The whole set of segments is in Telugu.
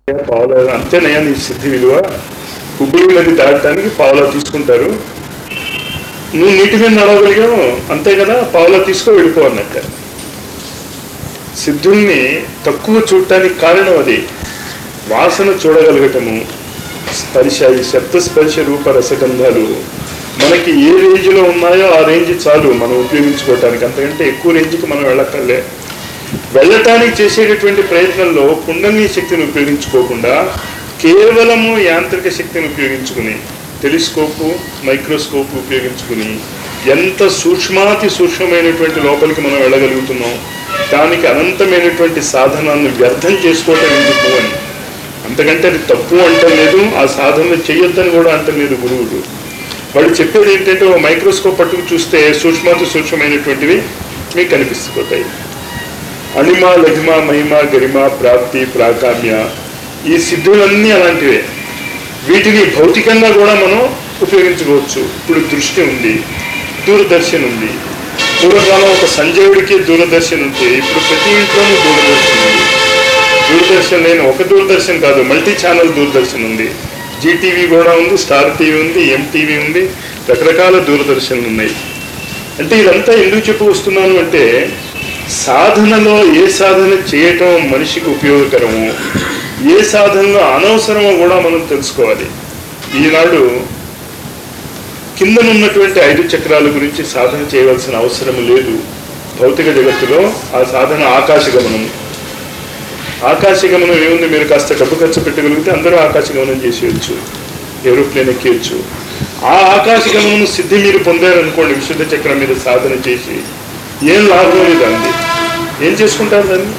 పావుల అంతేనయ్యా నీ సిద్ధి విలువ హుబ్బులు నది దాటడానికి పావులా తీసుకుంటారు నువ్వు నీటి మీద నడవగలిగావు అంతే కదా పావులా తీసుకో వెళ్ళిపో అన్నట్ట సిద్ధుల్ని తక్కువ చూడటానికి కారణం అది వాసన చూడగలగటము స్పర్శ ఈ శబ్ద స్పర్శ రూప రసగంధాలు మనకి ఏ రేంజ్లో ఉన్నాయో ఆ రేంజ్ చాలు మనం ఉపయోగించుకోవటానికి అంతకంటే ఎక్కువ రేంజ్కి మనం వెళ్ళక్కర్లే వెళ్ళటానికి చేసేటటువంటి ప్రయత్నంలో కుండలి శక్తిని ఉపయోగించుకోకుండా కేవలము యాంత్రిక శక్తిని ఉపయోగించుకుని టెలిస్కోపు మైక్రోస్కోప్ ఉపయోగించుకుని ఎంత సూక్ష్మాతి సూక్ష్మమైనటువంటి లోపలికి మనం వెళ్ళగలుగుతున్నాం దానికి అనంతమైనటువంటి సాధనాన్ని వ్యర్థం చేసుకోవటం ఎందుకు అని అంతకంటే అది తప్పు అంటలేదు ఆ సాధన చేయొద్దని కూడా అంటలేదు గురువుడు వాళ్ళు చెప్పేది ఏంటంటే ఓ మైక్రోస్కోప్ పట్టుకు చూస్తే సూక్ష్మాతి సూక్ష్మమైనటువంటివి మీకు కనిపిస్తుపోతాయి అణిమ లఘిమ మహిమ గరిమ ప్రాప్తి ప్రాకామ్య ఈ సిద్ధులన్నీ అలాంటివే వీటిని భౌతికంగా కూడా మనం ఉపయోగించుకోవచ్చు ఇప్పుడు దృష్టి ఉంది దూరదర్శన్ ఉంది పూర్వకాలం ఒక సంజయుడికి దూరదర్శన్ ఉంది ఇప్పుడు ప్రతి ఇంట్లోనూ దూరదర్శన్ ఉంది దూరదర్శన్ లేని ఒక దూరదర్శన్ కాదు మల్టీ ఛానల్ దూరదర్శన్ ఉంది జీటీవీ కూడా ఉంది స్టార్ టీవీ ఉంది ఎంటీవీ ఉంది రకరకాల దూరదర్శన్లు ఉన్నాయి అంటే ఇదంతా ఎందుకు చెప్పు వస్తున్నాను అంటే సాధనలో ఏ సాధన చేయటం మనిషికి ఉపయోగకరమో ఏ సాధనలో అనవసరమో కూడా మనం తెలుసుకోవాలి ఈనాడు కిందనున్నటువంటి ఐదు చక్రాల గురించి సాధన చేయవలసిన అవసరం లేదు భౌతిక జగత్తులో ఆ సాధన ఆకాశగమనం ఆకాశగమనం ఏముంది మీరు కాస్త డబ్బు ఖర్చు పెట్టగలిగితే అందరూ ఆకాశగమనం చేసేయచ్చు ఏరోప్లేన్ ఎక్కేయచ్చు ఆ ఆకాశగమనం సిద్ధి మీరు పొందారనుకోండి విశుద్ధ చక్రం మీద సాధన చేసి ఏం లాభం లేదు అంది ఏం చేసుకుంటారు దాన్ని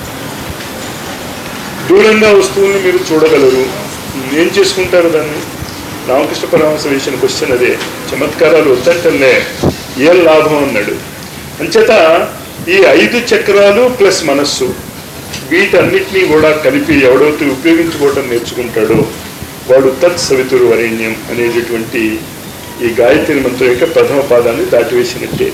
దూరంగా వస్తువుల్ని మీరు చూడగలరు ఏం చేసుకుంటారు దాన్ని రామకృష్ణ పరమహంస వేసిన క్వశ్చన్ అదే చమత్కారాలు వద్దంటలే ఏం లాభం అన్నాడు అంచేత ఈ ఐదు చక్రాలు ప్లస్ మనస్సు వీటన్నిటినీ కూడా కలిపి ఎవడైతే ఉపయోగించుకోవటం నేర్చుకుంటాడో వాడు తత్ సవితురు వరేణ్యం అనేటటువంటి ఈ గాయత్రి మంత్రం యొక్క ప్రథమ పాదాన్ని దాటివేసినట్టే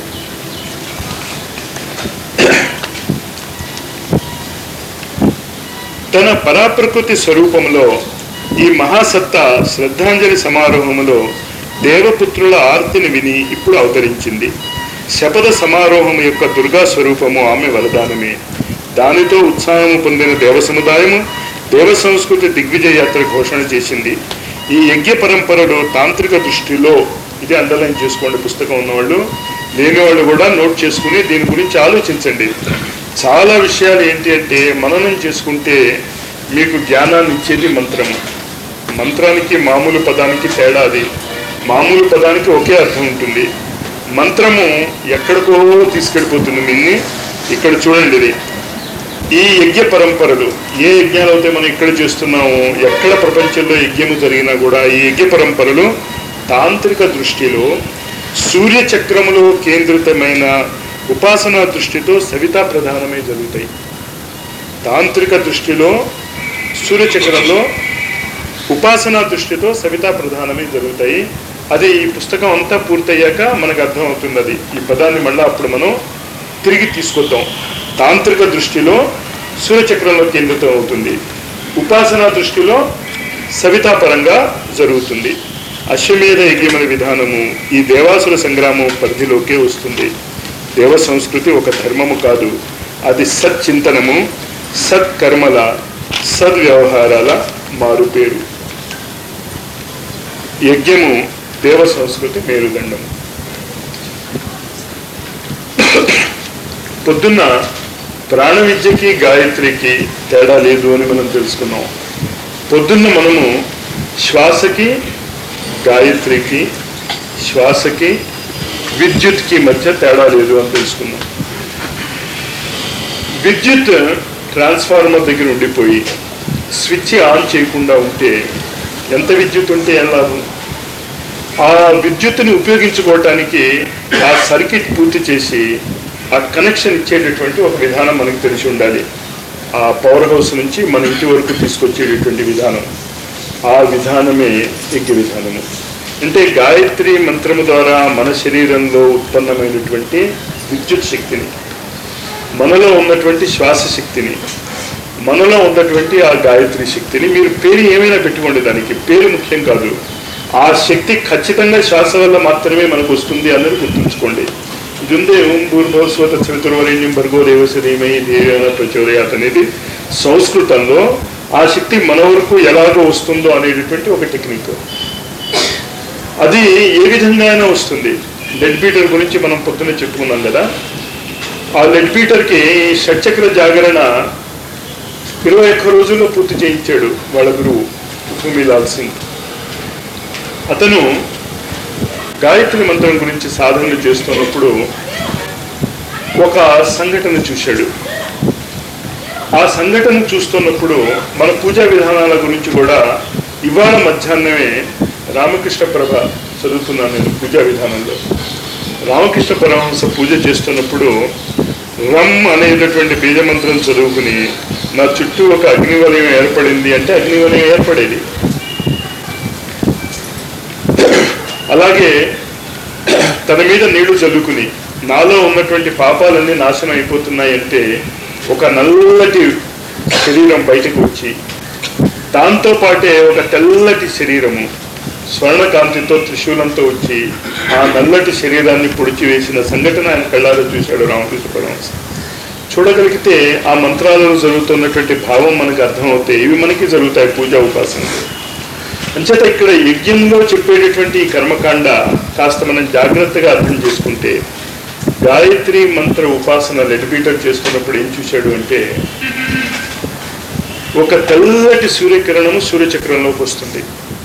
తన పరాప్రకృతి స్వరూపంలో ఈ మహాసత్త శ్రద్ధాంజలి సమారోహములో దేవపుత్రుల ఆర్తిని విని ఇప్పుడు అవతరించింది శపథ సమారోహం యొక్క దుర్గా స్వరూపము ఆమె వరదానమే దానితో ఉత్సాహము పొందిన దేవ సముదాయము దేవ సంస్కృతి దిగ్విజయ యాత్ర ఘోషణ చేసింది ఈ యజ్ఞ పరంపరలో తాంత్రిక దృష్టిలో ఇది అండర్లైన్ చేసుకోండి పుస్తకం ఉన్నవాళ్ళు లేని వాళ్ళు కూడా నోట్ చేసుకుని దీని గురించి ఆలోచించండి చాలా విషయాలు ఏంటి అంటే మననం చేసుకుంటే మీకు జ్ఞానాన్ని ఇచ్చేది మంత్రము మంత్రానికి మామూలు పదానికి తేడా అది మామూలు పదానికి ఒకే అర్థం ఉంటుంది మంత్రము ఎక్కడికో తీసుకెళ్ళిపోతుంది మిన్ని ఇక్కడ చూడండి ఇది ఈ యజ్ఞ పరంపరలు ఏ యజ్ఞాలు అయితే మనం ఇక్కడ చేస్తున్నామో ఎక్కడ ప్రపంచంలో యజ్ఞము జరిగినా కూడా ఈ యజ్ఞ పరంపరలు తాంత్రిక దృష్టిలో సూర్య చక్రములో కేంద్రితమైన ఉపాసనా దృష్టితో సవితా ప్రధానమై జరుగుతాయి తాంత్రిక దృష్టిలో సూర్యచక్రంలో ఉపాసనా దృష్టితో సవితా ప్రధానమై జరుగుతాయి అది ఈ పుస్తకం అంతా పూర్తయ్యాక మనకు అర్థం అవుతుంది అది ఈ పదాన్ని మళ్ళీ అప్పుడు మనం తిరిగి తీసుకొద్దాం తాంత్రిక దృష్టిలో సూర్యచక్రంలో కేంద్రితం అవుతుంది ఉపాసనా దృష్టిలో సవితాపరంగా జరుగుతుంది అశ్వమేధ యజ్ఞమన విధానము ఈ దేవాసుర సంగ్రామం పరిధిలోకే వస్తుంది దేవ సంస్కృతి ఒక ధర్మము కాదు అది సచ్చింతనము సత్కర్మల సద్వ్యవహారాల మారుపేరు యజ్ఞము దేవ సంస్కృతి మేలుదండము పొద్దున్న ప్రాణ విద్యకి గాయత్రికి తేడా లేదు అని మనం తెలుసుకున్నాం పొద్దున్న మనము శ్వాసకి గాయత్రికి శ్వాసకి విద్యుత్కి మధ్య తేడా లేదు అని తెలుసుకున్నాం విద్యుత్ ట్రాన్స్ఫార్మర్ దగ్గర ఉండిపోయి స్విచ్ ఆన్ చేయకుండా ఉంటే ఎంత విద్యుత్ ఉంటే ఏం లాభం ఆ విద్యుత్తుని ఉపయోగించుకోవటానికి ఆ సర్క్యూట్ పూర్తి చేసి ఆ కనెక్షన్ ఇచ్చేటటువంటి ఒక విధానం మనకు తెలిసి ఉండాలి ఆ పవర్ హౌస్ నుంచి మన ఇంటి వరకు తీసుకొచ్చేటటువంటి విధానం ఆ విధానమే యజ్ఞ విధానము అంటే గాయత్రి మంత్రము ద్వారా మన శరీరంలో ఉత్పన్నమైనటువంటి విద్యుత్ శక్తిని మనలో ఉన్నటువంటి శ్వాస శక్తిని మనలో ఉన్నటువంటి ఆ గాయత్రి శక్తిని మీరు పేరు ఏమైనా పెట్టుకోండి దానికి పేరు ముఖ్యం కాదు ఆ శక్తి ఖచ్చితంగా శ్వాస వల్ల మాత్రమే మనకు వస్తుంది అన్నది గుర్తుంచుకోండి ఇది ఉంది ఓం భూర్భవస్వత చరిత్రవరేణ్యం భర్గో దేవశ్రీమై దేవేన ప్రచోదయాత్ అనేది సంస్కృతంలో ఆ శక్తి మన వరకు ఎలాగో వస్తుందో అనేటటువంటి ఒక టెక్నిక్ అది ఏ విధంగా అయినా వస్తుంది లెడ్ బీటర్ గురించి మనం పొద్దున్నే చెప్పుకున్నాం కదా ఆ లెడ్ బీటర్కి షట్చక్ర జాగరణ ఇరవై ఒక్క రోజుల్లో పూర్తి చేయించాడు వాళ్ళ గురువు భూమిలాల్ సింగ్ అతను గాయత్రి మంత్రం గురించి సాధనలు చేస్తున్నప్పుడు ఒక సంఘటన చూశాడు ఆ సంఘటన చూస్తున్నప్పుడు మన పూజా విధానాల గురించి కూడా ఇవాళ మధ్యాహ్నమే రామకృష్ణ ప్రభ చదువుతున్నాను నేను పూజా విధానంలో రామకృష్ణ పరమహంస పూజ చేస్తున్నప్పుడు రమ్ అనేటటువంటి బీజమంత్రం చదువుకుని నా చుట్టూ ఒక అగ్నివలయం ఏర్పడింది అంటే అగ్నివలయం ఏర్పడేది అలాగే తన మీద నీళ్లు చల్లుకుని నాలో ఉన్నటువంటి పాపాలన్నీ నాశనం అయిపోతున్నాయి అంటే ఒక నల్లటి శరీరం బయటకు వచ్చి దాంతో పాటే ఒక తెల్లటి శరీరము స్వర్ణకాంతితో త్రిశూలంతో వచ్చి ఆ నల్లటి శరీరాన్ని పొడిచి వేసిన సంఘటన ఆయన కళ్ళారా చూశాడు రామకృష్ణ పరమహంస చూడగలిగితే ఆ మంత్రాలలో జరుగుతున్నటువంటి భావం మనకు అర్థమవుతాయి ఇవి మనకి జరుగుతాయి పూజా ఉపాసనలు అంచేత ఇక్కడ యజ్ఞంలో చెప్పేటటువంటి ఈ కర్మకాండ కాస్త మనం జాగ్రత్తగా అర్థం చేసుకుంటే గాయత్రి మంత్ర ఉపాసన లెడిబీటర్ చేసుకున్నప్పుడు ఏం చూశాడు అంటే ఒక తెల్లటి సూర్యకిరణము సూర్యచక్రంలోకి వస్తుంది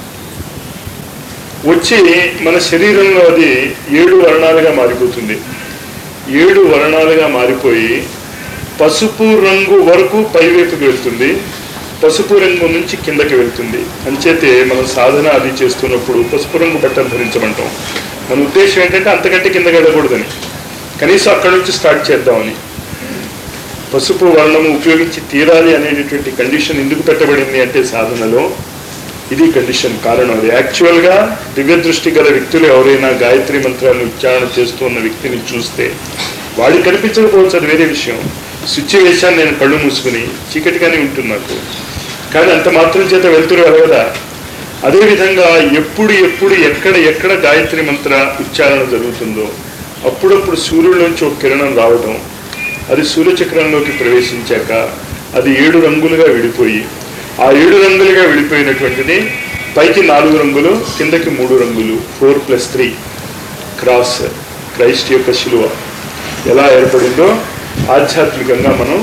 వచ్చి మన శరీరంలో అది ఏడు వర్ణాలుగా మారిపోతుంది ఏడు వర్ణాలుగా మారిపోయి పసుపు రంగు వరకు పైవైపుకి వెళ్తుంది పసుపు రంగు నుంచి కిందకి వెళ్తుంది అంచేతే మనం సాధన అది చేస్తున్నప్పుడు పసుపు రంగు బట్టలు ధరించమంటాం మన ఉద్దేశం ఏంటంటే అంతకంటే కిందకి వెళ్ళకూడదని కనీసం అక్కడి నుంచి స్టార్ట్ చేద్దామని పసుపు వర్ణము ఉపయోగించి తీరాలి అనేటటువంటి కండిషన్ ఎందుకు పెట్టబడింది అంటే సాధనలో ఇది కండిషన్ కారణం అది యాక్చువల్గా దివ్య దృష్టి గల వ్యక్తులు ఎవరైనా గాయత్రి మంత్రాన్ని ఉచ్చారణ చేస్తూ ఉన్న వ్యక్తిని చూస్తే వాడికి కనిపించకపోవచ్చు అది వేరే విషయం స్విచ్ వేశాను నేను కళ్ళు మూసుకుని చీకటిగానే ఉంటుంది నాకు కానీ అంత మాత్రం చేత వెళ్తురు వెళ్ళగదా అదేవిధంగా ఎప్పుడు ఎప్పుడు ఎక్కడ ఎక్కడ గాయత్రి మంత్ర ఉచ్చారణ జరుగుతుందో అప్పుడప్పుడు సూర్యుడిలోంచి ఒక కిరణం రావడం అది సూర్యచక్రంలోకి ప్రవేశించాక అది ఏడు రంగులుగా విడిపోయి ఆ ఏడు రంగులుగా విడిపోయినటువంటిది పైకి నాలుగు రంగులు కిందకి మూడు రంగులు four plus three cross Christ యొక్క శిలువ ఎలా ఏర్పడిందో ఆధ్యాత్మికంగా మనం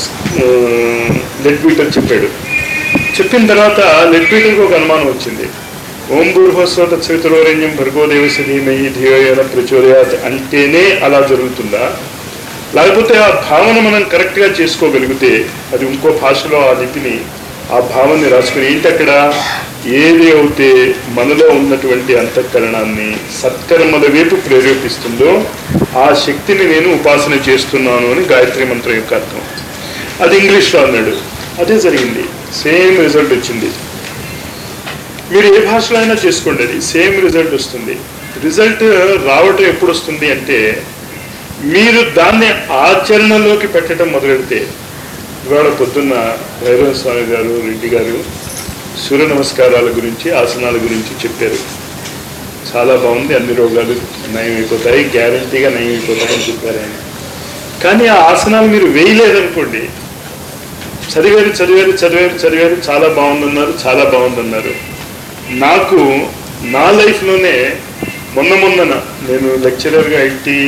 లెడ్ బీటర్ చెప్పాడు చెప్పిన తర్వాత లెడ్ బీటర్కి ఒక అనుమానం వచ్చింది ఓం భూర్భస్వత చవితులోరణ్యం భర్గోదేవసి ధీమహి ధియోయన ప్రచోదయాత్ అంటేనే అలా జరుగుతుందా లేకపోతే ఆ భావన మనం కరెక్ట్గా చేసుకోగలిగితే అది ఇంకో భాషలో ఆ లిపిని ఆ భావనని రాసుకుని ఏంటి అక్కడ ఏది అయితే మనలో ఉన్నటువంటి అంతఃకరణాన్ని సత్కర్మల వైపు ప్రేరేపిస్తుందో ఆ శక్తిని నేను ఉపాసన చేస్తున్నాను అని గాయత్రి మంత్రం యొక్క అర్థం అది ఇంగ్లీష్లో అన్నాడు అదే జరిగింది సేమ్ రిజల్ట్ వచ్చింది మీరు ఏ భాషలో అయినా చేసుకోండి అది సేమ్ రిజల్ట్ వస్తుంది రిజల్ట్ రావటం ఎప్పుడు వస్తుంది అంటే మీరు దాన్ని ఆచరణలోకి పెట్టడం మొదలెడితే ఇవాళ పొద్దున్న భైరవ స్వామి గారు రెడ్డి గారు సూర్య నమస్కారాల గురించి ఆసనాల గురించి చెప్పారు చాలా బాగుంది అన్ని రోగాలు నయం అయిపోతాయి గ్యారంటీగా నయం అయిపోతాయని చెప్పారు ఆయన కానీ ఆ ఆసనాలు మీరు వేయలేదనుకోండి చదివారు చదివారు చదివారు చదివారు చాలా బాగుందన్నారు చాలా బాగుందన్నారు నాకు నా లైఫ్లోనే మొన్న మొన్నన నేను లెక్చరర్గా ఎయిటీ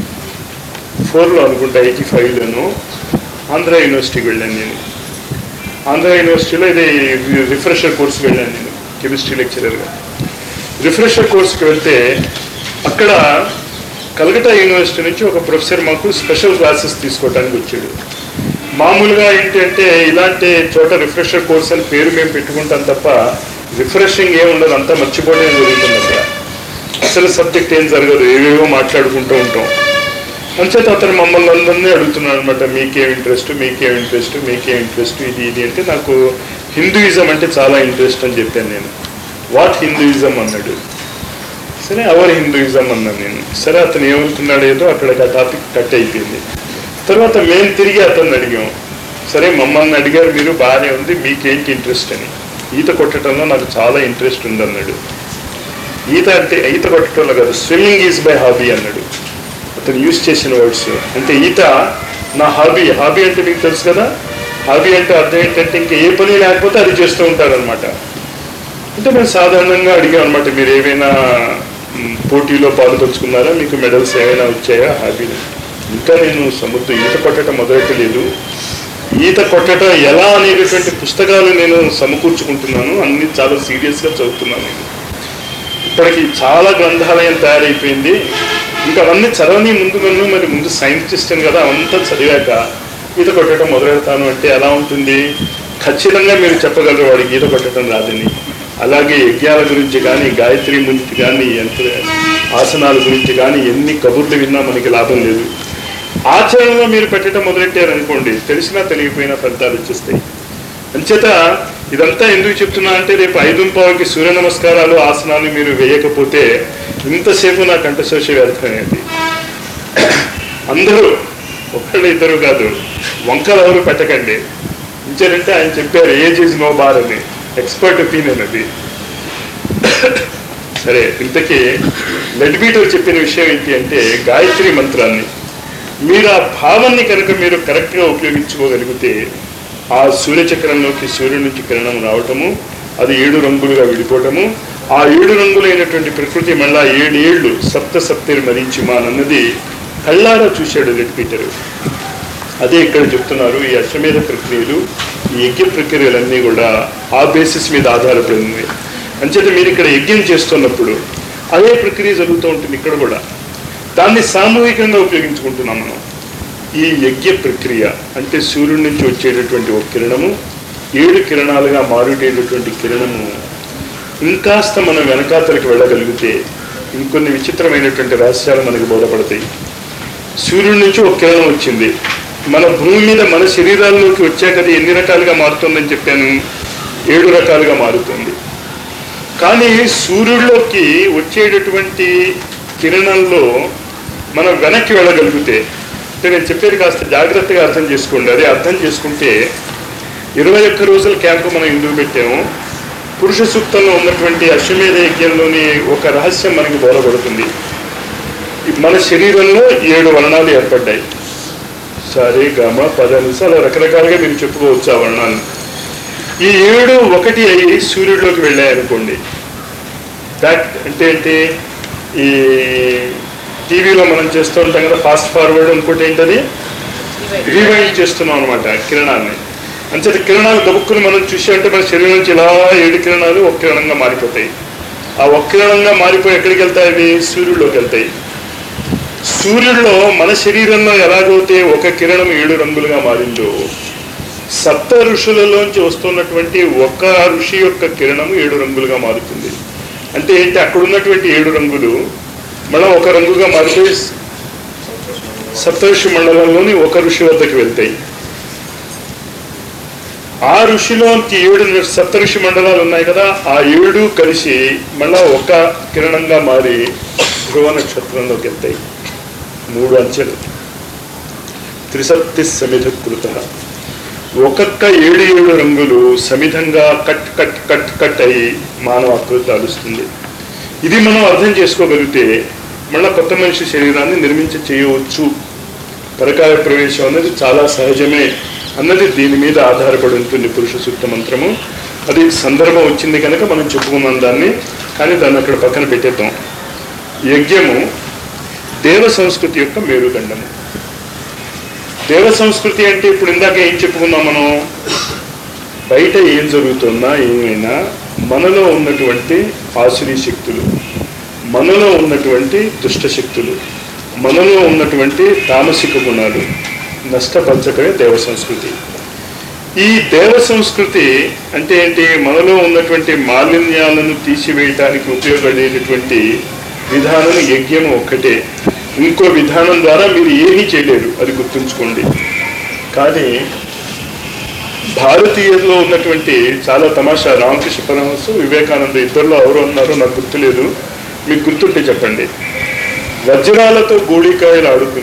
ఫోర్లో అనుకుంటా ఎయిటీ ఫైవ్లోను ఆంధ్ర యూనివర్సిటీకి వెళ్ళాను నేను ఆంధ్ర యూనివర్సిటీలో ఇది రిఫ్రెషర్ కోర్స్కి వెళ్ళాను నేను కెమిస్ట్రీ లెక్చరర్గా రిఫ్రెషర్ కోర్స్కి వెళ్తే అక్కడ కలకటా యూనివర్సిటీ నుంచి ఒక ప్రొఫెసర్ మాకు స్పెషల్ క్లాసెస్ తీసుకోవడానికి వచ్చాడు మామూలుగా ఏంటంటే ఇలాంటి చోట రిఫ్రెషర్ కోర్స్ అని పేరు మేము పెట్టుకుంటాం తప్ప రిఫ్రెషింగ్ ఏం ఉండదు అంతా మర్చిపోవడం జరుగుతుంది అక్కడ అసలు సబ్జెక్ట్ ఏం జరగదు ఏవేవో మాట్లాడుకుంటూ ఉంటాం అంచేత అతను మమ్మల్ని అందరినీ అడుగుతున్నాడు అనమాట మీకేం ఇంట్రెస్ట్ మీకేం ఇంట్రెస్ట్ మీకేం ఇంట్రెస్ట్ ఇది ఇది అంటే నాకు హిందూయిజం అంటే చాలా ఇంట్రెస్ట్ అని చెప్పాను నేను వాట్ హిందూయిజం అన్నాడు సరే అవర్ హిందూయిజం అన్నాను నేను సరే అతను ఏమనుకున్నాడు ఏదో అక్కడ ఆ టాపిక్ కట్ అయిపోయింది తర్వాత మేము తిరిగి అతన్ని అడిగాం సరే మమ్మల్ని అడిగారు మీరు బాగానే ఉంది మీకేంటి ఇంట్రెస్ట్ అని ఈత కొట్టడంలో నాకు చాలా ఇంట్రెస్ట్ ఉంది అన్నాడు ఈత అంటే ఈత కొట్టడంలో కాదు స్విమ్మింగ్ ఈజ్ మై హాబీ అన్నాడు అతను యూజ్ చేసిన వర్డ్స్ అంటే ఈత నా హాబీ హాబీ అంటే మీకు తెలుసు కదా హాబీ అంటే అర్థం ఏంటంటే ఇంకా ఏ పని లేకపోతే అది చేస్తూ ఉంటారనమాట అంటే మేము సాధారణంగా అడిగాం అనమాట మీరు ఏమైనా మ్, పోటీలో పాల్పంచుకున్నారా మీకు మెడల్స్ ఏమైనా వచ్చాయా హాబీలు ఇంకా నేను సముద్రం ఈత కొట్టడం మొదలెట్టలేదు ఈత కొట్టడం ఎలా అనేటటువంటి పుస్తకాలు నేను సమకూర్చుకుంటున్నాను అన్ని చాలా సీరియస్గా చదువుతున్నాను నేను ఇప్పటికి చాలా గ్రంథాలయం తయారైపోయింది ఇంకా అవన్నీ చదవని ముందు నన్ను మరి ముందు సైంటిస్ట్ కదా అవంతా చదివాక ఈత కొట్టడం మొదలెడతాను అంటే ఎలా ఉంటుంది ఖచ్చితంగా మీరు చెప్పగలరు వాడికి ఈత కొట్టడం రాదని అలాగే యజ్ఞాల గురించి కానీ గాయత్రి గురించి కానీ ఎంత ఆసనాల గురించి కానీ ఎన్ని కబుర్లు విన్నా మనకి లాభం లేదు ఆచరణలో మీరు పెట్టడం మొదలెట్టారనుకోండి తెలిసినా తెలియకపోయినా ఫలితాలు వచ్చేస్తాయి అంచేత ఇదంతా ఎందుకు చెప్తున్నా అంటే రేపు ఐదు పావుకి సూర్య నమస్కారాలు ఆసనాలు మీరు వేయకపోతే ఇంతసేపు నా కంఠశోష వ్యర్థమైనది అందరూ ఒకళ్ళు ఇద్దరు కాదు వంకలు ఎవరు పెట్టకండి ఇంచేటంటే ఆయన చెప్పారు ఏజ్ ఇస్ నో బార్ అని ఎక్స్పర్ట్ ఒపీనియన్ అది సరే ఇంతకీ లెడ్బీటర్ చెప్పిన విషయం ఏంటి అంటే గాయత్రి మంత్రాన్ని మీరు ఆ భావాన్ని కనుక మీరు కరెక్ట్గా ఉపయోగించుకోగలిగితే ఆ సూర్యచక్రంలోకి సూర్యుడి నుంచి కిరణం రావటము అది ఏడు రంగులుగా విడిపోవటము ఆ ఏడు రంగులైనటువంటి ప్రకృతి మళ్ళా ఏడు ఏళ్ళు సప్త సప్తిర్ మరీచిమాన్ అన్నది కళ్ళారా చూశాడు లెడ్బీటరు అదే ఇక్కడ చెప్తున్నారు ఈ అశ్వమేధ ప్రక్రియలు ఈ యజ్ఞ ప్రక్రియలన్నీ కూడా ఆ బేసిస్ మీద ఆధారపడింది అంచేత మీరు ఇక్కడ యజ్ఞం చేస్తున్నప్పుడు అదే ప్రక్రియ జరుగుతూ ఉంటుంది ఇక్కడ కూడా దాన్ని సామూహికంగా ఉపయోగించుకుంటున్నాం మనం ఈ యజ్ఞ ప్రక్రియ అంటే సూర్యుడి నుంచి వచ్చేటటువంటి ఒక కిరణము ఏడు కిరణాలుగా మారుటేటటువంటి కిరణము ఇంకాస్త మనం వెనకాతలకి వెళ్ళగలిగితే ఇంకొన్ని విచిత్రమైనటువంటి రహస్యాలు మనకు బోధపడతాయి సూర్యుడి నుంచి ఒక కిరణం వచ్చింది మన భూమి మీద మన శరీరాల్లోకి వచ్చాక అది ఎన్ని రకాలుగా మారుతుందని చెప్పాను ఏడు రకాలుగా మారుతుంది కానీ సూర్యుడిలోకి వచ్చేటటువంటి కిరణంలో మనం వెనక్కి వెళ్ళగలిగితే అంటే నేను చెప్పేది కాస్త జాగ్రత్తగా అర్థం చేసుకోండి అది అర్థం చేసుకుంటే ఇరవై ఒక్క రోజుల క్యాంపు మనం ఎందుకు పెట్టాము పురుష సూక్తంలో ఉన్నటువంటి అశ్వమేధ యజ్ఞంలోని ఒక రహస్యం మనకి బోధపడుతుంది మన శరీరంలో ఏడు వర్ణాలు ఏర్పడ్డాయి సరే గమ పదనిస అలా రకరకాలుగా మీరు చెప్పుకోవచ్చు ఆ వర్ణాన్ని ఈ ఏడు ఒకటి అయ్యి సూర్యుడిలోకి వెళ్ళాయి అనుకోండి దాట్ అంటే ఏంటి ఈ టీవీలో మనం చేస్తూ ఉంటాం కదా ఫాస్ట్ ఫార్వర్డ్ ఇంకోటి ఏంటది రీవైండ్ చేస్తున్నాం అనమాట కిరణాన్ని అంచేత కిరణాలు దబుక్కుని మనం చూసామంటే మన శరీరం నుంచి ఇలా ఏడు కిరణాలు ఒక కిరణంగా మారిపోతాయి ఆ ఒక కిరణంగా మారిపోయి ఎక్కడికి వెళ్తాయి అవి సూర్యుడిలోకి వెళ్తాయి సూర్యుడిలో మన శరీరంలో ఎలాగైతే ఒక కిరణం ఏడు రంగులుగా మారిందో సప్త ఋషులలోంచి వస్తున్నటువంటి ఒక ఋషి యొక్క కిరణము ఏడు రంగులుగా మారుతుంది అంటే ఏంటి అక్కడ ఉన్నటువంటి ఏడు రంగులు మళ్ళీ ఒక రంగుగా మారిపోయి సప్తఋషి మండలంలోని ఒక ఋషి వద్దకు వెళ్తాయి ఆ ఋషిలోకి ఏడు సప్తఋషి మండలాలు ఉన్నాయి కదా ఆ ఏడు కలిసి మళ్ళా ఒక కిరణంగా మారి ధ్రువ నక్షత్రంలోకి వెళ్తాయి మూడు అంచెలు త్రిసప్తి సమిధ కృత ఒక్కొక్క ఏడు ఏడు రంగులు సమిధంగా కట్ కట్ కట్ కట్ అయ్యి మానవ ఆకృతి దాలుస్తుంది ఇది మనం అర్థం చేసుకోగలిగితే మళ్ళా కొత్త మనిషి శరీరాన్ని నిర్మించ చేయవచ్చు పరకాయ ప్రవేశం అనేది చాలా సహజమే అన్నది దీని మీద ఆధారపడి ఉంటుంది పురుష సూక్త మంత్రము అది సందర్భం వచ్చింది కనుక మనం చెప్పుకున్నాం దాన్ని కానీ దాన్ని అక్కడ పక్కన పెట్టేద్దాం యజ్ఞము దేవ సంస్కృతి యొక్క మేరుదండము దేవ సంస్కృతి అంటే ఇప్పుడు ఇందాక ఏం చెప్పుకున్నాం మనం బయట ఏం జరుగుతున్నా ఏమైనా మనలో ఉన్నటువంటి ఆసురీ శక్తులు మనలో ఉన్నటువంటి దుష్ట శక్తులు మనలో ఉన్నటువంటి తామసిక గుణాలు నష్టపరచటమే దేవ సంస్కృతి ఈ దేవ సంస్కృతి అంటే ఏంటి మనలో ఉన్నటువంటి మాలిన్యాలను తీసివేయటానికి ఉపయోగపడేటటువంటి విధానం యజ్ఞం ఒక్కటే ఇంకో విధానం ద్వారా మీరు ఏమీ చేయలేరు అది గుర్తుంచుకోండి కానీ భారతీయుల్లో ఉన్నటువంటి చాలా తమాషా రామకృష్ణ పరమహంస వివేకానంద ఇద్దరిలో ఎవరు ఉన్నారో నాకు గుర్తులేదు మీకు గుర్తుంటే చెప్పండి వజ్రాలతో గోళీకాయలు ఆడుకుని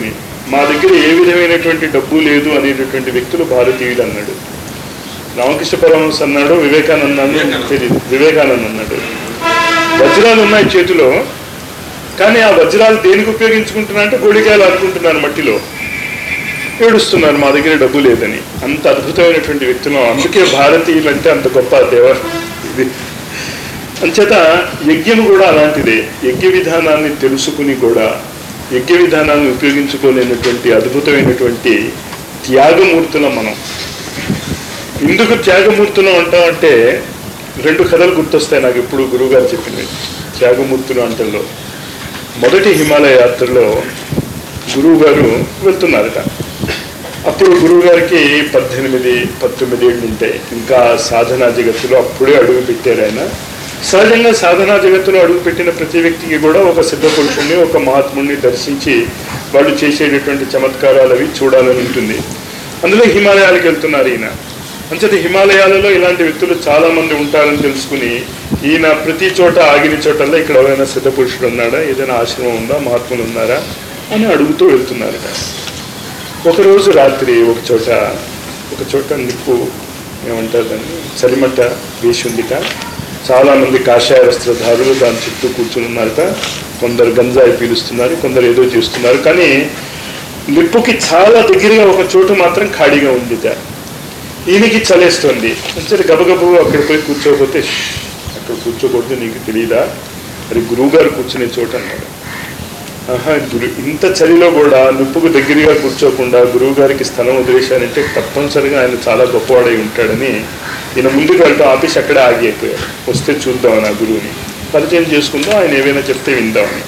మా దగ్గర ఏ విధమైనటువంటి డబ్బు లేదు అనేటటువంటి వ్యక్తులు భారతీయులు అన్నాడు రామకృష్ణ పరమహంస అన్నాడు వివేకానంద అన్నాడు తెలియదు వివేకానంద అన్నాడు వజ్రాలు ఉన్నాయి చేతిలో కానీ ఆ వజ్రాలు దేనికి ఉపయోగించుకుంటున్నా అంటే గోళికాయలు అనుకుంటున్నాను మట్టిలో ఏడుస్తున్నారు మా దగ్గర డబ్బు లేదని అంత అద్భుతమైనటువంటి వ్యక్తులు అందుకే భారతీయులు అంటే అంత గొప్ప దేవ ఇది అంచేత యజ్ఞం కూడా అలాంటిదే యజ్ఞ విధానాన్ని తెలుసుకుని కూడా యజ్ఞ విధానాన్ని ఉపయోగించుకోలేనటువంటి అద్భుతమైనటువంటి త్యాగమూర్తులం మనం ఎందుకు త్యాగమూర్తులం అంటామంటే రెండు కథలు గుర్తొస్తాయి నాకు ఇప్పుడు గురువుగారు చెప్పింది త్యాగమూర్తులు అంటల్లో మొదటి హిమాలయ యాత్రలో గురువు గారు వెళ్తున్నారట అప్పుడు గురువు గారికి పద్దెనిమిది పంతొమ్మిది ఏళ్ళు ఉంటాయి ఇంకా సాధనా జగత్తులో అప్పుడే అడుగు పెట్టారు ఆయన సహజంగా సాధనా జగత్తులో అడుగు పెట్టిన ప్రతి వ్యక్తికి కూడా ఒక సిద్ధ పురుషుణ్ణి ఒక మహాత్ముడిని దర్శించి వాళ్ళు చేసేటటువంటి చమత్కారాలు అవి చూడాలని ఉంటుంది అందులో హిమాలయాలకు వెళ్తున్నారు ఈయన అంచేత హిమాలయాలలో ఇలాంటి వ్యక్తులు చాలా మంది ఉంటారని తెలుసుకుని ఈయన ప్రతి చోట ఆగిన చోటల్లో ఇక్కడ ఎవరైనా సిద్ధ పురుషుడు ఉన్నాడా ఏదైనా ఆశ్రమం ఉందా మహాత్ములు ఉన్నారా అని అడుగుతూ వెళ్తున్నారట ఒకరోజు రాత్రి ఒక చోట ఒక చోట నిప్పు ఏమంటారు దాన్ని చలిమట్ట వేసి ఉందిట చాలా మంది కాషాయ వస్త్రధారులు దాని చుట్టూ కూర్చుని ఉన్నారట కొందరు గంజాయి పీలుస్తున్నారు కొందరు ఏదో చేస్తున్నారు కానీ నిప్పుకి చాలా దగ్గరగా ఒక చోటు మాత్రం ఖాళీగా ఉందిట ఈయనకి చలేస్తుంది అంటే గబగబు అక్కడ పోయి కూర్చోకపోతే "ష్, అక్కడ కూర్చోకూడదు నీకు తెలియదా అది గురువు గారు కూర్చునే చోటు అన్నాడు ఆహా గురు ఇంత చలిలో కూడా నిప్పుకు దగ్గరగా కూర్చోకుండా గురువు గారికి స్థలం వదిలేశారంటే తప్పనిసరిగా ఆయన చాలా గొప్పవాడై ఉంటాడని ఈయన ముందుకు వెళ్తాం ఆపేసి అక్కడే ఆగి అయిపోయాడు వస్తే చూద్దాం ఆ గురువుని పరిచయం చేసుకుందాం ఆయన ఏమైనా చెప్తే విందామని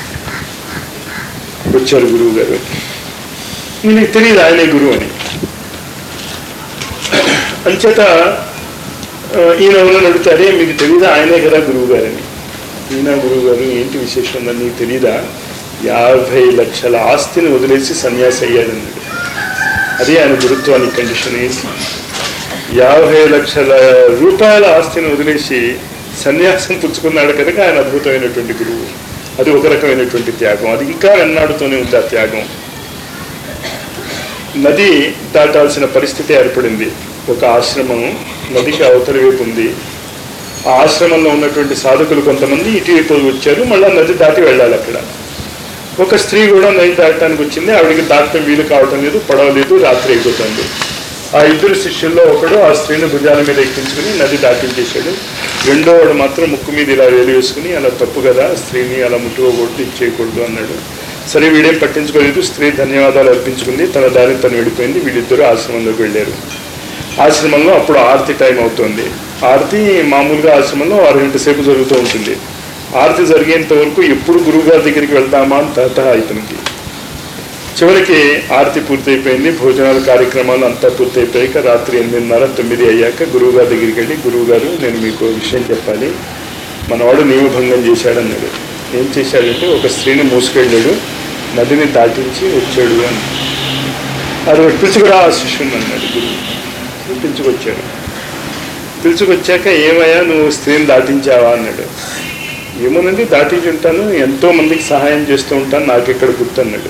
వచ్చారు గురువు గారు ఈయనకి తెలియదు ఆయనే గురువు అని అంచేత ఆ, ఈయన ఎవరైనా అడిగితే అరే మీకు తెలీదా ఆయనే కదా గురువు గారని ఈయన గురువు గారు ఏంటి విశేషం ఉందని నీకు తెలీదా యాభై లక్షల ఆస్తిని వదిలేసి సన్యాసి అయ్యాడన్నాడు అదే ఆయన గురుత్వానికి కండిషన్ వేసి యాభై లక్షల రూపాయల ఆస్తిని వదిలేసి సన్యాసం పుచ్చుకున్నాడు కనుక ఆయన అద్భుతమైనటువంటి గురువు అది ఒక రకమైనటువంటి త్యాగం అది ఇంకా వెన్నాడుతూనే ఉంది ఆ త్యాగం నది దాటాల్సిన పరిస్థితి ఏర్పడింది ఒక ఆశ్రమం నదికి అవతలి వైపు ఉంది ఆ ఆశ్రమంలో ఉన్నటువంటి సాధకులు కొంతమంది ఇటువైపు వచ్చారు మళ్ళీ నది దాటి వెళ్ళాలి అక్కడ ఒక స్త్రీ కూడా నది దాటడానికి వచ్చింది ఆవిడకి దాటడం వీలు కావటం లేదు పడవ లేదు రాత్రి అయిపోతుంది ఆ ఇద్దరు శిష్యుల్లో ఒకడు ఆ స్త్రీని భుజాల మీద ఎక్కించుకుని నది దాటించేశాడు రెండో వాడు మాత్రం ముక్కు మీద ఇలా వేలు వేసుకుని అలా తప్పు కదా స్త్రీని అలా ముట్టుకోకూడదు ఇచ్చేయకూడదు అన్నాడు సరే వీడేం పట్టించుకోలేదు స్త్రీ ధన్యవాదాలు అర్పించుకుంది తన దారిని తను వెళ్ళిపోయింది వీళ్ళిద్దరూ ఆశ్రమంలోకి వెళ్ళారు ఆశ్రమంలో అప్పుడు ఆరతి టైం అవుతుంది ఆరతి మామూలుగా ఆశ్రమంలో అరగంట సేపు జరుగుతూ ఉంటుంది ఆరతి జరిగేంత వరకు ఎప్పుడు గురువుగారి దగ్గరికి వెళ్తామా అని తహ ఇతనికి చివరికి ఆరతి పూర్తయిపోయింది భోజనాల కార్యక్రమాలు అంతా పూర్తయిపోయాక రాత్రి ఎనిమిదిన్నర తొమ్మిది అయ్యాక గురువుగారి దగ్గరికి వెళ్ళి గురువుగారు నేను మీకు ఒక విషయం చెప్పాలి మనవాడు నియమభంగం చేశాడన్నాడు ఏం చేశాడంటే ఒక స్త్రీని మోసుకెళ్ళాడు నదిని దాటించి వచ్చాడు అని అది ఒకటి పిలుచుకురా ఆ శిష్యుని అన్నాడు గురువు పిలుచుకొచ్చాడు పిలుచుకొచ్చాక ఏమయ్యా నువ్వు స్త్రీని దాటించావా అన్నాడు ఏమోనండి దాటించి ఉంటాను ఎంతో మందికి సహాయం చేస్తూ ఉంటాను నాకు ఎక్కడ గుర్తు అన్నాడు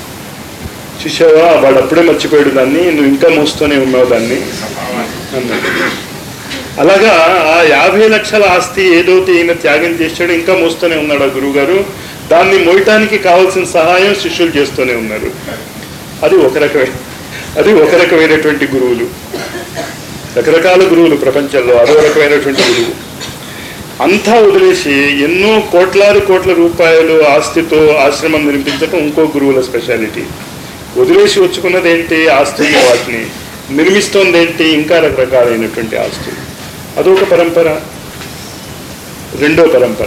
చూసావా వాడు అప్పుడే మర్చిపోయాడు దాన్ని నువ్వు ఇంకా మోస్తూనే ఉన్నావు దాన్ని అన్నాడు అలాగా ఆ యాభై లక్షల ఆస్తి ఏదైతే ఈయన త్యాగం చేశాడో ఇంకా మోస్తూనే ఉన్నాడు ఆ గురువు గారు దాన్ని మోయటానికి కావాల్సిన సహాయం శిష్యులు చేస్తూనే ఉన్నారు అది ఒక రకమైన అది ఒక రకమైనటువంటి గురువులు రకరకాల గురువులు ప్రపంచంలో అదో రకమైనటువంటి గురువు అంతా వదిలేసి ఎన్నో కోట్లాది కోట్ల రూపాయలు ఆస్తితో ఆశ్రమం నిర్మించడం ఇంకో గురువుల స్పెషాలిటీ వదిలేసి వచ్చుకున్నది ఏంటి ఆస్తిని వాటిని నిర్మిస్తోంది ఏంటి ఇంకా రకరకాలైనటువంటి ఆస్తులు అదొక పరంపర రెండో పరంపర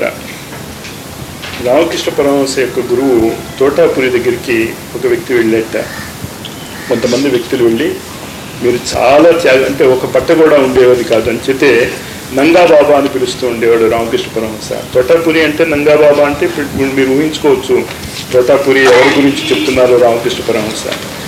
రామకృష్ణ పరమహంస యొక్క గురువు తోటాపురి దగ్గరికి ఒక వ్యక్తి వెళ్ళేట కొంతమంది వ్యక్తులు వెళ్ళి మీరు చాలా త్యాగ అంటే ఒక పట్ట కూడా ఉండేది కాదు అని చెప్తే నంగా బాబా అని పిలుస్తూ ఉండేవాడు రామకృష్ణ పరమహంస తోటాపురి అంటే నంగా బాబా అంటే ఇప్పుడు మీరు ఊహించుకోవచ్చు తోటాపురి ఎవరి గురించి చెప్తున్నారో రామకృష్ణ పరమహంస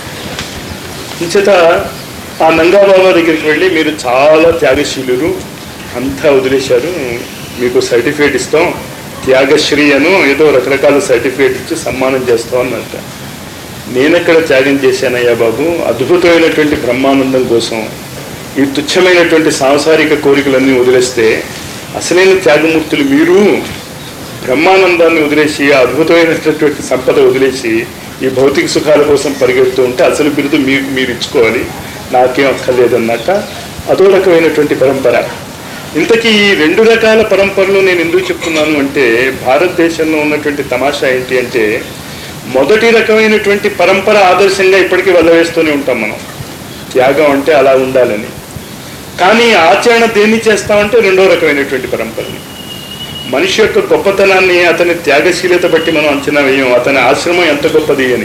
ఇంచేత ఆ నంగా బాబా దగ్గరికి వెళ్ళి మీరు చాలా త్యాగశీలురు అంతా వదిలేశారు మీకు సర్టిఫికేట్ ఇస్తాం త్యాగశ్రీ అను ఏదో రకరకాల సర్టిఫికేట్ ఇచ్చి సన్మానం చేస్తాం అన్నట్ట నేనెక్కడ త్యాగం చేశానయ్యా బాబు అద్భుతమైనటువంటి బ్రహ్మానందం కోసం ఈ తుచ్చమైనటువంటి సాంసారిక కోరికలన్నీ వదిలేస్తే అసలైన త్యాగమూర్తులు మీరు బ్రహ్మానందాన్ని వదిలేసి ఆ అద్భుతమైనటువంటి సంపద వదిలేసి ఈ భౌతిక సుఖాల కోసం పరిగెడుతూ ఉంటే అసలు బిరుదు మీకు మీరు ఇచ్చుకోవాలి నాకేం అక్కర్లేదన్నట్ట అదో రకమైనటువంటి పరంపర ఇంతకీ ఈ రెండు రకాల పరంపరలు నేను ఎందుకు చెప్తున్నాను అంటే భారతదేశంలో ఉన్నటువంటి తమాషా ఏంటి అంటే మొదటి రకమైనటువంటి పరంపర ఆదర్శంగా ఇప్పటికీ వెళ్ళవేస్తూనే ఉంటాం మనం త్యాగం అంటే అలా ఉండాలని కానీ ఆచరణ దేన్ని చేస్తామంటే రెండో రకమైనటువంటి పరంపరని మనిషి యొక్క గొప్పతనాన్ని అతని త్యాగశీలత బట్టి మనం అంచనా వేయం అతని ఆశ్రమం ఎంత గొప్పది అని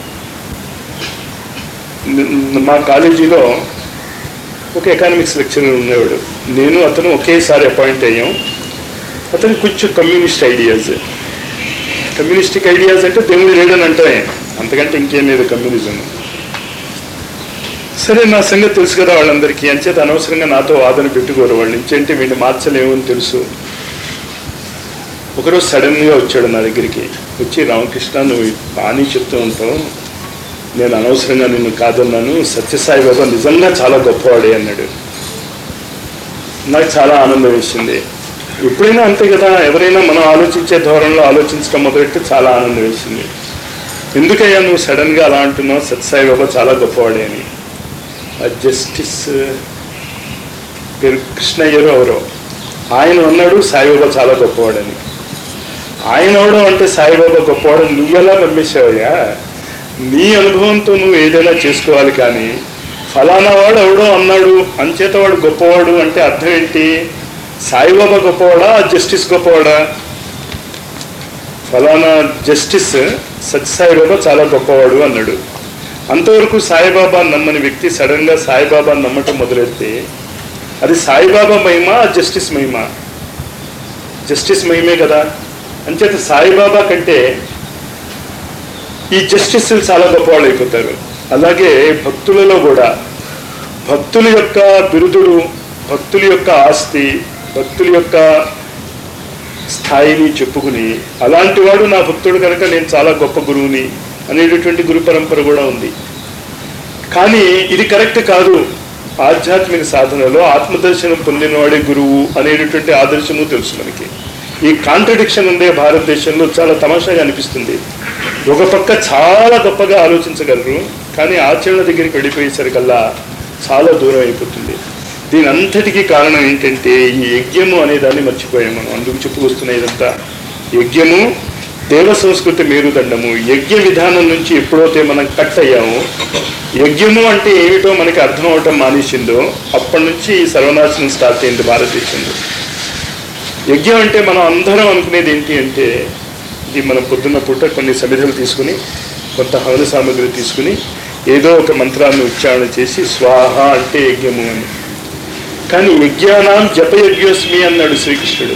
న- మా కాలేజీలో ఒక ఎకానమిక్స్ లెక్చరర్ ఉండేవాడు నేను అతను ఒకేసారి అపాయింట్ అయ్యాం అతను కొంచెం కమ్యూనిస్ట్ ఐడియాస్ కమ్యూనిస్టిక్ ఐడియాస్ అంటే దేవుడు లేడని అంటే అంతకంటే ఇంకేం లేదు కమ్యూనిజం సరే నా సంగతి తెలుసు కదా వాళ్ళందరికీ అంచేత అనవసరంగా నాతో వాదన పెట్టుకోరు వాళ్ళు ఇంకేంటి వీడిని మార్చలేము అని తెలుసు ఒకరోజు సడన్గా వచ్చాడు నా దగ్గరికి వచ్చి రామకృష్ణ నువ్వు బాగానే చెప్తూ ఉంటావు నేను అనవసరంగా నిన్ను కాదన్నాను సత్యసాయి బాబా నిజంగా చాలా గొప్పవాడే అన్నాడు నాకు చాలా ఆనందం వేసింది ఎప్పుడైనా అంతే కదా ఎవరైనా మనం ఆలోచించే ధోరణిలో ఆలోచించడం మొదలెట్టి చాలా ఆనందం వేసింది ఎందుకయ్యా నువ్వు సడన్గా అలా అంటున్నావు సత్యసాయి బాబా చాలా గొప్పవాడే అని ఆ జస్టిస్ పేరు కృష్ణయ్యరు ఎవరో ఆయన అన్నాడు సాయిబాబా చాలా గొప్పవాడని ఆయన అవడం అంటే సాయిబాబా గొప్పవాడు నువ్వెలా నమ్మేశావయ్యా నీ అనుభవంతో నువ్వు ఏదైనా చేసుకోవాలి కానీ ఫలానా వాడు ఎవడో అన్నాడు అంచేత వాడు గొప్పవాడు అంటే అర్థం ఏంటి సాయిబాబా గొప్పవాడా జస్టిస్ గొప్పవాడా ఫలానా జస్టిస్ సత్యసాయిబాబా చాలా గొప్పవాడు అన్నాడు అంతవరకు సాయిబాబా నమ్మని వ్యక్తి సడన్ గా సాయిబాబా నమ్మటం మొదలెడితే అది సాయిబాబా మహిమ జస్టిస్ మహిమ జస్టిస్ మహిమే కదా అంచేత సాయిబాబా కంటే ఈ జస్టిస్ చాలా గొప్పవాళ్ళు అయిపోతారు అలాగే భక్తులలో కూడా భక్తుల యొక్క బిరుదుడు భక్తుల యొక్క ఆస్తి భక్తుల యొక్క స్థాయిని చెప్పుకుని అలాంటి వాడు నా భక్తుడు కనుక నేను చాలా గొప్ప గురువుని అనేటటువంటి గురు పరంపర కూడా ఉంది కానీ ఇది కరెక్ట్ కాదు ఆధ్యాత్మిక సాధనలో ఆత్మదర్శనం పొందినవాడే గురువు అనేటటువంటి ఆదర్శము తెలుసు మనకి ఈ కాంట్రడిక్షన్ ఉండే భారతదేశంలో చాలా తమాషాగా అనిపిస్తుంది ఒక పక్క చాలా గొప్పగా ఆలోచించగలరు కానీ ఆచరణ దగ్గరికి వెళ్ళిపోయేసరికల్లా చాలా దూరం అయిపోతుంది దీని అంతటికీ కారణం ఏంటంటే ఈ యజ్ఞము అనే దాన్ని మర్చిపోయాం మనం అందుకు చెప్పుకొస్తున్న ఇదంతా యజ్ఞము దేవ సంస్కృతి మేరుదండము యజ్ఞ విధానం నుంచి ఎప్పుడైతే మనం కట్ అయ్యామో యజ్ఞము అంటే ఏమిటో మనకి అర్థం అవటం మానేసిందో అప్పటి నుంచి ఈ సర్వనాశనం స్టార్ట్ అయింది భారతదేశంలో యజ్ఞం అంటే మనం అందరం అనుకునేది ఏంటి అంటే ఇది మనం పొద్దున్న పూట కొన్ని సమిధులు తీసుకుని కొంత హవన సామగ్రి తీసుకుని ఏదో ఒక మంత్రాన్ని ఉచ్చారణ చేసి స్వాహ అంటే యజ్ఞము అని కానీ యజ్ఞానాం జపయజ్ఞోస్మి అన్నాడు శ్రీకృష్ణుడు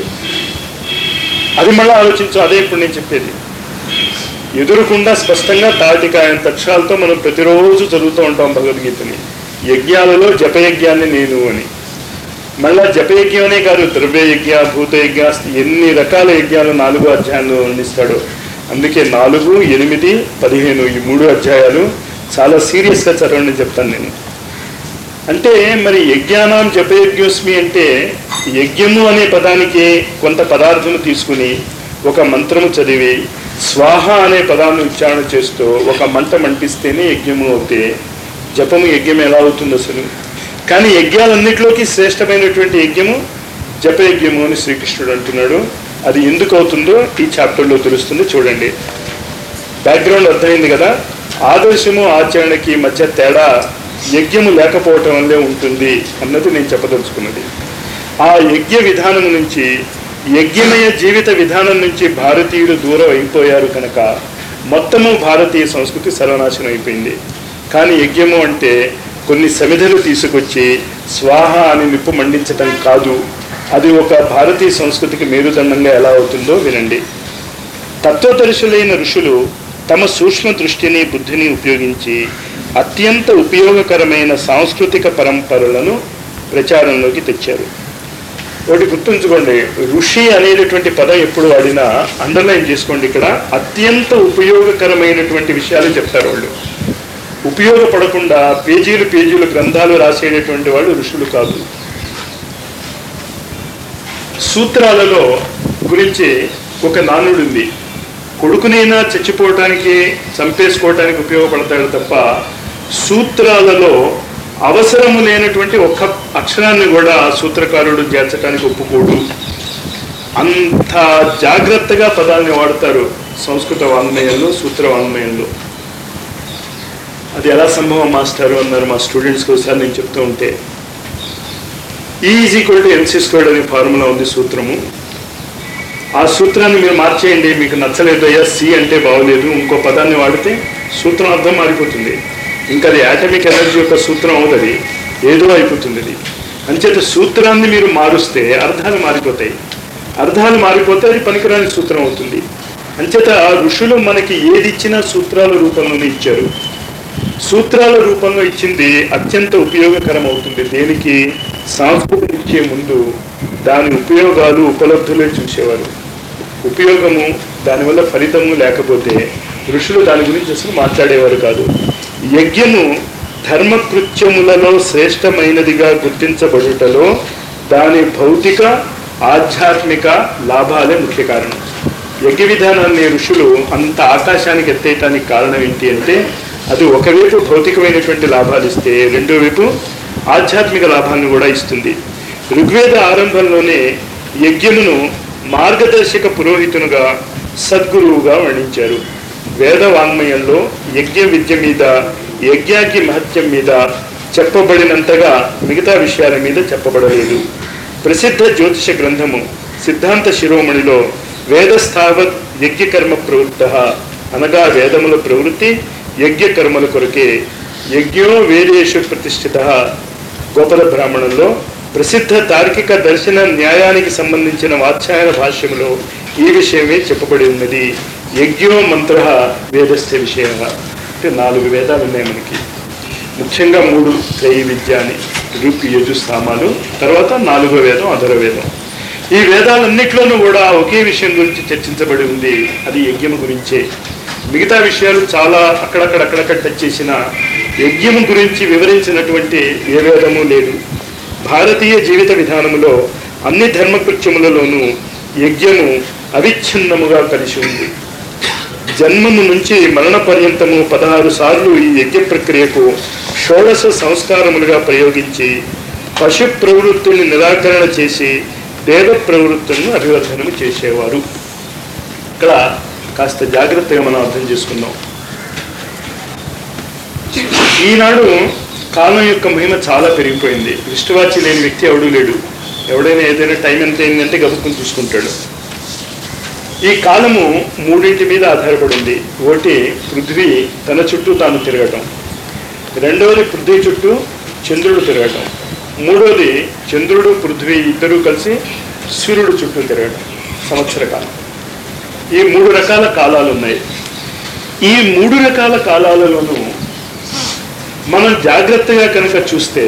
అది మళ్ళీ ఆలోచించు అదే ఇప్పుడు నేను చెప్పేది ఎదురుకుండా స్పష్టంగా తాటికాయంత అక్షరాలతో మనం ప్రతిరోజు చదువుతూ ఉంటాం భగవద్గీతని యజ్ఞాలలో జపయజ్ఞాన్ని నేను అని మళ్ళా జపయజ్ఞమనే కాదు ద్రవ్యయజ్ఞ భూతయజ్ఞ ఎన్ని రకాల యజ్ఞాలు నాలుగో అధ్యాయంలో వర్ణిస్తాడు అందుకే నాలుగు ఎనిమిది పదిహేను ఈ మూడు అధ్యాయాలు చాలా సీరియస్గా చదవండి చెప్తాను నేను అంటే మరి యజ్ఞానాం జపయజ్ఞోస్మి అంటే యజ్ఞము అనే పదానికి కొంత పదార్థము తీసుకుని ఒక మంత్రము చదివి స్వాహ అనే పదాన్ని ఉచ్చారణ చేస్తూ ఒక మంట మంటిస్తేనే యజ్ఞము అవుతే జపము యజ్ఞం ఎలా అవుతుంది అసలు కానీ యజ్ఞాలన్నిటిలోకి శ్రేష్టమైనటువంటి యజ్ఞము జపయజ్ఞము అని శ్రీకృష్ణుడు అంటున్నాడు అది ఎందుకు అవుతుందో ఈ చాప్టర్లో తెలుస్తుంది చూడండి బ్యాక్గ్రౌండ్ అర్థమైంది కదా ఆదర్శము ఆచరణకి మధ్య తేడా యజ్ఞము లేకపోవటం వల్లే ఉంటుంది అన్నది నేను చెప్పదలుచుకున్నది ఆ యజ్ఞ విధానం నుంచి యజ్ఞమయ జీవిత విధానం నుంచి భారతీయులు దూరం అయిపోయారు కనుక మొత్తము భారతీయ సంస్కృతి సర్వనాశనం అయిపోయింది కానీ యజ్ఞము అంటే కొన్ని సమిధలు తీసుకొచ్చి స్వాహ అని నిప్పు మండించటం కాదు అది ఒక భారతీయ సంస్కృతికి మేరుదండంగా ఎలా అవుతుందో వినండి తత్వదర్శులైన ఋషులు తమ సూక్ష్మ దృష్టిని బుద్ధిని ఉపయోగించి అత్యంత ఉపయోగకరమైన సాంస్కృతిక పరంపరలను ప్రచారంలోకి తెచ్చారు ఒకటి గుర్తుంచుకోండి ఋషి అనేటటువంటి పదం ఎప్పుడు వాడినా అండర్లైన్ చేసుకోండి ఇక్కడ అత్యంత ఉపయోగకరమైనటువంటి విషయాలు చెప్తారు వాళ్ళు ఉపయోగపడకుండా పేజీలు పేజీలు గ్రంథాలు రాసేటటువంటి వాళ్ళు ఋషులు కాదు సూత్రాలలో గురించి ఒక నానుడు ఉంది కొడుకునైనా చచ్చిపోవటానికి చంపేసుకోవటానికి ఉపయోగపడతాడు తప్ప సూత్రాలలో అవసరము లేనటువంటి ఒక్క అక్షరాన్ని కూడా సూత్రకారుడు చేర్చడానికి ఒప్పుకోడు అంత జాగ్రత్తగా పదాన్ని వాడతారు సంస్కృత వాంగ్మయంలో సూత్ర వాంగ్మయంలో అది ఎలా సంభవం మాస్టారు అన్నారు మా స్టూడెంట్స్కి ఒకసారి నేను చెప్తూ ఉంటే is equal to M C squared అనే ఫార్ములా ఉంది సూత్రము ఆ సూత్రాన్ని మీరు మార్చేయండి మీకు నచ్చలేదు అయ్యా సి అంటే బాగోలేదు ఇంకో పదాన్ని వాడితే సూత్రం అర్థం మారిపోతుంది ఇంకా అది యాటమిక్ ఎనర్జీ యొక్క సూత్రం అవుతుంది ఏదో అయిపోతుంది అది అంచేత సూత్రాన్ని మీరు మారుస్తే అర్థాలు మారిపోతాయి అర్థాలు మారిపోతే అది పనికిరాని సూత్రం అవుతుంది అంచేత ఋషులు మనకి ఏది ఇచ్చినా సూత్రాల రూపంలోనే ఇచ్చారు సూత్రాల రూపంలో ఇచ్చింది అత్యంత ఉపయోగకరం అవుతుంది దేనికి సంస్కృతి ఇచ్చే ముందు దాని ఉపయోగాలు ఉపలబ్ధులే చూసేవారు ఉపయోగము దానివల్ల ఫలితము లేకపోతే ఋషులు దాని గురించి అసలు మాట్లాడేవారు కాదు యజ్ఞము ధర్మకృత్యములలో శ్రేష్టమైనదిగా గుర్తించబడుటలో దాని భౌతిక ఆధ్యాత్మిక లాభాలే ముఖ్య కారణం యజ్ఞ విధానాన్ని ఋషులు అంత ఆకాశానికి ఎత్తేయటానికి కారణం ఏంటి అంటే అది ఒకవైపు భౌతికమైనటువంటి లాభాలు ఇస్తే రెండో వైపు ఆధ్యాత్మిక లాభాలను కూడా ఇస్తుంది ఋగ్వేద ఆరంభంలోనే యజ్ఞమును మార్గదర్శక పురోహితునుగా సద్గురువుగా వర్ణించారు వేద వాంగ్మయంలో యజ్ఞ విద్య మీద యజ్ఞాగ్ని మహత్యం మీద చెప్పబడినంతగా మిగతా విషయాల మీద చెప్పబడలేదు ప్రసిద్ధ జ్యోతిష గ్రంథము సిద్ధాంత శిరోమణిలో వేదస్థావత్ యజ్ఞకర్మ ప్రవృత్త అనగా వేదముల ప్రవృత్తి యజ్ఞ కర్మల కొరకే యజ్ఞో వేదేషు ప్రతిష్ఠిత గోపల బ్రాహ్మణంలో ప్రసిద్ధ తార్కిక దర్శన న్యాయానికి సంబంధించిన వాత్సాయన భాష్యములో ఈ విషయమే చెప్పబడి ఉన్నది యజ్ఞో మంత్ర వేదస్థ విషయ అంటే నాలుగు వేదాలు ఉన్నాయి మనకి ముఖ్యంగా మూడు త్రయ విద్య అని ఋక్ యజు స్థామాలు తర్వాత నాలుగో వేదం అధర వేదం ఈ వేదాలన్నిట్లోనూ కూడా ఒకే విషయం గురించి చర్చించబడి ఉంది అది యజ్ఞము గురించే మిగతా విషయాలు చాలా అక్కడక్కడ అక్కడక్కడ టచ్ చేసిన యజ్ఞము గురించి వివరించినటువంటి ఏ వేదము లేదు భారతీయ జీవిత విధానములో అన్ని ధర్మకృత్యములలోనూ యజ్ఞము అవిచ్ఛిన్నముగా కలిసి ఉంది జన్మము నుంచి మరణ పర్యంతము పదహారు సార్లు ఈ యజ్ఞ ప్రక్రియకు షోడశ సంస్కారములుగా ప్రయోగించి పశు ప్రవృత్తుల్ని నిరాకరణ చేసి దేవ ప్రవృత్తులను అభివర్ధనము చేసేవారు ఇక్కడ కాస్త జాగ్రత్తగా మనం అర్థం చేసుకుందాం ఈనాడు కాలం యొక్క మహిమ చాలా పెరిగిపోయింది దృష్టివాచి లేని వ్యక్తి ఎవడూ లేడు ఎవడైనా ఏదైనా టైం ఎంత అయిందంటే గబుక్కుని చూసుకుంటాడు ఈ కాలము మూడింటి మీద ఆధారపడి ఉంది ఒకటి పృథ్వీ తన చుట్టూ తాను తిరగటం రెండవది పృథ్వీ చుట్టూ చంద్రుడు తిరగటం మూడవది చంద్రుడు పృథ్వీ ఇద్దరూ కలిసి సూర్యుడు చుట్టూ తిరగటం సంవత్సర కాలం ఈ మూడు రకాల కాలాలు ఉన్నాయి ఈ మూడు రకాల కాలాలలోనూ మనం జాగ్రత్తగా కనుక చూస్తే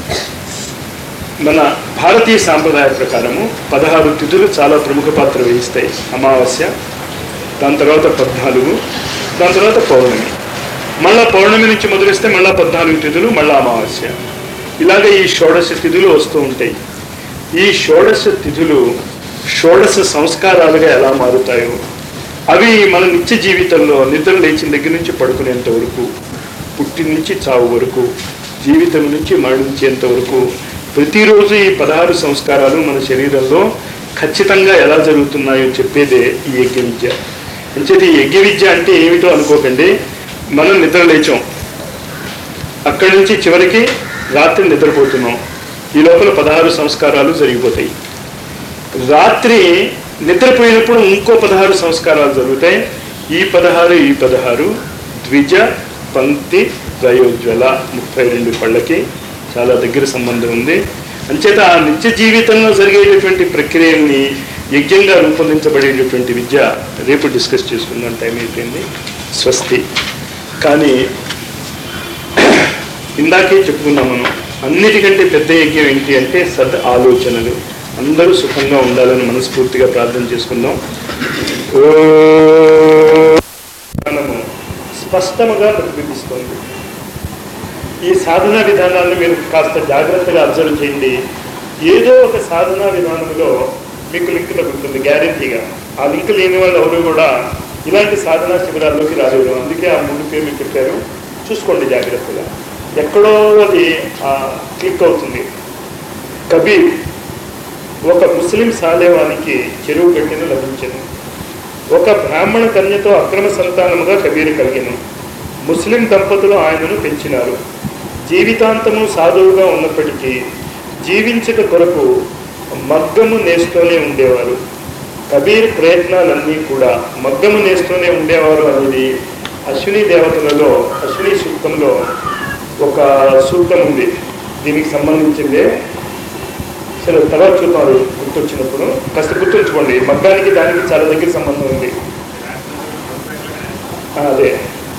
మన భారతీయ సాంప్రదాయ ప్రకారము పదహారు తిథులు చాలా ప్రముఖ పాత్ర వహిస్తాయి అమావాస్య దాని తర్వాత పద్నాలుగు దాని తర్వాత పౌర్ణమి మళ్ళా పౌర్ణమి నుంచి మొదలిస్తే మళ్ళా పద్నాలుగు తిథులు మళ్ళా అమావాస్య ఇలాగ ఈ షోడశ తిథులు వస్తూ ఉంటాయి ఈ షోడశ తిథులు షోడశ సంస్కారాలుగా ఎలా మారుతాయో అవి మన నిత్య జీవితంలో నిద్ర లేచిన దగ్గర నుంచి పడుకునేంత వరకు పుట్టి నుంచి చావు వరకు జీవితం నుంచి మరణించేంత వరకు ప్రతిరోజు ఈ పదహారు సంస్కారాలు మన శరీరంలో ఖచ్చితంగా ఎలా జరుగుతున్నాయో చెప్పేదే ఈ యజ్ఞ విద్య అంచేది ఈ యజ్ఞ విద్య అంటే ఏమిటో అనుకోకండి మనం నిద్ర లేచాం అక్కడి నుంచి చివరికి రాత్రి నిద్రపోతున్నాం ఈ లోపల పదహారు సంస్కారాలు జరిగిపోతాయి రాత్రి నిద్రపోయినప్పుడు ఇంకో పదహారు సంస్కారాలు జరుగుతాయి ఈ పదహారు ఈ పదహారు ద్విజ పంక్తి త్రయోజ్వల ముప్పై రెండు పళ్ళకి చాలా దగ్గర సంబంధం ఉంది అంచేత ఆ నిత్య జీవితంలో జరిగేటటువంటి ప్రక్రియల్ని యజ్ఞంగా రూపొందించబడేటటువంటి విద్య రేపు డిస్కస్ చేసుకుందాం టైం అయిపోయింది స్వస్తి కానీ ఇందాకే చెప్పుకున్నాం మనం అన్నిటికంటే పెద్ద యజ్ఞం ఏంటి అంటే సద్ ఆలోచనలు అందరూ సుఖంగా ఉండాలని మనస్ఫూర్తిగా ప్రార్థన చేసుకుందాం ఓ మనము స్పష్టముగా ప్రతిబింబిస్తుంది ఈ సాధనా విధానాన్ని మీరు కాస్త జాగ్రత్తగా అబ్జర్వ్ చేయండి ఏదో ఒక సాధనా విధానంలో మీకు లింక్ తగ్గుతుంది గ్యారంటీగా ఆ లింక్ లేని వాళ్ళు ఎవరు కూడా ఇలాంటి సాధనా శిబిరాల్లోకి రాలేరు అందుకే ఆ మూడు పేర్లు చెప్పారు చూసుకోండి జాగ్రత్తగా ఎక్కడో అది క్లిక్ అవుతుంది కబీర్ ఒక ముస్లిం సాలేవానికి చెరువు గట్టిన లభించను ఒక బ్రాహ్మణ కన్యతో అక్రమ సంతానముగా కబీరు కలిగిన ముస్లిం దంపతులు ఆయనను పెంచినారు జీవితాంతము సాధువుగా ఉన్నప్పటికీ జీవించట కొరకు మగ్గము నేస్తూనే ఉండేవారు కబీర్ ప్రయత్నాలన్నీ కూడా మగ్గము నేస్తూనే ఉండేవారు అనేది అశ్విని దేవతలలో అశ్విని సూక్తంలో ఒక సూక్తం ఉంది దీనికి సంబంధించిందే సరే తర్వాత చూద్దాం గుర్తొచ్చినప్పుడు కాస్త గుర్తుంచుకోండి మగ్గానికి దానికి చాలా దగ్గర సంబంధం ఉంది ఆ, అదే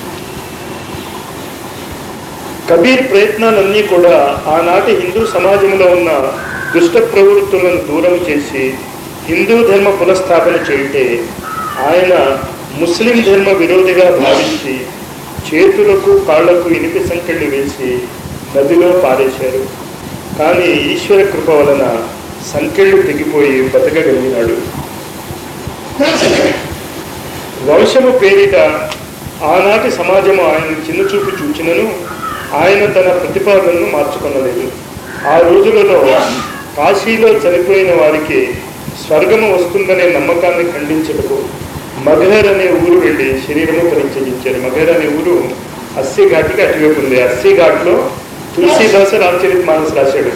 కబీర్ ప్రయత్నాలన్నీ కూడా ఆనాటి హిందూ సమాజంలో ఉన్న దుష్ట ప్రవృత్తులను దూరం చేసి హిందూ ధర్మ పునఃస్థాపన చేయుటే ఆయన ముస్లిం ధర్మ విరోధిగా భావించి చేతులకు కాళ్లకు ఇనిపి సంకెళ్ళు వేసి నదిలో పారేశారు కానీ ఈశ్వర కృప వలన సంకెళ్ళు తెగిపోయి బతకగలిగినాడు వంశము పేరిట ఆనాటి సమాజము ఆయన చిన్న చూపు చూచినను ఆయన తన ప్రతిపాదనను మార్చుకొనలేదు ఆ రోజులలో కాశీలో చనిపోయిన వారికి స్వర్గము వస్తుందనే నమ్మకాన్ని ఖండించటకు మగహర్ అనే ఊరు వెళ్ళి శరీరము పరిచయించారు మగహర్ అనే ఊరు అస్సీ ఘాట్కి అటువైపు ఉంది అస్సీ ఘాట్లో తులసీదాస రామచరిత్ మానస్ రాశాడు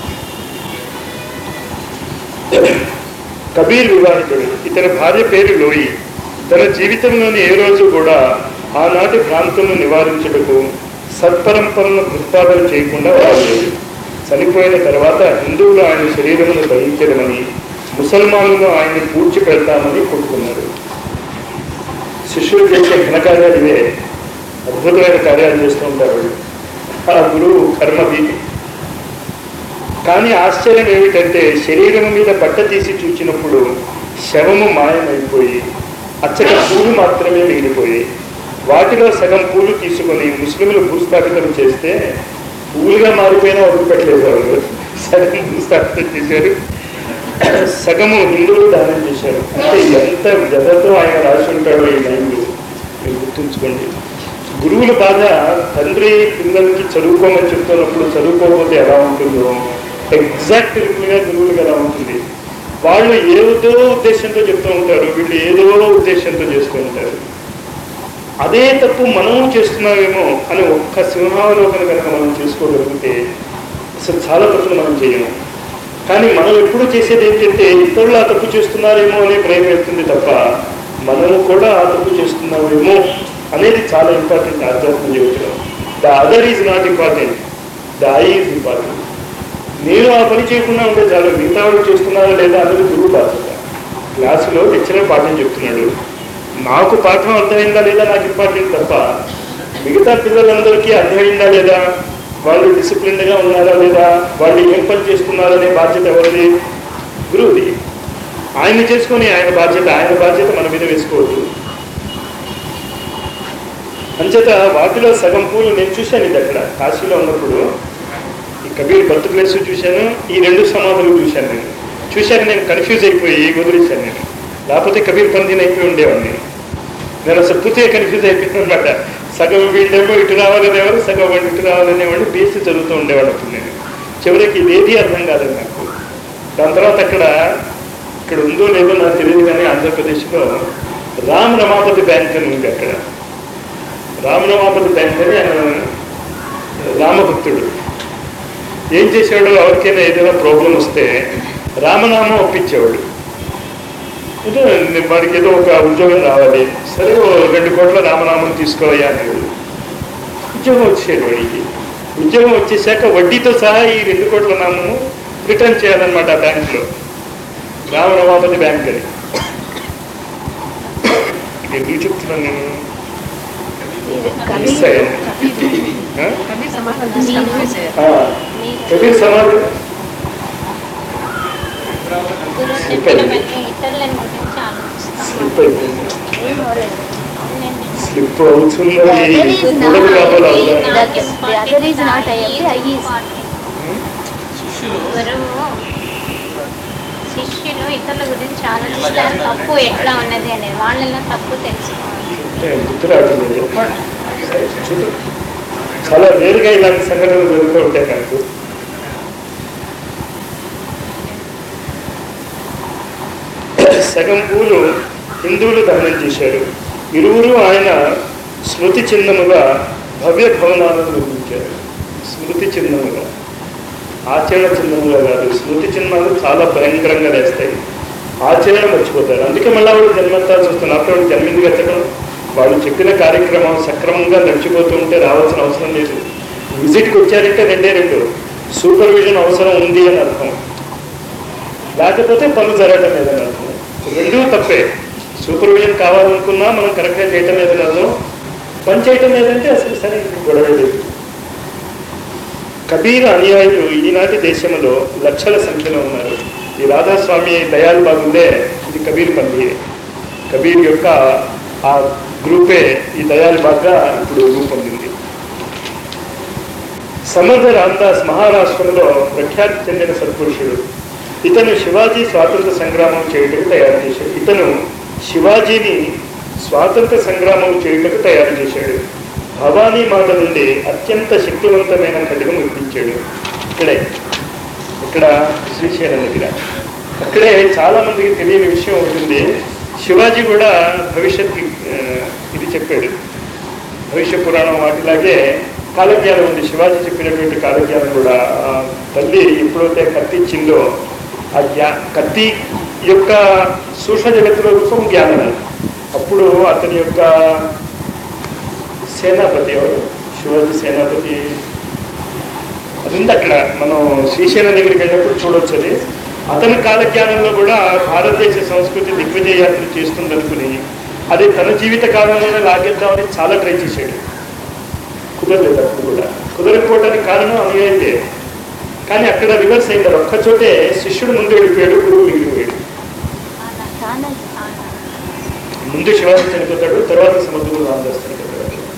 కబీర్ వివాహితుడు ఇతని భార్య పేరు లోయి తన జీవితంలోని ఏ రోజు కూడా ఆనాటి ప్రాంతంను నివారించుటకు సత్పరంపరను ప్రతిపాదన చేయకుండా వాడలేదు చనిపోయిన తర్వాత హిందువులు ఆయన శరీరమును గ్రహించడమని ముసల్మానులు ఆయన్ని పూడ్చి పెడతామని కొట్టుకున్నారు శిష్యులు చేసే ఘనకార్యాలు ఇవే అద్భుతమైన కార్యాలు చేస్తూ ఉంటారు వాళ్ళు. ఆ గురువు కర్మ వీధి కానీ ఆశ్చర్యం ఏమిటంటే శరీరం మీద బట్ట తీసి చూచినప్పుడు శవము మాయమైపోయి అచ్చట పూలు మాత్రమే మిగిలిపోయాయి వాటిలో సగం పూలు తీసుకొని ముస్లింలు భూస్థాపితం చేస్తే పూలుగా మారిపోయినా వదిలిపెట్టలేదు వాళ్ళు సగం భూస్థాపితం చేశారు సగము హిందువులు దానం చేశారు అంటే ఎంత వ్యధతో ఆయన రాసి ఉంటాడో ఈ లైన్లు మీరు గుర్తుంచుకోండి గురువుల బాధ తండ్రి పిల్లలకి చదువుకోమని చెప్తున్నప్పుడు చదువుకోకపోతే ఎలా ఉంటుందో ఎగ్జాక్ట్ గా గురువులకు ఎలా ఉంటుంది వాళ్ళు ఏదో ఉద్దేశంతో చెప్తూ ఉంటారు వీళ్ళు ఏదో ఉద్దేశంతో చేస్తూ ఉంటారు అదే తప్పు మనము చేస్తున్నామేమో అని ఒక్క సింహావలోకన కనుక మనం చేసుకోగలిగితే అసలు చాలా తప్పులు మనం చేయము కానీ మనం ఎప్పుడు చేసేది ఏంటంటే ఇతరులు ఆ తప్పు చేస్తున్నారేమో అనే భయం వెళ్తుంది తప్ప మనము కూడా ఆ తప్పు చేస్తున్నామేమో అనేది చాలా ఇంపార్టెంట్ ఆధ్యాత్మ జీవితంలో the other is not important the I is important నేను ఆ పని చేయకుండా ఉంటే చాలు మిగతా వాళ్ళు చేస్తున్నారా లేదా అన్నది గురువు బాధ్యత క్లాసులో లెక్చరర్ పాఠం చెప్తున్నాడు నాకు పాఠం అర్థమైందా లేదా నాకు ఇంపార్టెంట్ తప్ప మిగతా పిల్లలందరికీ అర్థమైందా లేదా వాళ్ళు డిసిప్లిన్డ్గా ఉన్నారా లేదా వాళ్ళు ఏం పని చేస్తున్నారా అనే బాధ్యత ఎవరిది గురువుది ఆయన చేసుకొని ఆయన బాధ్యత ఆయన బాధ్యత మన మీద వేసుకోవద్దు అంచేత వాటిలో సగం పూలు నేను చూశాను ఇది అక్కడ కాశీలో ఉన్నప్పుడు ఈ కబీర్ బర్త్ ప్లేస్ చూశాను ఈ రెండు సమాధులు చూశాను నేను చూశాను నేను కన్ఫ్యూజ్ అయిపోయి వదిలేశాను నేను లేకపోతే కబీర్ పందిని అయిపోయి ఉండేవాడిని నేను నేను అసలు పూర్తిగా కన్ఫ్యూజ్ అయిపోయాను అనమాట సగం వీళ్ళేమో ఇటు రావాలనేవారు సగం వాళ్ళు ఇటు రావాలనేవాడు బీసీ చదువుతూ ఉండేవాడు అప్పుడు నేను చివరికి ఇదేది అర్థం కాలేదు నాకు దాని తర్వాత అక్కడ ఇక్కడ ఉందో లేదో నాకు తెలియదు కానీ ఆంధ్రప్రదేశ్లో రామ్ రమాపతి బ్యాంక్ అని ఉంది అక్కడ రామరమాపతి బ్యాంక్ అని ఆయన రామభక్తుడు ఏం చేసేవాడు ఎవరికైనా ఏదైనా ప్రాబ్లం వస్తే రామనామం ఒప్పించేవాడు ఏదో వాడికి ఏదో ఒక ఉద్యోగం రావాలి సరే ఓ రెండు కోట్ల రామనామం తీసుకోవయ్యా అనేవాడు ఉద్యోగం వచ్చేది వాడికి ఉద్యోగం వచ్చేసాక వడ్డీతో సహా ఈ రెండు కోట్ల నామము రిటర్న్ చేయాలన్నమాట ఆ బ్యాంకులో రామరమాపతి బ్యాంక్ అని ఇది ఎందుకు చెప్తున్నాను నేను మిస్ అయ్యాను ఆ? ఆ, కబీర్ సమాధి గురువు Slip చెప్పిన అయింది. వెంటనే ఇతరులని గురించి ఆలోచిస్తాం స్లిప్ అయిపోయింది ఏం అవ్వలేదు. అవునండి. స్లిప్ అవుతున్నది The other is మూడవ not- లోపల ఈ అవుతుంది. నాకు The- the other is not I am, I is. గురువు శిష్యులు ఇతరుల గురించి ఆలోచిస్తారు తప్పు ఎట్లా ఉన్నది అనేది వాళ్ళలో తప్పు తెలుసుకోవాలి అంటే గుర్తు రావట్లేదు చూడు చాలా వేరుగా ఇలాంటి సంఘటనలు జరుగుతూ ఉంటాయి నాకు సగం ఊరు హిందువులు దహనం చేశారు ఇరువురు ఆయన స్మృతి చిహ్నముగా భవ్య భవనాలను నిర్మించారు స్మృతి చిహ్నముగా ఆచరణ చిహ్నముగా కాదు స్మృతి చిహ్నాలు చాలా భయంకరంగా వేస్తాయి ఆచరణ మర్చిపోతారు అందుకే మళ్ళీ వాడు జన్మంతాల్సి వస్తుంది అప్పుడు వాడు జన్మింది ఎత్తడం వాళ్ళు చెప్పిన కార్యక్రమం సక్రమంగా నడిచిపోతూ ఉంటే రావాల్సిన అవసరం లేదు విజిట్కి వచ్చారంటే రెండే రెండు సూపర్విజన్ అవసరం ఉంది అని అర్థం లేకపోతే పనులు జరగటం లేదని అర్థం రెండూ తప్పే సూపర్విజన్ కావాలనుకున్నా మనం కరెక్ట్గా చేయటం లేదని అర్థం పని చేయటం లేదంటే అసలు సరే గొడవ లేదు కబీర్ అనుయాయులు ఈనాటి దేశంలో లక్షల సంఖ్యలో ఉన్నారు ఈ రాధాస్వామి దయాలు బాగుందే ఇది కబీర్ పంది కబీర్ యొక్క ఆ గ్రూపే ఈ దయాలు బాగా ఇప్పుడు రూపొందింది సమర్థ రామదాస్ మహారాష్ట్రంలో ప్రఖ్యాతి చెందిన సత్పురుషుడు ఇతను శివాజీ స్వాతంత్ర సంగ్రామం చేయటకు తయారు చేశాడు ఇతను శివాజీని స్వాతంత్ర సంగ్రామం చేయటకు తయారు చేశాడు భవానీ మాత నుండి అత్యంత శక్తివంతమైన ఖడ్గం ఇప్పించాడు ఇక్కడే ఇక్కడ శ్రీశైలం దగ్గర అక్కడే చాలా మందికి తెలియని విషయం ఉంటుంది శివాజీ కూడా భవిష్యత్ ఇది చెప్పాడు భవిష్య పురాణం వాటిలాగే కాలజ్ఞానం ఉంది శివాజీ చెప్పినటువంటి కాలజ్ఞానం కూడా ఆ తల్లి ఎప్పుడైతే కత్తి ఇచ్చిందో ఆ జ్ఞా కత్తి యొక్క సూక్ష్మ జగత్తులో రూపం జ్ఞానం అప్పుడు అతని యొక్క సేనాపతి ఎవరు శివాజీ సేనాపతి అది ఉంది అక్కడ మనం శ్రీశైలం దగ్గరికి వెళ్ళినప్పుడు చూడొచ్చు అది అతని కాలజ్ఞానంలో కూడా భారతదేశ సంస్కృతి దిగ్విజయ యాత్ర చేస్తుందనుకుని అది తన జీవిత కాలంలోనే లాగేద్దామని చాలా ట్రై చేశాడు కుదరలేదు అప్పుడు కూడా కుదరకపోవడానికి కారణం అనుయాయితే కానీ అక్కడ రివర్స్ అయింది ఒక్క చోటే శిష్యుడు ముందు వెళ్ళిపోయాడు గురువు మిగిలిపోయాడు చాలా చాలా ముందు శివాజీ చనిపోతాడు తర్వాత సముద్రంలో రామదాస్ చనిపోతాడు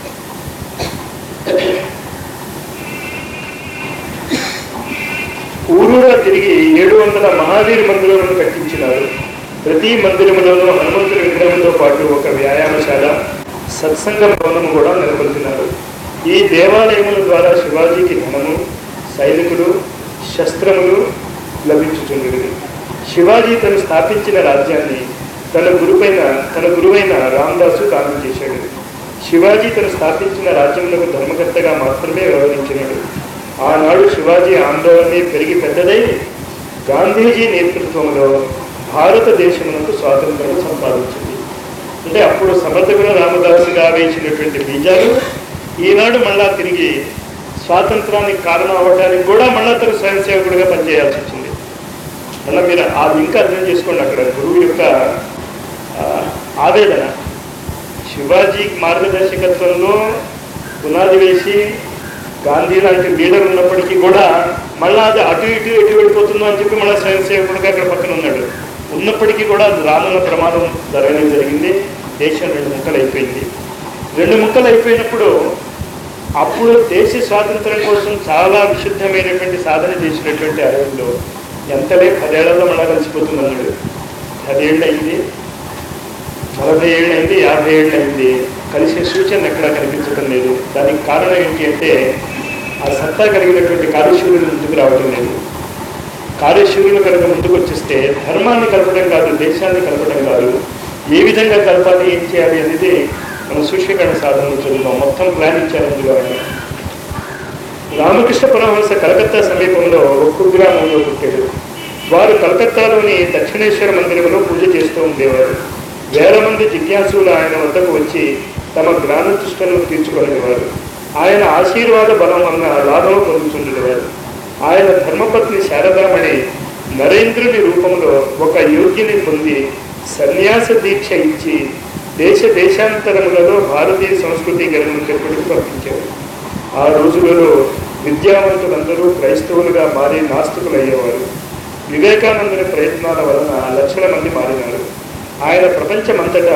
ఊరూరా తిరిగి ఏడు వందల మహావీర్ మందిరములను కట్టించినారు ప్రతి మందిరములోనూ హనుమంతుడి విగ్రహంతో పాటు ఒక వ్యాయామశాల సత్సంగ భవనము కూడా నెలకొల్పినారు ఈ దేవాలయముల ద్వారా శివాజీకి ధనము సైనికులు శస్త్రములు లభించుచుండేది శివాజీ తను స్థాపించిన రాజ్యాన్ని తన గురువైన తన గురువైన రామదాసు దానం చేశాడు శివాజీ తను స్థాపించిన రాజ్యములకు ధర్మకర్తగా మాత్రమే వ్యవహరించినాడు ఆనాడు శివాజీ ఆందోళన పెరిగి పెద్దదై గాంధీజీ నేతృత్వంలో భారతదేశమునకు స్వాతంత్రం సంపాదించింది అంటే అప్పుడు సమర్థకుల రామదాసుగా వేసినటువంటి బీజాలు ఈనాడు మళ్ళా తిరిగి స్వాతంత్రానికి కారణం అవ్వడానికి కూడా మళ్ళా తను స్వయం సేవకుడిగా పనిచేయాల్సి వచ్చింది మళ్ళీ మీరు ఆ ఇంకా అర్థం చేసుకోండి అక్కడ గురువు యొక్క ఆ, ఆవేదన శివాజీ మార్గదర్శకత్వంలో పునాది వేసి గాంధీ లాంటి లీడర్ ఉన్నప్పటికీ కూడా మళ్ళా అది అటు ఇటు ఎటు వెళ్ళిపోతుందో అని చెప్పి మళ్ళీ స్వయం సేవకుడిగా అక్కడ పక్కన ఉన్నాడు ఉన్నప్పటికీ కూడా అది రానున్న ప్రమాదం జరగడం జరిగింది దేశం రెండు ముక్కలు అయిపోయింది రెండు ముక్కలు అయిపోయినప్పుడు అప్పుడు దేశ స్వాతంత్రం కోసం చాలా విశుద్ధమైనటువంటి సాధన చేసినటువంటి అరవిందో ఎంతలే పదేళ్లలో మళ్ళా కలిసిపోతుంది అన్నాడు పదేళ్ళు అయింది నలభై ఏళ్ళు అయింది యాభై ఏళ్ళు అయింది కలిసే సూచన ఎక్కడా కనిపించడం లేదు దానికి కారణం ఏంటి అంటే ఆ సత్తా కలిగినటువంటి కార్యశూరులు ముందుకు రావడం లేదు కార్యశూరులు కనుక ముందుకు వచ్చేస్తే ధర్మాన్ని కలపడం కాదు దేశాన్ని కలపడం కాదు ఏ విధంగా కలపాలి ఏం చేయాలి అనేది మనం సూక్ష్మీకరణ సాధనలు చదువుతాం మొత్తం ప్లాన్ ఇచ్చారు అందులో ఆయన రామకృష్ణ పరమహంస కలకత్తా సమీపంలో ఒక్క గ్రామంలో పుట్టాడు వారు కలకత్తాలోని దక్షిణేశ్వర మందిరంలో పూజ చేస్తూ ఉండేవారు వేల మంది జిజ్ఞాసులు ఆయన వద్దకు వచ్చి తమ జ్ఞాన దృష్టిలను తీర్చుకునేవారు ఆయన ఆశీర్వాద బలం వలన లాభం పొందుతుండేవారు ఆయన ధర్మపత్ని శారదామణి నరేంద్రుని రూపంలో ఒక యోగిని పొంది సన్యాస దీక్ష ఇచ్చి దేశ దేశాంతరములలో భారతీయ సంస్కృతి గెలుపు చెప్పడానికి పంపించారు ఆ రోజులలో విద్యావంతులందరూ క్రైస్తవులుగా మారి నాస్తికులయ్యేవారు వివేకానందుని ప్రయత్నాల వలన లక్షల మంది మారినారు ఆయన ప్రపంచమంతటా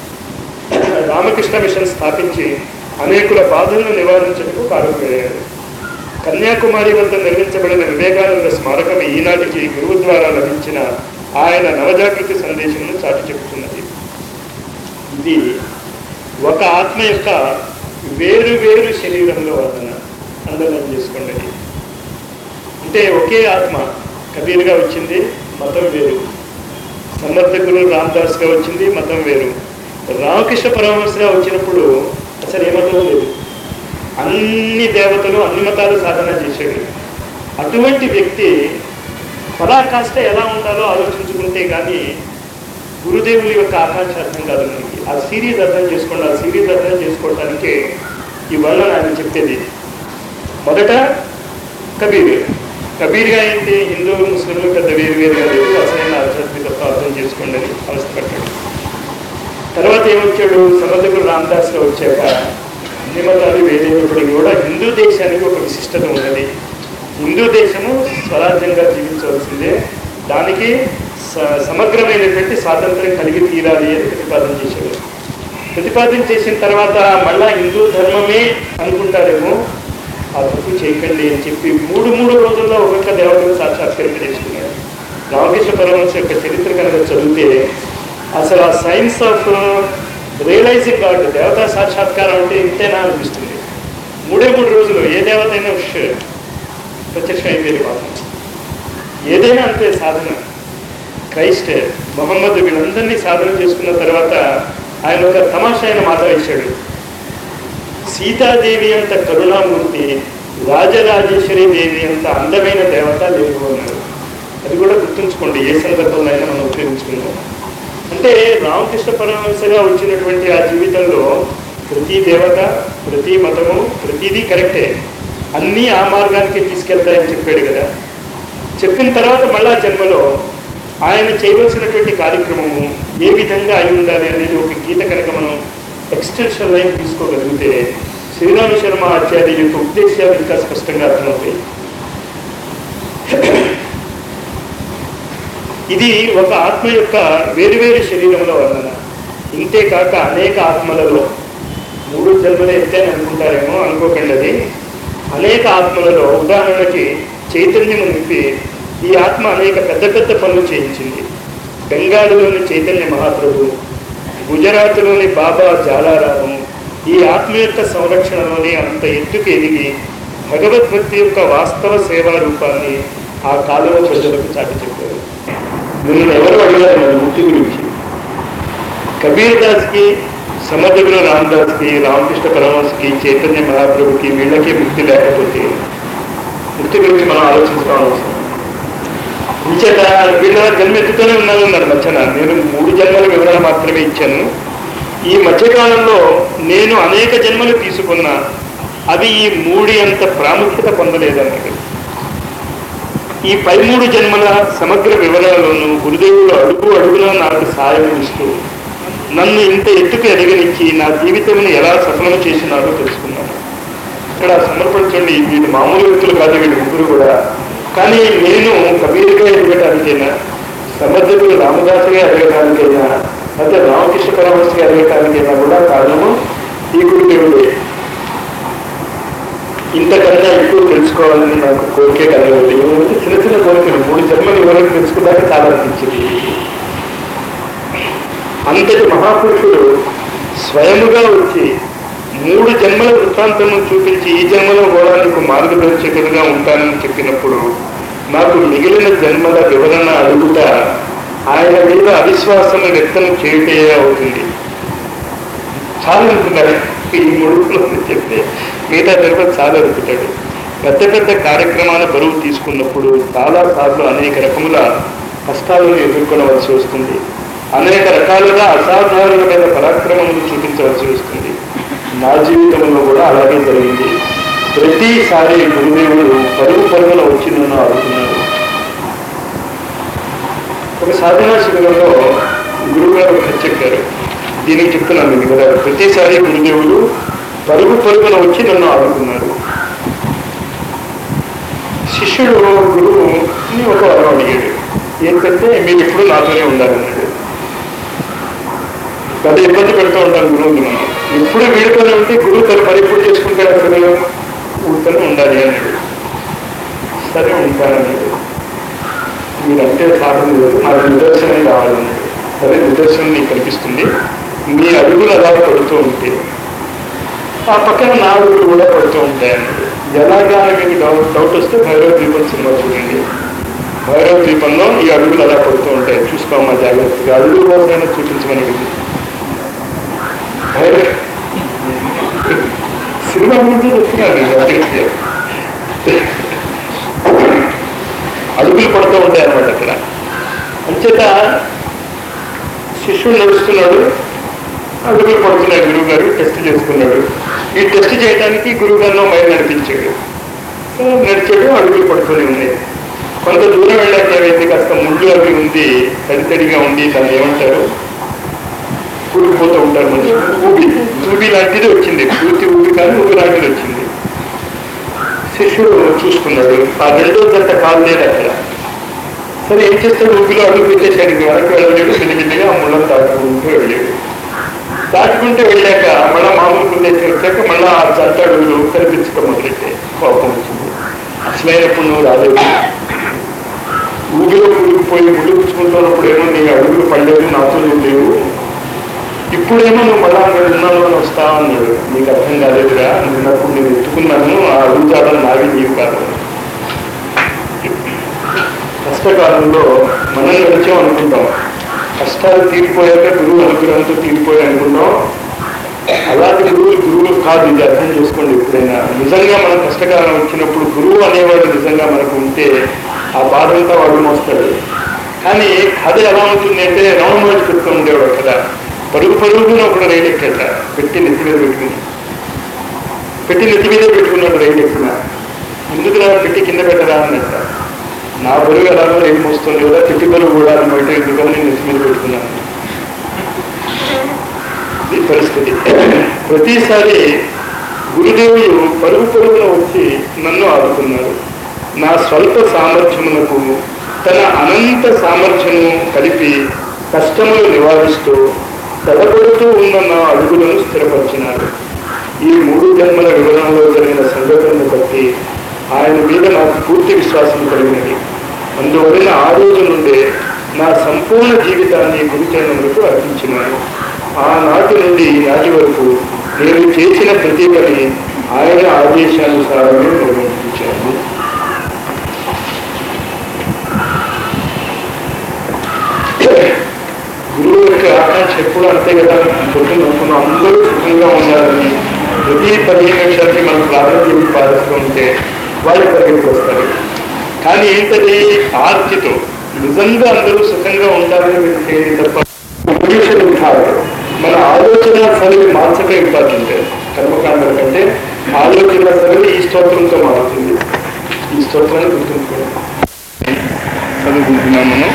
రామకృష్ణ మిషన్ స్థాపించి అనేకుల బాధలను నివారించడానికి కారణమయ్యారు కన్యాకుమారి వద్ద నిర్మించబడిన వివేకానంద స్మారకం ఈనాటికి గురువు ద్వారా లభించిన ఆయన నవజాగృతి సందేశంను చాటి చెబుతున్నది ఇది ఒక ఆత్మ యొక్క వేరు వేరు శరీరంలో వర్ణన అందరం చేసుకోండి అది. అంటే ఒకే ఆత్మ కబీర్గా వచ్చింది మతం వేరు సమర్థ గురు రామదాస్గా వచ్చింది మతం వేరు రామకృష్ణ పరమహంసగా వచ్చినప్పుడు అసలు ఏ మతం లేదు అన్ని దేవతలు అన్ని మతాలు సాధన చేశాడు అటువంటి వ్యక్తి పరాకాష్ట ఎలా ఉండాలో ఆలోచించుకుంటే కానీ గురుదేవుని యొక్క ఆకాంక్ష అర్థం కాదు మనకి ఆ సిరీస్ అర్థం చేసుకోండి ఆ సిరీస్ అర్థం చేసుకోవడానికి ఈ వర్ణన ఆయన చెప్పేది మొదట కబీర్ కబీర్గా ఏంటి హిందూ ముస్లింలు పెద్ద వేరు వేరుగా లేదు అసలైన ఆధ్యాత్మికత అర్థం చేసుకోండి అని అవసరపడ్డాడు తర్వాత ఏమొచ్చాడు సమర్థకుడు రామదాస్లో వచ్చాక అన్ని మతాలు వేరేటప్పటికీ కూడా హిందూ దేశానికి ఒక విశిష్టత ఉన్నది హిందూ దేశము స్వరాజ్యంగా జీవించవలసిందే దానికి స- సమగ్రమైనటువంటి స్వాతంత్రం కలిగి తీరాలి అని ప్రతిపాదన చేశాడు ప్రతిపాదన చేసిన తర్వాత మళ్ళా హిందూ ధర్మమే అనుకుంటారేమో ఆ తప్పు చేయకండి అని చెప్పి మూడు మూడు రోజుల్లో ఒక్కొక్క దేవతను సాక్షాత్కరింప చేసుకున్నాడు రామకృష్ణ పరమహంస యొక్క చరిత్ర కనుక చదివితే అసలు ఆ సైన్స్ ఆఫ్ రియలైజింగ్ గాడ్ దేవతా సాక్షాత్కారం అంటే ఇంతేనా అనిపిస్తుంది మూడే మూడు రోజులు ఏ దేవత అయినా ఉష్ ప్రత్యక్షం అయిపోయింది పాపం ఏదైనా అంతే సాధన క్రైస్ట్ మొహమ్మద్ వీళ్ళందరినీ సాధన చేసుకున్న తర్వాత ఆయన ఒక తమాషా అయిన మాట ఇచ్చాడు సీతాదేవి అంత కరుణామూర్తి రాజరాజేశ్వరి దేవి అంత అందమైన దేవత లేదు అన్నాడు అది కూడా గుర్తుంచుకోండి ఏ సందర్భంలో అయినా మనం ఉపయోగించుకుందాం అంటే రామకృష్ణ పరమహంసగా వచ్చినటువంటి ఆ జీవితంలో ప్రతి దేవత ప్రతి మతము ప్రతిదీ కరెక్టే అన్నీ ఆ మార్గానికి తీసుకెళ్తాయని చెప్పాడు కదా చెప్పిన తర్వాత మళ్ళా జన్మలో ఆయన చేయవలసినటువంటి కార్యక్రమము ఏ విధంగా అయి ఉండాలి అనేది ఒక గీత కనుక మనం ఎక్స్టెన్షన్ లైన్ తీసుకోగలిగితే శ్రీరామ శర్మ ఆచార్య యొక్క ఉద్దేశాలు ఇంకా స్పష్టంగా అర్థమవుతాయి ఇది ఒక ఆత్మ యొక్క వేరువేరు శరీరంలో వర్ణన ఇంతే కాక అనేక ఆత్మలలో మూడు జన్మలు ఎత్తేని అనుకుంటారేమో అనుకోకండి అది అనేక ఆత్మలలో ఉదాహరణకి చైతన్యం నింపి ఈ ఆత్మ అనేక పెద్ద పెద్ద పనులు చేయించింది బెంగాలులోని చైతన్య మహాప్రభు గుజరాత్లోని బాబా జాలారాము ఈ ఆత్మ యొక్క సంరక్షణలోని అంత ఎత్తుకు ఎదిగి భగవద్భక్తి యొక్క వాస్తవ సేవా రూపాన్ని ఆ కాలంలో ప్రజలకు చాటి చెప్పారు వీళ్ళు ఎవరు అడిగారు మన ముక్తి గురించి కబీర్ దాస్కి సమర్థుడు రామదాస్కి రామకృష్ణ పరమహంసకి చైతన్య మహాప్రభుకి వీళ్ళకి ముక్తి లేకపోతే ముక్తి గురించి మనం ఆలోచించడం అవసరం ఇంచేత వీళ్ళ జన్మ ఎత్తుతూనే ఉన్నాను అన్నారు మధ్యన నేను మూడు జన్మల వివరణ మాత్రమే ఇచ్చాను ఈ మధ్యకాలంలో నేను అనేక జన్మలు తీసుకున్నా అవి ఈ మూడి అంత ప్రాముఖ్యత పొందలేదన్నాడు ఈ పై మూడు జన్మల సమగ్ర వివరాలను గురుదేవుడు అడుగు అడుగునా నాకు సాయం ఇస్తూ నన్ను ఇంత ఎత్తుకు ఎదగనిచ్చి నా జీవితంను ఎలా సఫలం చేసినారో తెలుసుకున్నాను ఇక్కడ సమర్పించండి వీళ్ళు మామూలు వ్యక్తులు కాదు వీళ్ళు ముగ్గురు కూడా కానీ నేను కబీర్గా ఎదగటానికైనా సమర్థుడు రామదాసుగా ఎదగటానికైనా అయితే రామకృష్ణ పరమహంసగా ఎదగటానికైనా కూడా కారణము ఈ గురుదేవుడే ఇంతకన్నా ఎక్కువ తెలుసుకోవాలని నాకు కోరికే కలగదు ఏమంటే చిన్న చిన్న కోరికలు మూడు జన్మలు ఎవరైనా తెలుసుకున్నాక చాలా అనిపించింది అంతటి మహాపురుషుడు స్వయముగా వచ్చి మూడు జన్మల వృత్తాంతము చూపించి ఈ జన్మలో కూడా నీకు మార్గదర్శకులుగా ఉంటానని చెప్పినప్పుడు నాకు మిగిలిన జన్మల వివరణ అడుగుతా ఆయన మీద అవిశ్వాసం వ్యక్తం చేయుటే అవుతుంది చాలా అనుకున్నారు ఈ మూడు చెప్తే మిగతా తిరుపతి చాలా అనుకుంటాడు పెద్ద పెద్ద కార్యక్రమాల బరువు తీసుకున్నప్పుడు చాలా సార్లు అనేక రకముల కష్టాలను ఎదుర్కొనవలసి వస్తుంది అనేక రకాలుగా అసాధారణమైన పరాక్రమములు చూపించవలసి వస్తుంది నా జీవితంలో కూడా అలాగే జరిగింది ప్రతిసారి గురుదేవుడు పరుగు పరుగున వచ్చి నన్ను అడుగుతున్నాడు ఒక సాధనా శిబిరంలో గురువు గారు ఒక కథ చెప్పారు దీనికి చెప్తున్నాను మీకు కదా ప్రతిసారి గురుదేవుడు పరుగు పరుగున వచ్చి నన్ను ఆడుకున్నాడు శిష్యుడు గురువుని ఒక వరం అడిగాడు ఏంటంటే మీరు ఎప్పుడు నాతోనే ఉండాలన్నాడు పెద్ద ఇబ్బంది పెడుతూ ఉంటాను గురువుని మనం ఎప్పుడు వీడుతూనే ఉంటే గురువు తన పని ఎప్పుడు చేసుకుంటాడు అసలు ఊరితోనే ఉండాలి అన్నాడు సరే ఉంటానన్నాడు మీరంటే సాధన లేదు నాకు నిదర్శనం కావాలన్నాడు సరే నిదర్శనం నీకు కనిపిస్తుంది మీ అడుగులు అలా పడుతూ ఉంటే ఆ పక్కన నా అడుగులు కూడా పడుతూ ఉంటాయి అన్నాడు ఎలాగా అని మీకు డౌట్ డౌట్ వస్తే భైరవ దీపం సినిమా చూడండి భైరవ దీపంలో ఈ అడుగులు అలా పడుతూ ఉంటాయి చూసుకోమా జాగ్రత్తగా అడుగులు కోసమైనా చూపించమని అడిగింది భైరవ సినిమా గురించి చెప్తున్నాను నేను అడిగితే. అడుగులు పడుతూ ఉంటాయి అన్నమాట అక్కడ అంచేత శిష్యుడు నడుస్తున్నాడు అడుగులు పడుతున్నాడు గురువు గారు టెస్ట్ చేసుకున్నాడు ఈ టెస్ట్ చేయడానికి గురువు గారిలో మైలు నడిపించాడు సో నడిచాడు అడుగులు పడుతూనే ఉన్నాయి కొంత దూరం వెళ్ళాక ఏమైంది కాస్త ముళ్ళు అవి ఉంది తడితడిగా ఉండి దాన్ని ఏమంటారు కూలిపోతూ ఉంటారు మనిషి ఊబి ఊబి లాంటిది వచ్చింది పూర్తి ఊబి కానీ ఊబి లాంటిది వచ్చింది శిష్యుడు చూసుకున్నాడు ఆ రెండో జంట కాలు లేదు అక్కడ సరే ఏం చేస్తాడు ఊపిలో అడుగు పెట్టేశాడు ఇంక వెనక్కి వెళ్ళలేడు మెల్లిమెల్లిగా ఆ ముళ్ళను దాటుకుంటూ వెళ్ళాడు దాటుకుంటూ వెళ్ళాక మళ్ళా మామూలు ప్రదేశం వచ్చాక మళ్ళా ఆ జంట అడుగులు కనిపించడం మొదలెట్టే కోపం వచ్చింది అసలైనప్పుడు నువ్వు రాలేదు ఊపిలో కూలిపోయి ముళ్ళు పుచ్చుకుంటున్నప్పుడు ఏమో నీ అడుగులు పడలేదు నాతో నువ్వు లేవు ఇప్పుడేమో నువ్వు మళ్ళా అక్కడ ఉన్నాను అని వస్తావు అన్నాడు నీకు అర్థం కాలేదురా నిన్నప్పుడు నేను ఎత్తుకున్నాను ఆ అడుగుజాడలు నావి నీవు కాదు కష్టకాలంలో మనం నడిచాం అనుకుంటాం కష్టాలు తీరిపోయాక గురువు అనుగ్రహంతో తీరిపోయాయి అనుకుంటాం అలాంటి గురువులు గురువులు కాదు ఇది అర్థం చేసుకోండి ఎప్పుడైనా నిజంగా మనం కష్టకాలం వచ్చినప్పుడు గురువు అనేవాడు నిజంగా మనకు ఉంటే ఆ బాధంతా వాడు మోస్తాడు కానీ కథ ఎలా ఉంటుంది అంటే రమణమోజు చెప్తూ ఉండేవాడు కదా పరుగు పరుగున ఒకడు రైలు ఎక్కాట పెట్టి నెత్తి మీద పెట్టుకుని పెట్టి నెత్తి మీదే పెట్టుకున్నాడు రైలు ఎక్కిన ఎందుకు రా పెట్టి కింద పెట్టరా అన్నట్ట నా బరువు ఎలాగో రైలు మోస్తుంది కదా పెట్టి బరువు కూడా అని బయట ఎందుకని నేను నెత్తి మీద పెట్టుకున్నాను ఇది పరిస్థితి ప్రతిసారి గురుదేవులు పరుగు పరుగున వచ్చి నన్ను ఆదుకున్నారు నా స్వల్ప సామర్థ్యమునకు తన అనంత సామర్థ్యము కలిపి కష్టములు నివారిస్తూ తడబడుతూ ఉన్న నా అడుగులను స్థిరపరిచినారు ఈ మూడు జన్మల వివరణలో జరిగిన సంఘటనను బట్టి ఆయన మీద నాకు పూర్తి విశ్వాసం కలిగినది అందువలన ఆ రోజు నుండే నా సంపూర్ణ జీవితాన్ని గురుచరణములకు అర్పించినాను ఆనాటి నుండి ఈనాటి వరకు నేను చేసిన ప్రతి పని ఆయన ఆదేశానుసారమే నిర్వహించాను గురువు యొక్క ఆకాంక్ష ఎప్పుడు అంతే కదా పొద్దున్న అనుకున్న అందరూ సుఖంగా ఉండాలని ప్రతి పదిహేను నిమిషాలకి మనం ప్రార్థన చేసి పాటిస్తూ ఉంటే వాళ్ళు పరిగెత్తుకు వస్తారు కానీ ఏంటది ఆర్తితో నిజంగా అందరూ సుఖంగా ఉండాలని మీరు చేయండి తప్ప ఉపదేశం కాదు మన ఆలోచన సరిని మార్చక ఇంపార్టెంట్ కర్మకాండల కంటే ఆలోచన సరిని ఈ స్తోత్రంతో మారుతుంది ఈ స్తోత్రాన్ని గుర్తుంచుకోండి చదువుకుంటున్నాం మనం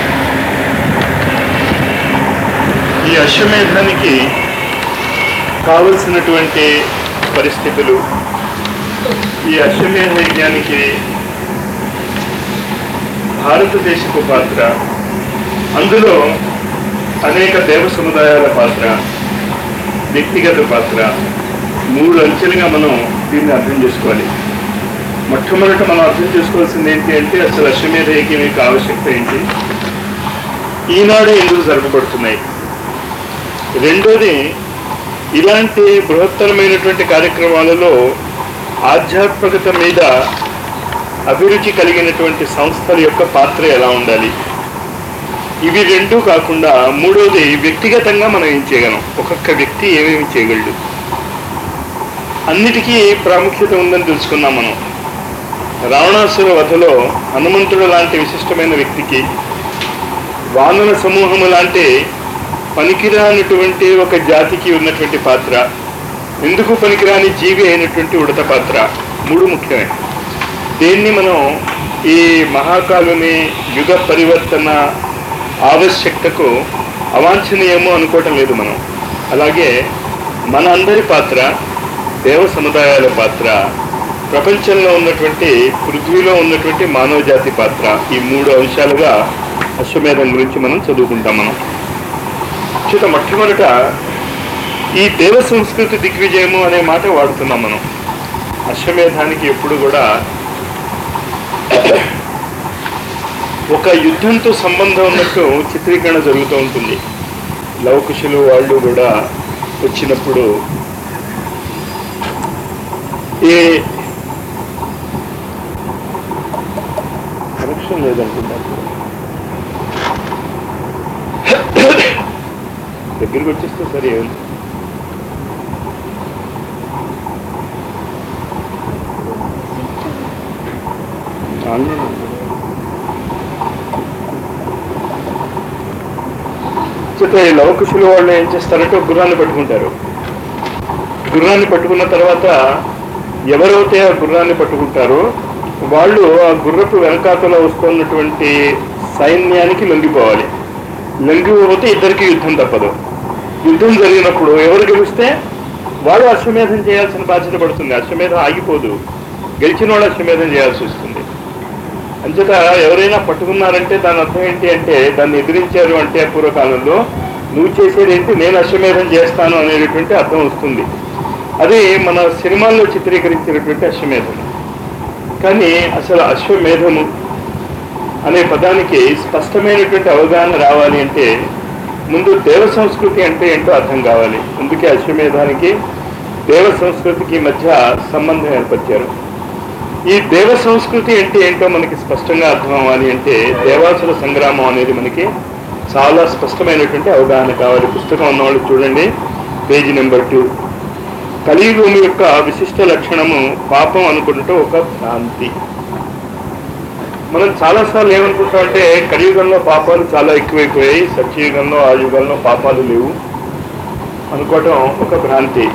ఈ అశ్వమేధానికి కావలసినటువంటి పరిస్థితులు ఈ అశ్వమేధ యజ్ఞానికి భారతదేశపు పాత్ర అందులో అనేక దేవ సముదాయాల పాత్ర వ్యక్తిగత పాత్ర మూడు అంచెలుగా మనం దీన్ని అర్థం చేసుకోవాలి మొట్టమొదట మనం అర్థం చేసుకోవాల్సింది ఏంటి అంటే అసలు అశ్వమేధ యజ్ఞం యొక్క ఆవశ్యకత ఏంటి ఈనాడు ఎందుకు జరపబడుతున్నాయి రెండోది ఇలాంటి బృహత్తరమైనటువంటి కార్యక్రమాలలో ఆధ్యాత్మికత మీద అభిరుచి కలిగినటువంటి సంస్థల యొక్క పాత్ర ఎలా ఉండాలి ఇవి రెండూ కాకుండా మూడోది వ్యక్తిగతంగా మనం ఏం చేయగలం ఒక్కొక్క వ్యక్తి ఏమేమి చేయగలడు అన్నిటికీ ప్రాముఖ్యత ఉందని తెలుసుకున్నాం మనం రావణాసుర వధలో హనుమంతుడు లాంటి విశిష్టమైన వ్యక్తికి వానర సమూహము లాంటి పనికిరానటువంటి ఒక జాతికి ఉన్నటువంటి పాత్ర ఎందుకు పనికిరాని జీవి అయినటువంటి ఉడత పాత్ర మూడు ముఖ్యమే దీన్ని మనం ఈ మహాకాలుని యుగ పరివర్తన ఆవశ్యకతకు అవాంఛనీయము అనుకోవటం లేదు మనం అలాగే మన అందరి పాత్ర దేవ సముదాయాల పాత్ర ప్రపంచంలో ఉన్నటువంటి పృథ్వీలో ఉన్నటువంటి మానవ జాతి పాత్ర ఈ మూడు అంశాలుగా అశ్వమేధం గురించి మనం చదువుకుంటాం మనం చేత మొట్టమొదట ఈ దేవ సంస్కృతి దిగ్విజయము అనే మాట వాడుతున్నాం మనం అశ్వమేధానికి ఎప్పుడు కూడా ఒక యుద్ధంతో సంబంధం ఉన్నట్టు చిత్రీకరణ జరుగుతూ ఉంటుంది లవకుశులు వాళ్ళు కూడా వచ్చినప్పుడు ఏ కనెక్షన్ లేదనుకుంటా దగ్గరికి వచ్చేస్తే సరే ఆన్లైన్ ఉంది. చేత ఈ లవకుశులు వాళ్ళు ఏం చేస్తారంటే ఒక గుర్రాన్ని పట్టుకుంటారు గుర్రాన్ని పట్టుకున్న తర్వాత ఎవరైతే ఆ గుర్రాన్ని పట్టుకుంటారో వాళ్ళు ఆ గుర్రపు వెనకాతలో వస్తున్నటువంటి సైన్యానికి లొంగిపోవాలి లొంగిపోతే ఇద్దరికి యుద్ధం తప్పదు యుద్ధం జరిగినప్పుడు ఎవరు గెలిస్తే వాడు అశ్వమేధం చేయాల్సిన బాధ్యత పడుతుంది అశ్వమేధం ఆగిపోదు గెలిచిన వాడు అశ్వమేధం చేయాల్సి వస్తుంది అంచేత ఎవరైనా పట్టుకున్నారంటే దాని అర్థం ఏంటి అంటే దాన్ని ఎదిరించారు అంటే పూర్వకాలంలో నువ్వు చేసేది ఏంటి నేను అశ్వమేధం చేస్తాను అనేటటువంటి అర్థం వస్తుంది అది మన సినిమాల్లో చిత్రీకరించినటువంటి అశ్వమేధం కానీ అసలు అశ్వమేధము అనే పదానికి స్పష్టమైనటువంటి అవగాహన రావాలి అంటే ముందు దేవ సంస్కృతి అంటే ఏంటో అర్థం కావాలి అందుకే అశ్వమేధానికి దేవ సంస్కృతికి మధ్య సంబంధం ఏర్పరిచారు ఈ దేవ సంస్కృతి అంటే ఏంటో మనకి స్పష్టంగా అర్థం అవ్వాలి అంటే దేవాసుల సంగ్రామం అనేది మనకి చాలా స్పష్టమైనటువంటి అవగాహన కావాలి పుస్తకం ఉన్నవాళ్ళు చూడండి పేజీ నెంబర్ టూ కలియుగం యొక్క విశిష్ట లక్షణము పాపం అనుకుంటే ఒక భ్రాంతి మనం చాలాసార్లు ఏమనుకుంటాం అంటే కలియుగంలో పాపాలు చాలా ఎక్కువైపోయాయి సత్యయుగంలో ఆ యుగంలో పాపాలు లేవు అనుకోవటం ఒక భ్రాంతి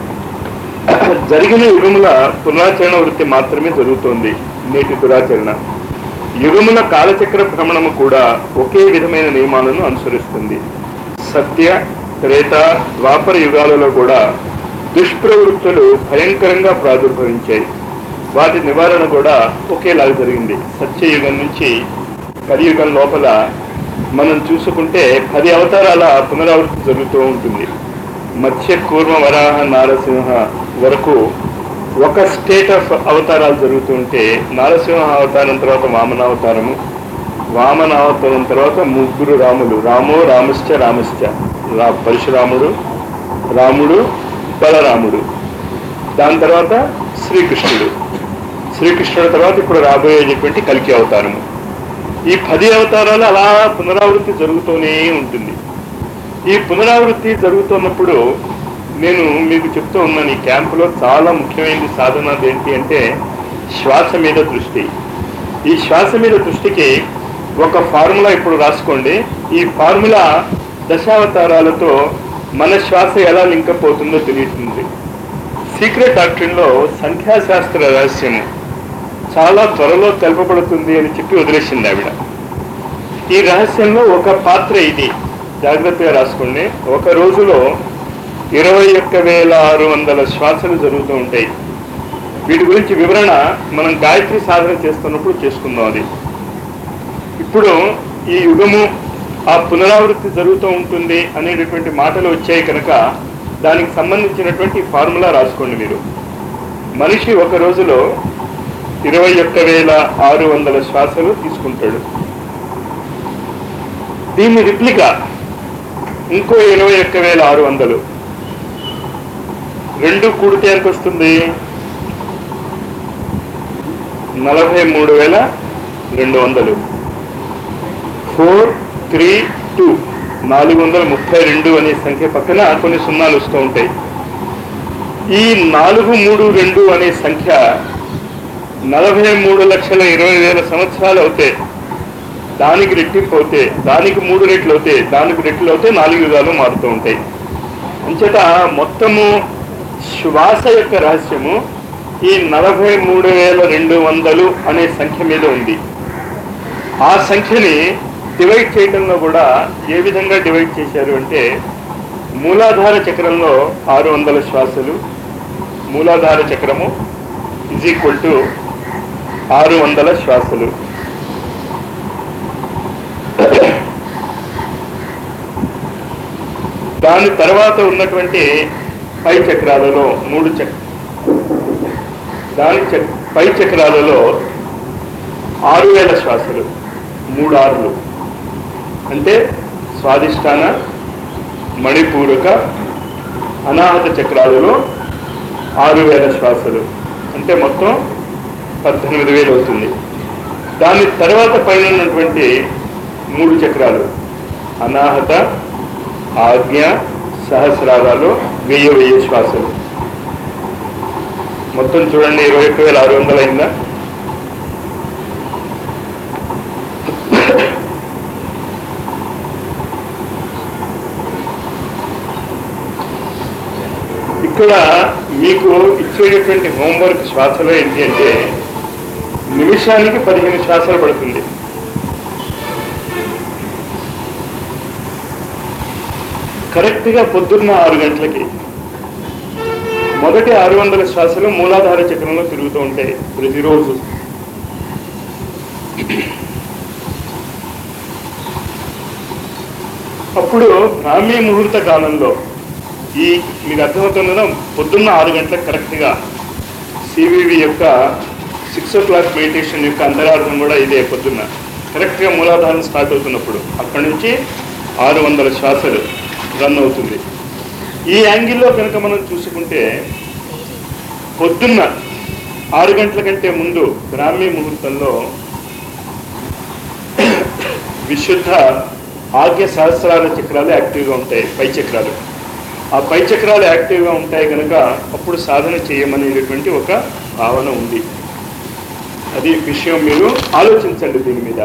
జరిగిన యుగముల పునరాచరణ వృత్తి మాత్రమే జరుగుతోంది నేటి దురాచరణ యుగముల కాలచక్ర భ్రమణము కూడా ఒకే విధమైన నియమాలను అనుసరిస్తుంది సత్య త్రేత ద్వాపర యుగాలలో కూడా దుష్ప్రవృత్తులు భయంకరంగా ప్రాదుర్భవించాయి వాటి నివారణ కూడా ఒకేలాగా జరిగింది సత్యయుగం నుంచి కలియుగం లోపల మనం చూసుకుంటే పది అవతారాల పునరావృత్తి జరుగుతూ ఉంటుంది మత్స్య కూర్మ వరాహ నారసింహ వరకు ఒక స్టేట్ ఆఫ్ అవతారాలు జరుగుతూ ఉంటే నారసింహ అవతారం తర్వాత వామనావతారము వామనావతారం తర్వాత ముగ్గురు రాములు రామో రామశ్చ రామశ్చ రా పరశురాముడు రాముడు బలరాముడు దాని తర్వాత శ్రీకృష్ణుడు శ్రీకృష్ణుడు తర్వాత ఇప్పుడు రాబోయేటటువంటి కలికి అవతారము ఈ పది అవతారాలు అలా పునరావృత్తి జరుగుతూనే ఉంటుంది ఈ పునరావృత్తి జరుగుతున్నప్పుడు నేను మీకు చెప్తూ ఉన్నాను ఈ క్యాంపులో చాలా ముఖ్యమైనది సాధన ఏంటి అంటే శ్వాస మీద దృష్టి ఈ శ్వాస మీద దృష్టికి ఒక ఫార్ములా ఇప్పుడు రాసుకోండి ఈ ఫార్ములా దశావతారాలతో మన శ్వాస ఎలా లింకప్ అవుతుందో తెలియటుంది సీక్రెట్ డాక్టరీన్లో సంఖ్యాశాస్త్ర రహస్యము చాలా త్వరలో తెలపబడుతుంది అని చెప్పి వదిలేసింది ఆవిడ ఈ రహస్యంలో ఒక పాత్ర ఇది జాగ్రత్తగా రాసుకోండి ఒక రోజులో ఇరవై ఒక్క వేల ఆరు వందల శ్వాసలు జరుగుతూ ఉంటాయి వీటి గురించి వివరణ మనం గాయత్రి సాధన చేస్తున్నప్పుడు చేసుకుందాం అది ఇప్పుడు ఈ యుగము ఆ పునరావృత్తి జరుగుతూ ఉంటుంది అనేటటువంటి మాటలు వచ్చాయి కనుక దానికి సంబంధించినటువంటి ఫార్ములా రాసుకోండి మీరు మనిషి ఒక రోజులో ఇరవై ఒక్క వేల ఆరు వందల శ్వాసలు తీసుకుంటాడు దీన్ని రిప్లికా ఇంకో ఇరవై ఒక్క వేల ఆరు వందలు రెండు కూడితే ఎంత వస్తుంది నలభై మూడు వేల రెండు వందలు ఫోర్ త్రీ టూ నాలుగు వందల ముప్పై రెండు అనే సంఖ్య పక్కన కొన్ని సున్నాలు వస్తూ ఉంటాయి ఈ నాలుగు మూడు రెండు అనే సంఖ్య నలభై మూడు లక్షల ఇరవై వేల సంవత్సరాలు అవుతాయి దానికి రెట్టింపు అవుతే దానికి మూడు రెట్లు అవుతే దానికి రెట్లు అవుతే నాలుగు యుగాలు మారుతూ ఉంటాయి అంచేత మొత్తము శ్వాస యొక్క రహస్యము ఈ నలభై మూడు వేల రెండు వందలు అనే సంఖ్య మీద ఉంది ఆ సంఖ్యని డివైడ్ చేయడంలో కూడా ఏ విధంగా డివైడ్ చేశారు అంటే మూలాధార చక్రంలో ఆరు వందల శ్వాసలు మూలాధార చక్రము ఇజ్ ఈక్వల్ టు ఆరు వందల శ్వాసలు దాని తర్వాత ఉన్నటువంటి పై చక్రాలలో మూడు చక్ దాని చక్ పై చక్రాలలో ఆరు వేల శ్వాసలు మూడు ఆరులు అంటే స్వాదిష్టాన మణిపూరక అనాహత చక్రాలలో ఆరు వేల శ్వాసలు అంటే మొత్తం పద్దెనిమిది వేలు అవుతుంది దాని తర్వాత పైన ఉన్నటువంటి మూడు చక్రాలు అనాహత ఆజ్ఞ సహస్రాలలో వెయ్యి వెయ్యి శ్వాసలు మొత్తం చూడండి ఇరవై ఒక్క వేల ఆరు వందలు అయిందా ఇక్కడ మీకు ఇచ్చేటటువంటి హోంవర్క్ శ్వాసలో ఏంటి అంటే నిమిషానికి పదిహేను శ్వాసలు పడుతుంది కరెక్ట్గా పొద్దున్న ఆరు గంటలకి మొదటి ఆరు వందల శ్వాసలు మూలాధార చక్రంలో తిరుగుతూ ఉంటాయి ప్రతిరోజు అప్పుడు బ్రాహ్మీ ముహూర్త కాలంలో ఈ మీకు అర్థమవుతుంది కదా పొద్దున్న ఆరు గంటలకు కరెక్ట్గా సివివి యొక్క సిక్స్ ఓ క్లాక్ మెడిటేషన్ యొక్క అంతరార్థం కూడా ఇదే పొద్దున్న కరెక్ట్గా మూలాధారం స్టార్ట్ అవుతున్నప్పుడు అక్కడి నుంచి ఆరు వందల శ్వాసలు రన్ అవుతుంది ఈ యాంగిల్లో కనుక మనం చూసుకుంటే పొద్దున్న ఆరు గంటల కంటే ముందు బ్రాహ్మీ ముహూర్తంలో విశుద్ధ ఆజ్ఞ సహస్రాల చక్రాలు యాక్టివ్గా ఉంటాయి పై చక్రాలు ఆ పై చక్రాలు యాక్టివ్గా ఉంటాయి కనుక అప్పుడు సాధన చేయమనేటటువంటి ఒక భావన ఉంది అది విషయం మీరు ఆలోచించండి దీని మీద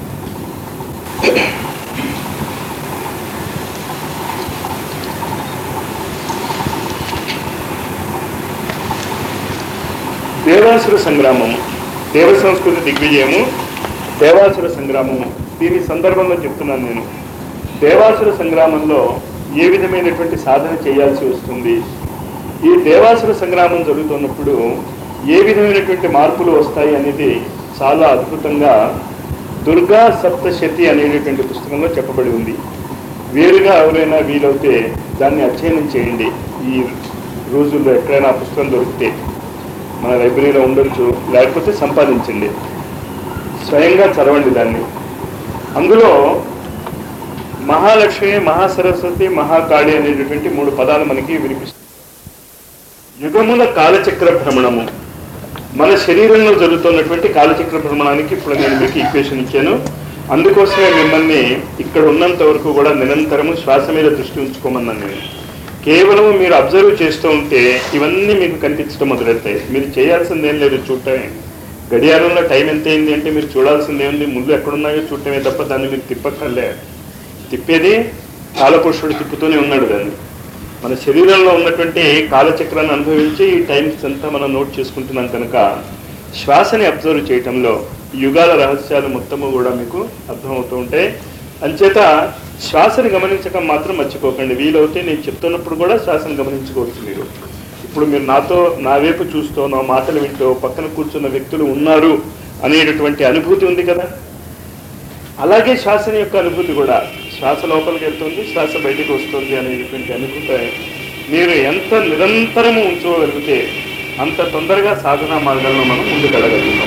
దేవాసుర సంగ్రామము దేవ సంస్కృతి దిగ్విజయము దేవాసుర సంగ్రామము దీని సందర్భంలో చెప్తున్నాను నేను దేవాసుర సంగ్రామంలో ఏ విధమైనటువంటి సాధన చేయాల్సి వస్తుంది ఈ దేవాసుర సంగ్రామం జరుగుతున్నప్పుడు ఏ విధమైనటువంటి మార్పులు వస్తాయి అనేది చాలా అద్భుతంగా దుర్గా సప్తశతి అనేటటువంటి పుస్తకంలో చెప్పబడి ఉంది వేరుగా ఎవరైనా వీలవుతే దాన్ని అధ్యయనం చేయండి ఈ రోజుల్లో ఎక్కడైనా ఆ పుస్తకం దొరికితే మన లైబ్రరీలో ఉండొచ్చు లేకపోతే సంపాదించండి స్వయంగా చదవండి దాన్ని అందులో మహాలక్ష్మి మహాసరస్వతి మహాకాళి అనేటటువంటి మూడు పదాలు మనకి వినిపిస్తాయి యుగముల కాలచక్ర భ్రమణము మన శరీరంలో జరుగుతున్నటువంటి కాలచక్ర భ్రమణానికి ఇప్పుడు నేను మీకు ఈక్వేషన్ ఇచ్చాను అందుకోసమే మిమ్మల్ని ఇక్కడ ఉన్నంత వరకు కూడా నిరంతరము శ్వాస మీద దృష్టి ఉంచుకోమన్నాను నేను కేవలం మీరు అబ్జర్వ్ చేస్తూ ఉంటే ఇవన్నీ మీకు కనిపించడం మొదలెడతాయి మీరు చేయాల్సింది ఏం లేదు చూడటమే గడియారంలో టైం ఎంత అయింది అంటే మీరు చూడాల్సింది ఏముంది ముందు ఎక్కడున్నాయో చూడటమే తప్ప దాన్ని మీరు తిప్పక్కర్లే తిప్పేది కాలపురుషుడు తిప్పుతూనే ఉన్నాడు దాన్ని మన శరీరంలో ఉన్నటువంటి కాలచక్రాన్ని అనుభవించి ఈ టైమ్స్ అంతా మనం నోట్ చేసుకుంటున్నాం కనుక శ్వాసని అబ్జర్వ్ చేయటంలో యుగాల రహస్యాలు మొత్తము కూడా మీకు అర్థమవుతూ ఉంటాయి అంచేత శ్వాసని గమనించడం మాత్రం మర్చిపోకండి వీలవుతే నేను చెప్తున్నప్పుడు కూడా శ్వాసను గమనించుకోవచ్చు మీరు ఇప్పుడు మీరు నాతో నా వైపు చూస్తూ నా మాటలు వింటూ పక్కన కూర్చున్న వ్యక్తులు ఉన్నారు అనేటటువంటి అనుభూతి ఉంది కదా అలాగే శ్వాసని యొక్క అనుభూతి కూడా శ్వాస లోపలికి వెళ్తుంది శ్వాస బయటికి వస్తుంది అనేటువంటి అనుభూతి మీరు ఎంత నిరంతరము ఉంచుకోగలిగితే అంత తొందరగా సాధనా మార్గాల్లో మనం ముందుకెళ్ళగలుగుతాం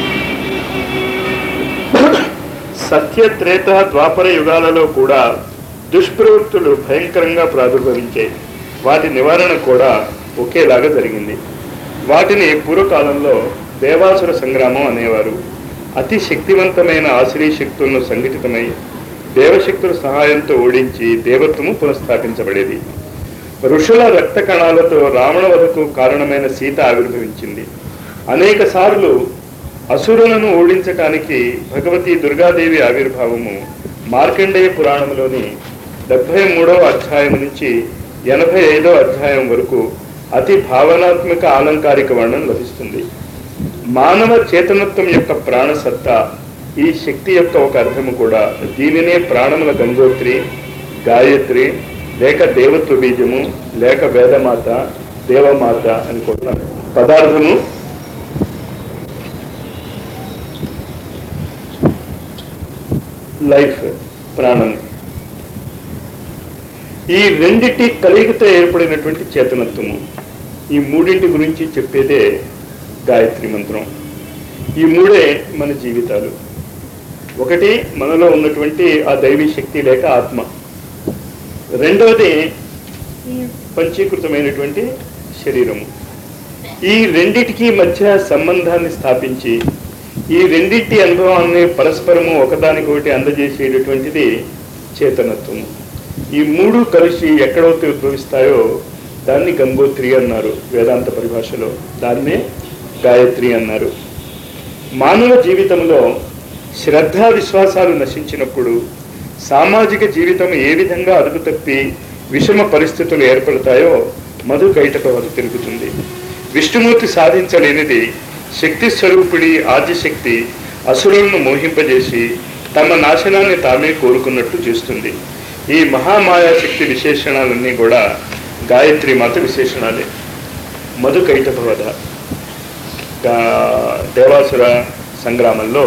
సత్య త్రేత ద్వాపర యుగాలలో కూడా దుష్ప్రవృత్తులు భయంకరంగా ప్రాదుర్భవించాయి వాటి నివారణ కూడా ఒకేలాగా జరిగింది వాటిని పూర్వకాలంలో దేవాసుర సంగ్రామం అనేవారు అతి శక్తివంతమైన ఆశ్రీ శక్తులను సంఘటితమై దేవశక్తుల సహాయంతో ఓడించి దేవత్వము పునఃస్థాపించబడేది ఋషుల రక్త కణాలతో రావణ వధకు కారణమైన సీత ఆవిర్భవించింది అనేక సార్లు అసురులను ఓడించటానికి భగవతి దుర్గాదేవి ఆవిర్భావము మార్కండేయ పురాణంలోని డెబ్భై మూడవ అధ్యాయం నుంచి ఎనభై ఐదవ అధ్యాయం వరకు అతి భావనాత్మక ఆలంకారిక వర్ణన లభిస్తుంది మానవ చేతనత్వం యొక్క ప్రాణసత్తా ఈ శక్తి యొక్క ఒక అర్థము కూడా దీనినే ప్రాణముల గంగోత్రి గాయత్రి లేక దేవత్వ బీజము లేక వేదమాత దేవమాత అని కూడా పదార్థము లైఫ్ ప్రాణం ఈ రెండిటి కలయికతో ఏర్పడినటువంటి చేతనత్వము ఈ మూడింటి గురించి చెప్పేదే గాయత్రి మంత్రం ఈ మూడే మన జీవితాలు ఒకటి మనలో ఉన్నటువంటి ఆ దైవీ శక్తి లేక ఆత్మ రెండవది ఈ పంచీకృతమైనటువంటి శరీరము ఈ రెండిటికి మధ్య సంబంధాన్ని స్థాపించి ఈ రెండింటి అనుభవాన్ని పరస్పరము ఒకదానికొకటి అందజేసేటటువంటిది చేతనత్వము ఈ మూడు కలిసి ఎక్కడైతే ఉద్భవిస్తాయో దాన్ని గంగోత్రి అన్నారు వేదాంత పరిభాషలో దాన్నే గాయత్రి అన్నారు మానవ జీవితంలో శ్రద్ధా విశ్వాసాలు నశించినప్పుడు సామాజిక జీవితం ఏ విధంగా అదుపు తప్పి విషమ పరిస్థితులు ఏర్పడతాయో మధు కైటపవత తిరుగుతుంది విష్ణుమూర్తి సాధించలేనిది శక్తి స్వరూపుడి ఆదిశక్తి అసురులను మోహింపజేసి తమ నాశనాన్ని తామే కోరుకున్నట్టు చేస్తుంది ఈ మహామాయా శక్తి విశేషణాలన్నీ కూడా గాయత్రి మాత విశేషణాలే మధు కైటభవధ గా- దేవాసుర సంగ్రామంలో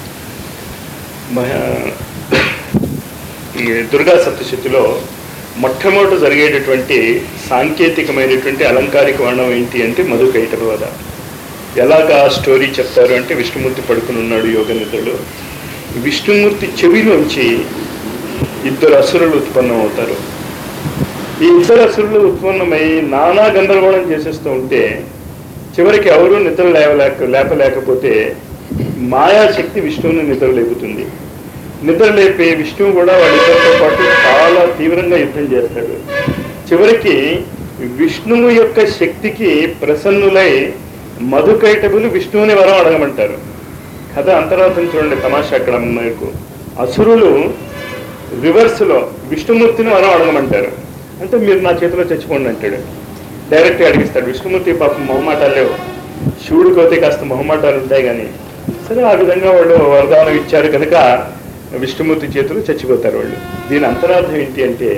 మహా- ఈ దుర్గా సప్తశతిలో మొట్టమొదట జరిగేటటువంటి సాంకేతికమైనటువంటి అలంకారిక వర్ణం ఏంటి అంటే మధు కైటభవధ ఎలాగా స్టోరీ చెప్తారు అంటే విష్ణుమూర్తి పడుకుని ఉన్నాడు యోగ నిద్రలో విష్ణుమూర్తి చెవిలోంచి ఇద్దరు అసురులు ఉత్పన్నం అవుతారు ఈ ఇద్దరు అసురులు ఉత్పన్నమై నానా గందరగోళం చేసేస్తూ ఉంటే చివరికి ఎవరు నిద్ర లేవలేక లేపలేకపోతే మాయాశక్తి విష్ణువుని నిద్ర లేపుతుంది నిద్ర లేపి విష్ణువు కూడా వాళ్ళిద్దరితో పాటు చాలా తీవ్రంగా యుద్ధం చేస్తాడు చివరికి విష్ణువు యొక్క శక్తికి ప్రసన్నులై మధుకైటబులు విష్ణువుని వరం అడగమంటారు కథ అంతరార్థం చూడండి తమాషా అక్కడ మనకు అసురులు రివర్స్లో విష్ణుమూర్తిని వరం అడగమంటారు అంటే మీరు నా చేతిలో చచ్చిపోండి అంటాడు డైరెక్ట్గా అడిగిస్తాడు విష్ణుమూర్తి పాపం మొహమాటాలు లేవు శివుడికి పోతే కాస్త మొహమాటాలు ఉంటాయి కానీ సరే ఆ విధంగా వాళ్ళు వరదానం ఇచ్చారు కనుక విష్ణుమూర్తి చేతులు చచ్చిపోతారు వాళ్ళు దీని అంతరార్థం ఏంటి అంటే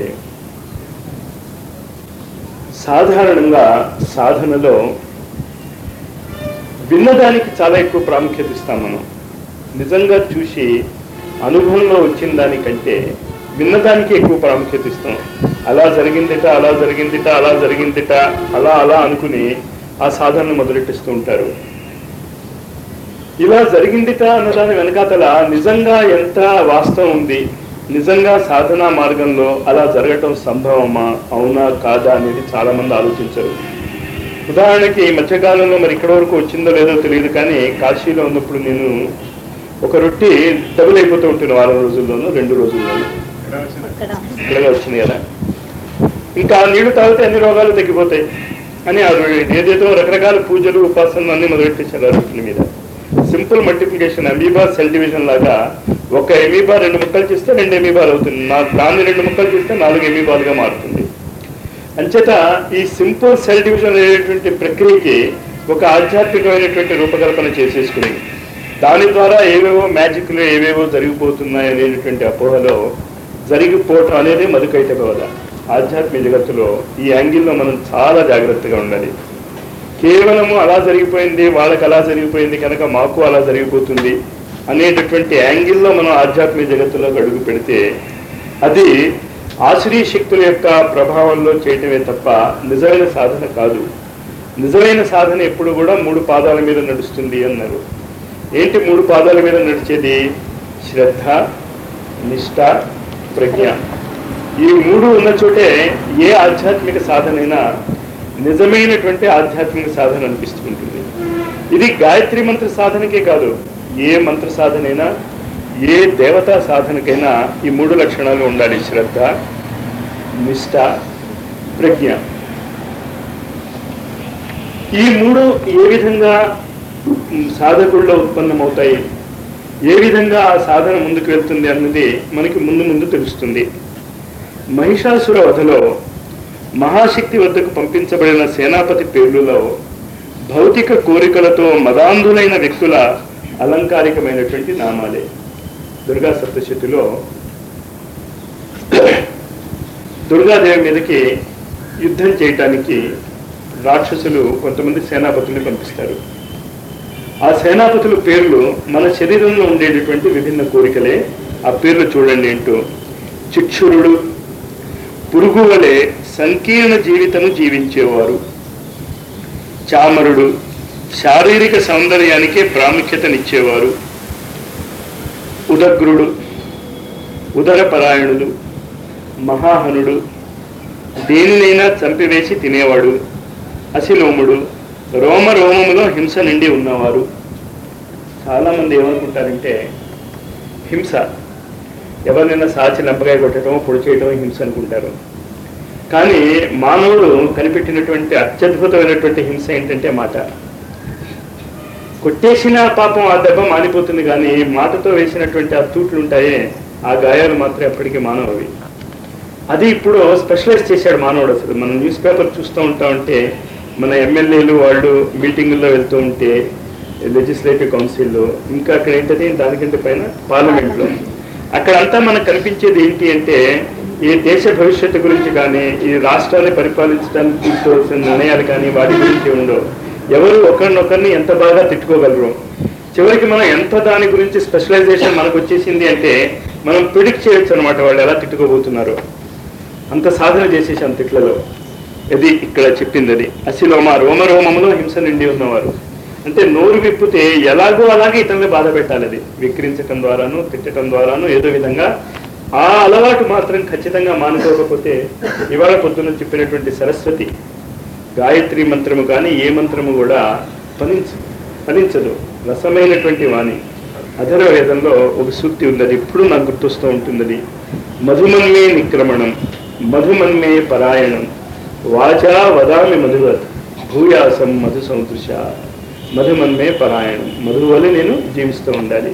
సాధారణంగా సాధనలో విన్నదానికి చాలా ఎక్కువ ప్రాముఖ్యత ఇస్తాం మనం నిజంగా చూసి అనుభవంలో వచ్చిన దానికంటే విన్నదానికి ఎక్కువ ప్రాముఖ్యత ఇస్తాం అలా జరిగిందిట అలా జరిగిందిట అలా జరిగిందిట అలా అలా అనుకుని ఆ సాధనను మొదలెట్టిస్తూ ఉంటారు ఇలా జరిగిందిట అన్నదాని వెనకాతల నిజంగా ఎంత వాస్తవం ఉంది నిజంగా సాధనా మార్గంలో అలా జరగటం సంభవమా అవునా కాదా అనేది చాలా మంది ఆలోచించరు ఉదాహరణకి ఈ మధ్యకాలంలో మరి ఇక్కడ వరకు వచ్చిందో లేదో తెలియదు కానీ కాశీలో ఉన్నప్పుడు నేను ఒక రొట్టి డబుల్ అయిపోతూ ఉంటుంది వారం రోజుల్లోనూ రెండు రోజుల్లోనూ అక్కడ ఇక్కడగా వచ్చింది కదా ఇంకా ఆ నీళ్లు తాగితే అన్ని రోగాలు తగ్గిపోతాయి అని ఆ రొ- ఏదేదో రకరకాల పూజలు ఉపాసనలు అన్ని మొదలెట్టేశారు ఆ రొట్టెల మీద simple multiplication amoeba cell division లాగా ఒక ఎమీబా రెండు ముక్కలు చేస్తే రెండు ఎమీబాలు అవుతుంది నా- దాన్ని రెండు ముక్కలు చేస్తే నాలుగు ఎమీబాలుగా మారుతుంది అంచేత ఈ సింపుల్ సెల్ డివిజన్ అనేటువంటి ప్రక్రియకి ఒక ఆధ్యాత్మికమైనటువంటి రూపకల్పన చేసేసుకుని దాని ద్వారా ఏవేవో మ్యాజిక్లు ఏవేవో జరిగిపోతున్నాయి అనేటువంటి అపోహలో జరిగిపోవటం అనేది మధుకైట బోధ ఆధ్యాత్మిక జగత్తులో ఈ యాంగిల్లో మనం చాలా జాగ్రత్తగా ఉండాలి కేవలము అలా జరిగిపోయింది వాళ్ళకి అలా జరిగిపోయింది కనుక మాకు అలా జరిగిపోతుంది అనేటటువంటి యాంగిల్లో మనం ఆధ్యాత్మిక జగత్తులోకి అడుగు పెడితే అది ఆశ్రయ శక్తుల యొక్క ప్రభావంలో చేయటమే తప్ప నిజమైన సాధన కాదు నిజమైన సాధన ఎప్పుడు కూడా మూడు పాదాల మీద నడుస్తుంది అన్నారు ఏంటి మూడు పాదాల మీద నడిచేది శ్రద్ధ నిష్ఠ ప్రజ్ఞ ఈ మూడు ఉన్న చోటే ఏ ఆధ్యాత్మిక సాధనైనా నిజమైనటువంటి ఆధ్యాత్మిక సాధన అనిపిస్తుంటుంది ఇది గాయత్రి మంత్ర సాధనకే కాదు ఏ మంత్ర సాధనైనా ఏ దేవతా సాధనకైనా ఈ మూడు లక్షణాలు ఉండాలి శ్రద్ధ నిష్ఠ ప్రజ్ఞ ఈ మూడు ఏ విధంగా మ్, సాధకుల్లో ఉత్పన్నమవుతాయి ఏ విధంగా ఆ సాధన ముందుకు వెళ్తుంది అన్నది మనకి ముందు ముందు తెలుస్తుంది మహిషాసుర వధలో మహాశక్తి వద్దకు పంపించబడిన సేనాపతి పేర్లులో భౌతిక కోరికలతో మదాంధులైన వ్యక్తుల అలంకారికమైనటువంటి నామాలే దుర్గా సప్తశతిలో దుర్గాదేవి మీదకి యుద్ధం చేయటానికి రాక్షసులు కొంతమంది సేనాపతుల్ని పంపిస్తారు ఆ సేనాపతుల పేర్లు మన శరీరంలో ఉండేటటువంటి విభిన్న కోరికలే ఆ పేర్లు చూడండి ఏంటో చిక్షురుడు పురుగు వలె సంకీర్ణ జీవితము జీవించేవారు చామరుడు శారీరక సౌందర్యానికే ప్రాముఖ్యతనిచ్చేవారు ఉదగ్రుడు ఉదరపరాయణుడు మహాహనుడు దేనినైనా చంపివేసి తినేవాడు అసిలోముడు రోమ రోమములో హింస నిండి ఉన్నవారు చాలామంది ఏమనుకుంటారంటే హింస ఎవరినైనా సాచి లంపకాయ కొట్టడం పొడి చేయడం హింస అనుకుంటారు కానీ మానవుడు కనిపెట్టినటువంటి అత్యద్భుతమైనటువంటి హింస ఏంటంటే మాట కొట్టేసిన పాపం ఆ దెబ్బ మానిపోతుంది కానీ మాటతో వేసినటువంటి ఆ తూట్లు ఉంటాయే ఆ గాయాలు మాత్రం ఎప్పటికీ మానవవి అది ఇప్పుడు స్పెషలైజ్ చేశాడు మానవుడు అసలు మనం న్యూస్ పేపర్ చూస్తూ ఉంటా ఉంటే మన ఎమ్మెల్యేలు వాళ్ళు మీటింగుల్లో వెళ్తూ ఉంటే లెజిస్లేటివ్ కౌన్సిల్లో ఇంకా అక్కడ ఏంటది దానికంటే పైన పార్లమెంట్లో అక్కడంతా మనకు కనిపించేది ఏంటి అంటే ఈ దేశ భవిష్యత్తు గురించి కానీ ఈ రాష్ట్రాన్ని పరిపాలించడానికి తీసుకోవాల్సిన నిర్ణయాలు కానీ వాటి గురించి ఉండవు ఎవరు ఒకరినొకరిని ఎంత బాగా తిట్టుకోగలరు చివరికి మనం ఎంత దాని గురించి స్పెషలైజేషన్ మనకు వచ్చేసింది అంటే మనం ప్రిడిక్ట్ చేయొచ్చు అనమాట వాళ్ళు ఎలా తిట్టుకోబోతున్నారు అంత సాధన చేసేసాం తిట్లలో ఇది ఇక్కడ చెప్పింది అది అసిలోమ రోమరోమములో హింస నిండి ఉన్నవారు అంటే నోరు విప్పితే ఎలాగో అలాగే ఇతరులని బాధ పెట్టాలి అది విక్రించటం ద్వారాను తిట్టడం ద్వారాను ఏదో విధంగా ఆ అలవాటు మాత్రం ఖచ్చితంగా మానుకోకపోతే ఇవాళ పొద్దున చెప్పినటువంటి సరస్వతి గాయత్రి మంత్రము కానీ ఏ మంత్రము కూడా ఫలించ ఫలించదు రసమైనటువంటి వాణి అధర వేదంలో ఒక సూక్తి ఉంది అది ఎప్పుడు నాకు గుర్తొస్తూ ఉంటుంది అది మధుమన్మే నిక్రమణం మధుమన్మే పరాయణం వాచా వదామి మధువత్ భూయాసం మధు సంతృష మధుమన్మే పరాయణం మధు వల్ల నేను జీవిస్తూ ఉండాలి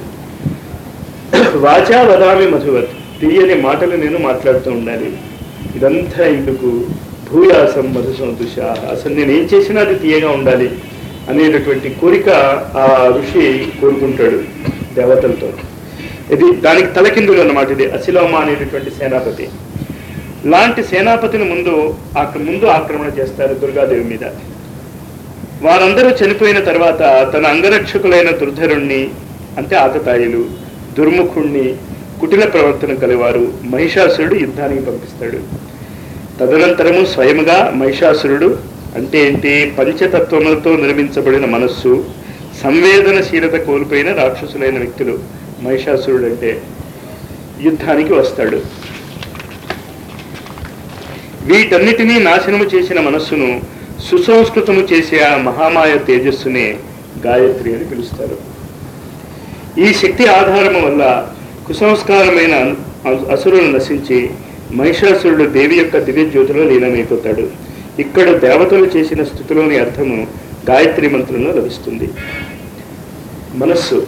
వాచా వదామి మధువత్ తీయని మాటలు నేను మాట్లాడుతూ ఉండాలి ఇదంతా ఎందుకు భూయాసం మధు సంతృష అసలు నేను ఏం చేసినా అది తీయగా ఉండాలి అనేటటువంటి కోరిక ఆ ఋషి కోరుకుంటాడు దేవతలతో ఇది దానికి తలకిందులు అన్నమాట ఇది అశిలోమ అనేటటువంటి సేనాపతి లాంటి సేనాపతిని ముందు ఆక్ర ముందు ఆక్రమణ చేస్తారు దుర్గాదేవి మీద వారందరూ చనిపోయిన తర్వాత తన అంగరక్షకులైన దుర్ధరుణ్ణి అంటే ఆతతాయిలు దుర్ముఖుణ్ణి కుటిల ప్రవర్తన కలివారు మహిషాసురుడు యుద్ధానికి పంపిస్తాడు తదనంతరము స్వయముగా మహిషాసురుడు అంటే ఏంటి పంచతత్వములతో నిర్మించబడిన మనస్సు సంవేదనశీలత కోల్పోయిన రాక్షసులైన వ్యక్తులు మహిషాసురుడు అంటే యుద్ధానికి వస్తాడు వీటన్నిటినీ నాశనము చేసిన మనస్సును సుసంస్కృతము చేసే ఆ మహామాయ తేజస్సునే గాయత్రి అని పిలుస్తారు ఈ శక్తి ఆధారము వల్ల కుసంస్కారమైన అ- అసురులు నశించి మహిషాసురుడు దేవి యొక్క దివ్య జ్యోతిలో లీనమైపోతాడు ఇక్కడ దేవతలు చేసిన స్థుతిలోని అర్థము గాయత్రి మంత్రంలో లభిస్తుంది మనస్సు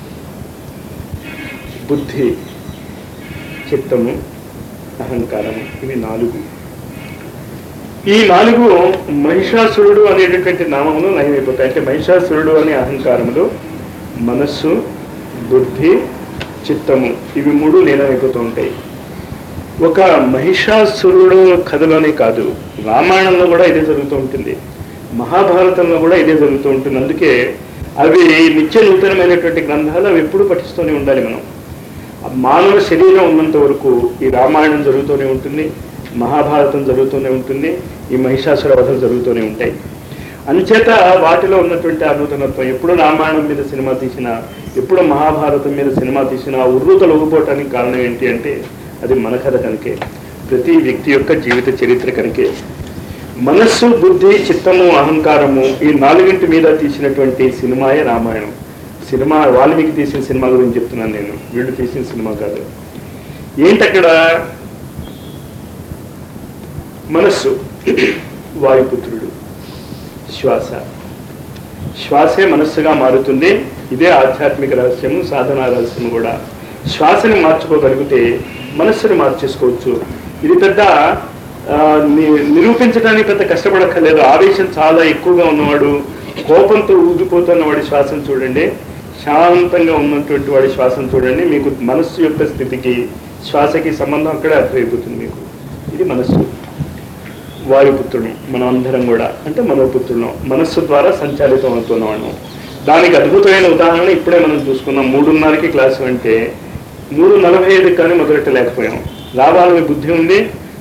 బుద్ధి చిత్తము అహంకారము ఇవి నాలుగు ఈ నాలుగు మహిషాసురుడు అనేటటువంటి నామములు నయమైపోతాయి అంటే మహిషాసురుడు అనే అహంకారములు మనస్సు బుద్ధి చిత్తము ఇవి మూడు లీనమైపోతూ ఉంటాయి ఒక మహిషాసురుడు కథలోనే కాదు రామాయణంలో కూడా ఇదే జరుగుతూ ఉంటుంది మహాభారతంలో కూడా ఇదే జరుగుతూ ఉంటుంది అందుకే అవి నిత్య నూతనమైనటువంటి గ్రంథాలు అవి ఎప్పుడు పఠిస్తూనే ఉండాలి మనం ఆ మానవ శరీరం ఉన్నంత వరకు ఈ రామాయణం జరుగుతూనే ఉంటుంది మహాభారతం జరుగుతూనే ఉంటుంది ఈ మహిషాసుర వధలు జరుగుతూనే ఉంటాయి అంచేత వాటిలో ఉన్నటువంటి ఆ నూతనత్వం ఎప్పుడు రామాయణం మీద సినిమా తీసినా ఎప్పుడు మహాభారతం మీద సినిమా తీసినా ఉర్రూత లొంగిపోవటానికి కారణం ఏంటి అంటే అది మన కథ కనుకే ప్రతి వ్యక్తి యొక్క జీవిత చరిత్ర కనుకే మనస్సు బుద్ధి చిత్తము అహంకారము ఈ నాలుగింటి మీద తీసినటువంటి సినిమాయే రామాయణం సినిమా వాల్మీకి తీసిన సినిమా గురించి చెప్తున్నాను నేను వీళ్ళు తీసిన సినిమా కాదు ఏంటక్కడ మనస్సు వాయుపుత్రుడు శ్వాస శ్వాసే మనస్సుగా మారుతుంది ఇదే ఆధ్యాత్మిక రహస్యము సాధనా రహస్యము కూడా శ్వాసని మార్చుకోగలిగితే మనస్సుని మార్చేసుకోవచ్చు ఇది పెద్ద ఆ, ని- నిరూపించడానికి పెద్ద కష్టపడక్కర్లేదు ఆవేశం చాలా ఎక్కువగా ఉన్నవాడు కోపంతో ఊగిపోతున్న వాడి శ్వాసను చూడండి శాంతంగా ఉన్నటువంటి వాడి శ్వాసను చూడండి మీకు మనస్సు యొక్క స్థితికి శ్వాసకి సంబంధం అక్కడే అర్థమైపోతుంది మీకు ఇది మనస్సు వాయుపుత్రుడు మనం అందరం కూడా అంటే మనోపుత్రులం మనస్సు ద్వారా సంచాలితం అవుతున్నవాడు దానికి అద్భుతమైన ఉదాహరణ ఇప్పుడే మనం చూసుకున్నాం మూడున్నరకి క్లాసు అంటే మూడు నలభై ఐదు కానీ మొదలెట్టలేకపోయాం రావాలని బుద్ధి ఉంది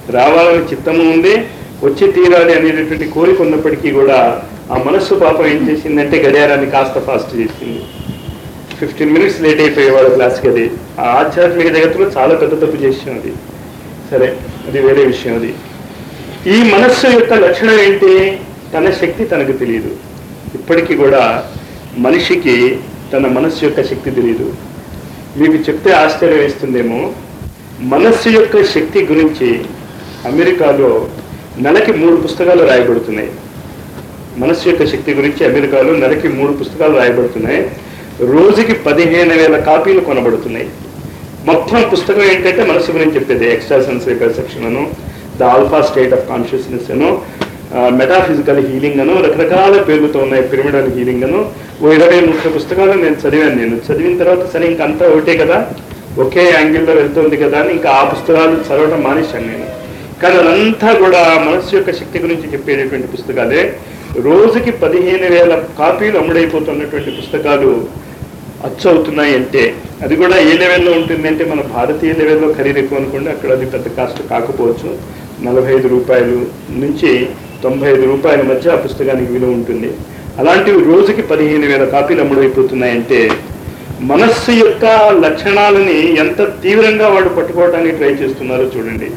రావాలని చిత్తము ఉంది వచ్చి తీరాలి అనేటటువంటి కోరిక ఉన్నప్పటికీ కూడా ఆ మనస్సు పాపం ఏం చేసిందంటే గడియారాన్ని కాస్త ఫాస్ట్ చేసింది ఫిఫ్టీన్ మినిట్స్ లేట్ అయిపోయేవాడు క్లాస్కి అది ఆ ఆధ్యాత్మిక జగత్తులో చాలా పెద్ద తప్పు చేసాం అది సరే అది వేరే విషయం అది ఈ మనస్సు యొక్క లక్షణం ఏంటి తన శక్తి తనకు తెలియదు ఇప్పటికీ కూడా మనిషికి తన మనస్సు యొక్క శక్తి తెలియదు మీకు చెప్తే ఆశ్చర్యం వేస్తుందేమో మనస్సు యొక్క శక్తి గురించి అమెరికాలో నెలకి మూడు పుస్తకాలు రాయబడుతున్నాయి మనస్సు యొక్క శక్తి గురించి అమెరికాలో నెలకి మూడు పుస్తకాలు రాయబడుతున్నాయి రోజుకి పదిహేను వేల కాపీలు కొనబడుతున్నాయి మొత్తం పుస్తకం ఏంటంటే మనసు గురించి చెప్పేది ఎక్స్ట్రా సెన్సరీ పర్సెప్షన్ అను the alpha state of consciousness అను మెటాఫిజికల్ హీలింగ్ అను రకరకాల పేర్లతో ఉన్నాయి పిరమిడల్ హీలింగ్ అను ఓ ఇరవై ముప్పై పుస్తకాలు నేను చదివాను నేను చదివిన తర్వాత సరే ఇంకంతా ఒకటే కదా ఒకే యాంగిల్లో వెళ్తుంది కదా అని ఇంకా ఆ పుస్తకాలు చదవడం మానేశాను నేను కానీ అదంతా కూడా మనస్సు యొక్క శక్తి గురించి చెప్పేటటువంటి పుస్తకాలే రోజుకి పదిహేను వేల కాపీలు అమ్ముడైపోతున్నటువంటి పుస్తకాలు అచ్చు అవుతున్నాయి అంటే అది కూడా ఏ లెవెల్లో ఉంటుంది అంటే మన భారతీయ లెవెల్లో ఖరీదు ఎక్కువ అనుకోండి అక్కడ అది పెద్ద కాస్ట్ కాకపోవచ్చు నలభై ఐదు రూపాయలు నుంచి తొంభై ఐదు రూపాయల మధ్య ఆ పుస్తకానికి విలువ ఉంటుంది అలాంటివి రోజుకి పదిహేను వేల కాపీలు అమ్ముడైపోతున్నాయంటే మనస్సు యొక్క లక్షణాలని ఎంత తీవ్రంగా వాళ్ళు పట్టుకోవడానికి ట్రై చేస్తున్నారో చూడండి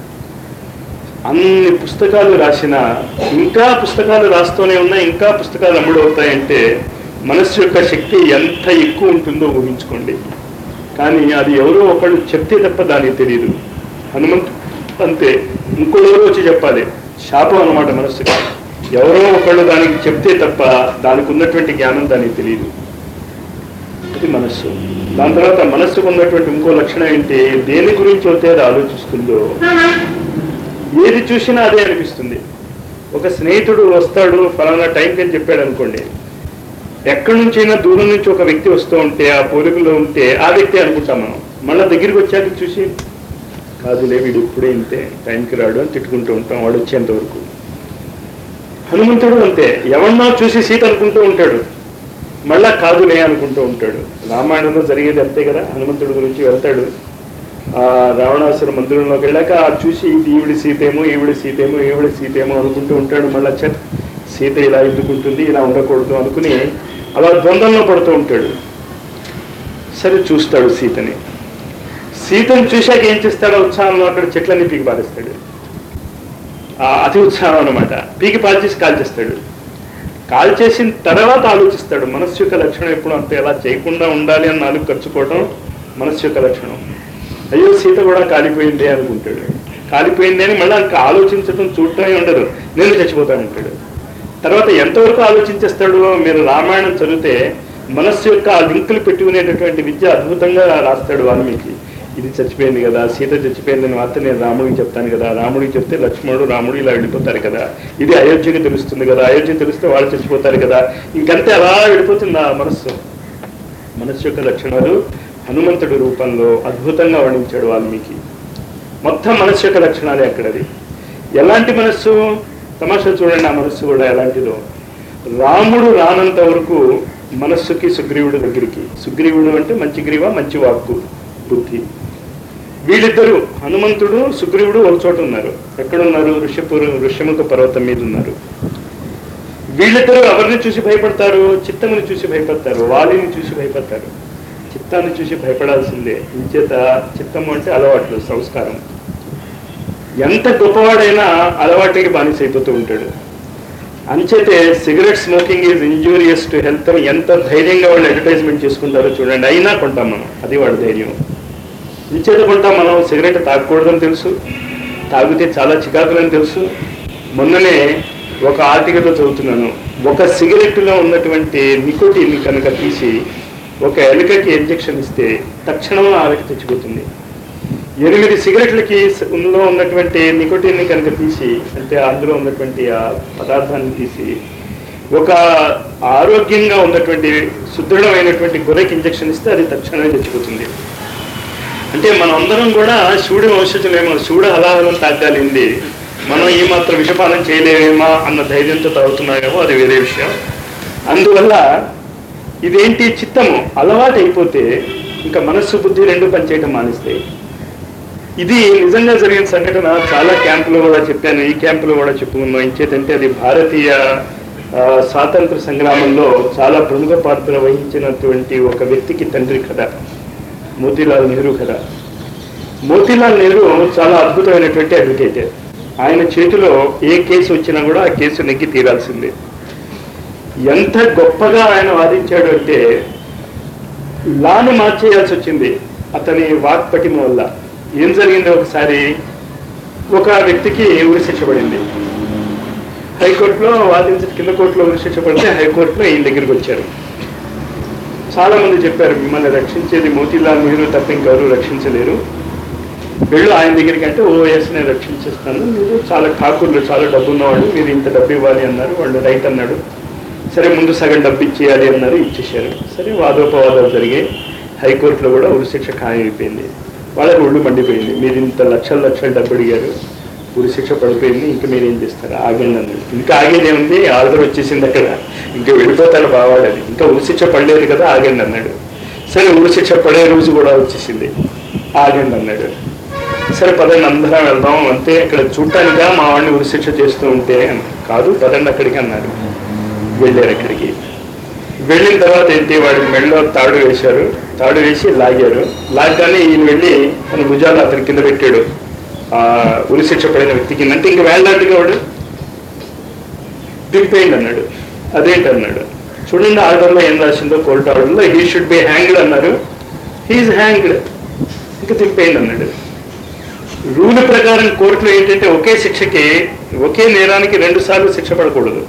అన్ని పుస్తకాలు రాసిన ఇంకా పుస్తకాలు రాస్తూనే ఉన్నాయి ఇంకా పుస్తకాలు అమ్ముడవుతాయంటే మనస్సు యొక్క శక్తి ఎంత ఎక్కువ ఉంటుందో ఊహించుకోండి కానీ అది ఎవరో ఒకళ్ళు చెప్తే తప్ప దానికి తెలియదు హనుమంత్ అంతే ఇంకోళ్ళెవరో వచ్చి చెప్పాలి శాపం అనమాట మనస్సుకి ఎవరో ఒకళ్ళు దానికి చెప్తే తప్ప దానికి ఉన్నటువంటి జ్ఞానం దానికి తెలియదు అది మనస్సు దాని తర్వాత మనస్సుకు ఉన్నటువంటి ఇంకో లక్షణం ఏంటి దేని గురించి అయితే అది ఆలోచిస్తుందో ఏది చూసినా అదే అనిపిస్తుంది ఒక స్నేహితుడు వస్తాడు ఫలానా టైంకి అని చెప్పాడు అనుకోండి ఎక్కడి నుంచైనా దూరం నుంచి ఒక వ్యక్తి వస్తూ ఉంటే ఆ పోలికలో ఉంటే ఆ వ్యక్తి అనుకుంటాం మనం మళ్ళీ దగ్గరికి వచ్చాక చూసి కాదులే వీడు ఇప్పుడే ఇంతే టైంకి రాడు అని తిట్టుకుంటూ ఉంటాం వాడు వచ్చేంత వరకు హనుమంతుడు అంతే ఎవరినో చూసి సీత అనుకుంటూ ఉంటాడు మళ్ళా కాదులే అనుకుంటూ ఉంటాడు రామాయణంలో జరిగేది అంతే కదా హనుమంతుడి గురించి వెళ్తాడు ఆ రావణాసుర మందిరంలోకి వెళ్ళాక ఆ చూసి ఇది ఈవిడి సీతేమో ఈవిడి సీతేమో ఈవిడి సీతేమో అనుకుంటూ ఉంటాడు మళ్ళా చెట్ సీత ఇలా ఎందుకుంటుంది ఇలా ఉండకూడదు అనుకుని అలా ద్వంద్వంలో పడుతూ ఉంటాడు సరే చూస్తాడు సీతని సీతను చూశాక ఏం చేస్తాడో ఉత్సాహంలో అక్కడ చెట్లన్నీ పీకి పారేస్తాడు ఆ అతి ఉత్సాహం అనమాట పీకి పాల్చేసి కాల్చేస్తాడు కాల్ చేసిన తర్వాత ఆలోచిస్తాడు మనస్సు యొక్క లక్షణం ఎప్పుడు అంతే ఎలా చేయకుండా ఉండాలి అని నాలుగు ఖర్చుకోవడం మనస్సు యొక్క లక్షణం అయ్యో సీత కూడా కాలిపోయింది అనుకుంటాడు కాలిపోయింది అని మళ్ళీ ఇంకా ఆలోచించడం చూడటమే ఉండదు నేను చచ్చిపోతానంటాడు తర్వాత ఎంతవరకు ఆలోచించేస్తాడు మీరు రామాయణం చదివితే మనస్సు యొక్క ఆ లింకులు పెట్టుకునేటటువంటి విద్య అద్భుతంగా రాస్తాడు వాల్మీకి ఇది చచ్చిపోయింది కదా సీత చచ్చిపోయిందని వార్త నేను రాముడికి చెప్తాను కదా రాముడికి చెప్తే లక్ష్మణుడు రాముడు ఇలా వెళ్ళిపోతారు కదా ఇది అయోధ్యకి తెలుస్తుంది కదా అయోధ్య తెలిస్తే వాళ్ళు చచ్చిపోతారు కదా ఇంకంతే అలా వెళ్ళిపోతుంది ఆ మనస్సు మనస్సు యొక్క లక్షణాలు హనుమంతుడి రూపంలో అద్భుతంగా వర్ణించాడు వాల్మీకి మొత్తం మనస్సు యొక్క లక్షణాలే అక్కడది ఎలాంటి మనస్సు తమాషా చూడండి ఆ మనస్సు కూడా ఎలాంటిదో రాముడు రానంత వరకు మనస్సుకి సుగ్రీవుడి దగ్గరికి సుగ్రీవుడు అంటే మంచి గ్రీవ మంచి వాక్కు బుద్ధి వీళ్ళిద్దరూ హనుమంతుడు సుగ్రీవుడు ఒక చోట ఉన్నారు ఎక్కడున్నారు ఋష్యపురు ఋష్యముఖ పర్వతం మీద ఉన్నారు వీళ్ళిద్దరూ ఎవరిని చూసి భయపడతారు చిత్తముని చూసి భయపడతారు వాలిని చూసి భయపడతారు చిత్తాన్ని చూసి భయపడాల్సిందే ఇంచేత చిత్తము అంటే అలవాట్లు సంస్కారం ఎంత గొప్పవాడైనా అలవాటుకి బానిస అయిపోతూ ఉంటాడు అంచేతే cigarette smoking is injurious to health అని ఎంత ధైర్యంగా వాళ్ళు అడ్వర్టైజ్మెంట్ చేసుకుంటారో చూడండి అయినా కొంటాం మనం అది వాడి ధైర్యం ఇంచేత కొంటాం మనం సిగరెట్ తాగకూడదని తెలుసు తాగితే చాలా చికాకులని తెలుసు మొన్ననే ఒక ఆర్టికల్లో చదువుతున్నాను ఒక సిగరెట్లో ఉన్నటువంటి నికోటిన్ కనుక తీసి ఒక ఎలుకకి ఇంజెక్షన్ ఇస్తే తక్షణం ఆమెకి తెచ్చిపోతుంది ఎనిమిది సిగరెట్లకి లో ఉన్నటువంటి నికోటిన్ కనుక తీసి అంటే అందులో ఉన్నటువంటి ఆ పదార్థాన్ని తీసి ఒక ఆరోగ్యంగా ఉన్నటువంటి సుదృఢమైనటువంటి గొర్రెకి ఇంజెక్షన్ ఇస్తే అది తక్షణమే తెచ్చిపోతుంది అంటే మనం అందరం కూడా శివుడి వంశజులేమో శివుడు హలాహలం తాగాలింది మనం ఈ మాత్రం విషపానం చేయలేమేమా అన్న ధైర్యంతో తాగుతున్నామేమో అది వేరే విషయం అందువల్ల ఇదేంటి చిత్తము అలవాటు అయిపోతే ఇంకా మనస్సు బుద్ధి రెండు పనిచేయటం మానేస్తాయి ఇది నిజంగా జరిగిన సంఘటన చాలా క్యాంపులో కూడా చెప్పాను ఈ క్యాంపులో కూడా చెప్పుకున్నాం ఇంకేతంటే అది భారతీయ ఆ, స్వాతంత్ర సంగ్రామంలో చాలా ప్రముఖ పాత్ర వహించినటువంటి ఒక వ్యక్తికి తండ్రి కథ మోతీలాల్ నెహ్రూ కథ మోతీలాల్ నెహ్రూ చాలా అద్భుతమైనటువంటి అడ్వకేట్ ఆయన చేతిలో ఏ కేసు వచ్చినా కూడా ఆ కేసు నెగ్గి తీరాల్సిందే ఎంత గొప్పగా ఆయన వాదించాడు అంటే లాను మార్చేయాల్సి వచ్చింది అతని వాక్పటిమ వల్ల ఏం జరిగింది ఒకసారి ఒక వ్యక్తికి ఉరి శిక్ష పడింది హైకోర్టులో వాదించి కింద కోర్టులో ఉరి శిక్ష పడితే హైకోర్టులో ఈయన దగ్గరికి వచ్చారు చాలా మంది చెప్పారు మిమ్మల్ని రక్షించేది మోతీలాల్ నెహ్రూ తప్ప ఇంకెవరు రక్షించలేరు వెళ్ళు ఆయన దగ్గరికి అంటే ఓఎస్ నేను రక్షించేస్తాను మీరు చాలా ఠాకూర్లు చాలా డబ్బు ఉన్నవాడు మీరు ఇంత డబ్బు ఇవ్వాలి అన్నారు వాళ్ళు రైట్ అన్నాడు సరే ముందు సగం డబ్బు ఇచ్చేయాలి అన్నారు ఇచ్చేశారు సరే వాదోపవాదాలు జరిగాయి హైకోర్టులో కూడా ఉరిశిక్ష ఖాయం అయిపోయింది వాళ్ళకి ఒళ్ళు మండిపోయింది మీరు ఇంత లక్షల లక్షల డబ్బు అడిగారు ఉరిశిక్ష పడిపోయింది ఇంకా మీరు ఏం చేస్తారు ఆగండి అన్నాడు ఇంకా ఆగేది ఏముంది ఆర్డర్ వచ్చేసింది అక్కడ ఇంకా వెళ్ళిపోతాడు బావాడని ఇంకా ఉరిశిక్ష పడలేదు కదా ఆగండి అన్నాడు సరే ఉరిశిక్ష పడే రోజు కూడా వచ్చేసింది ఆగండి అన్నాడు సరే పదండి అందరం వెళ్దాం అంతే ఇక్కడ చూడటానికా మా వాడిని ఉరిశిక్ష చేస్తూ ఉంటే కాదు పదండి అక్కడికి అన్నారు వెళ్ళారు అక్కడికి వెళ్ళిన తర్వాత ఏంటి వాడి మెడలో తాడు వేశారు తాడు వేసి లాగారు లాగ్గానే ఈయన వెళ్ళి తన భుజాలు అతని కింద పెట్టాడు ఆ ఉరిశిక్ష పడిన వ్యక్తి కింద అంటే ఇంక వేళ్ళాంటిగా వాడు దింపేయండి అన్నాడు అదేంటి అన్నాడు చూడండి ఆర్డర్లో ఏం రాసిందో కోర్టు ఆర్డర్లో హీ షుడ్ బి హ్యాంగ్డ్ అన్నారు హీఈస్ హ్యాంగ్డ్ ఇంకా దింపేయండి అన్నాడు రూల్ ప్రకారం కోర్టులో ఏంటంటే ఒకే శిక్షకి ఒకే నేరానికి రెండు సార్లు శిక్ష పడకూడదు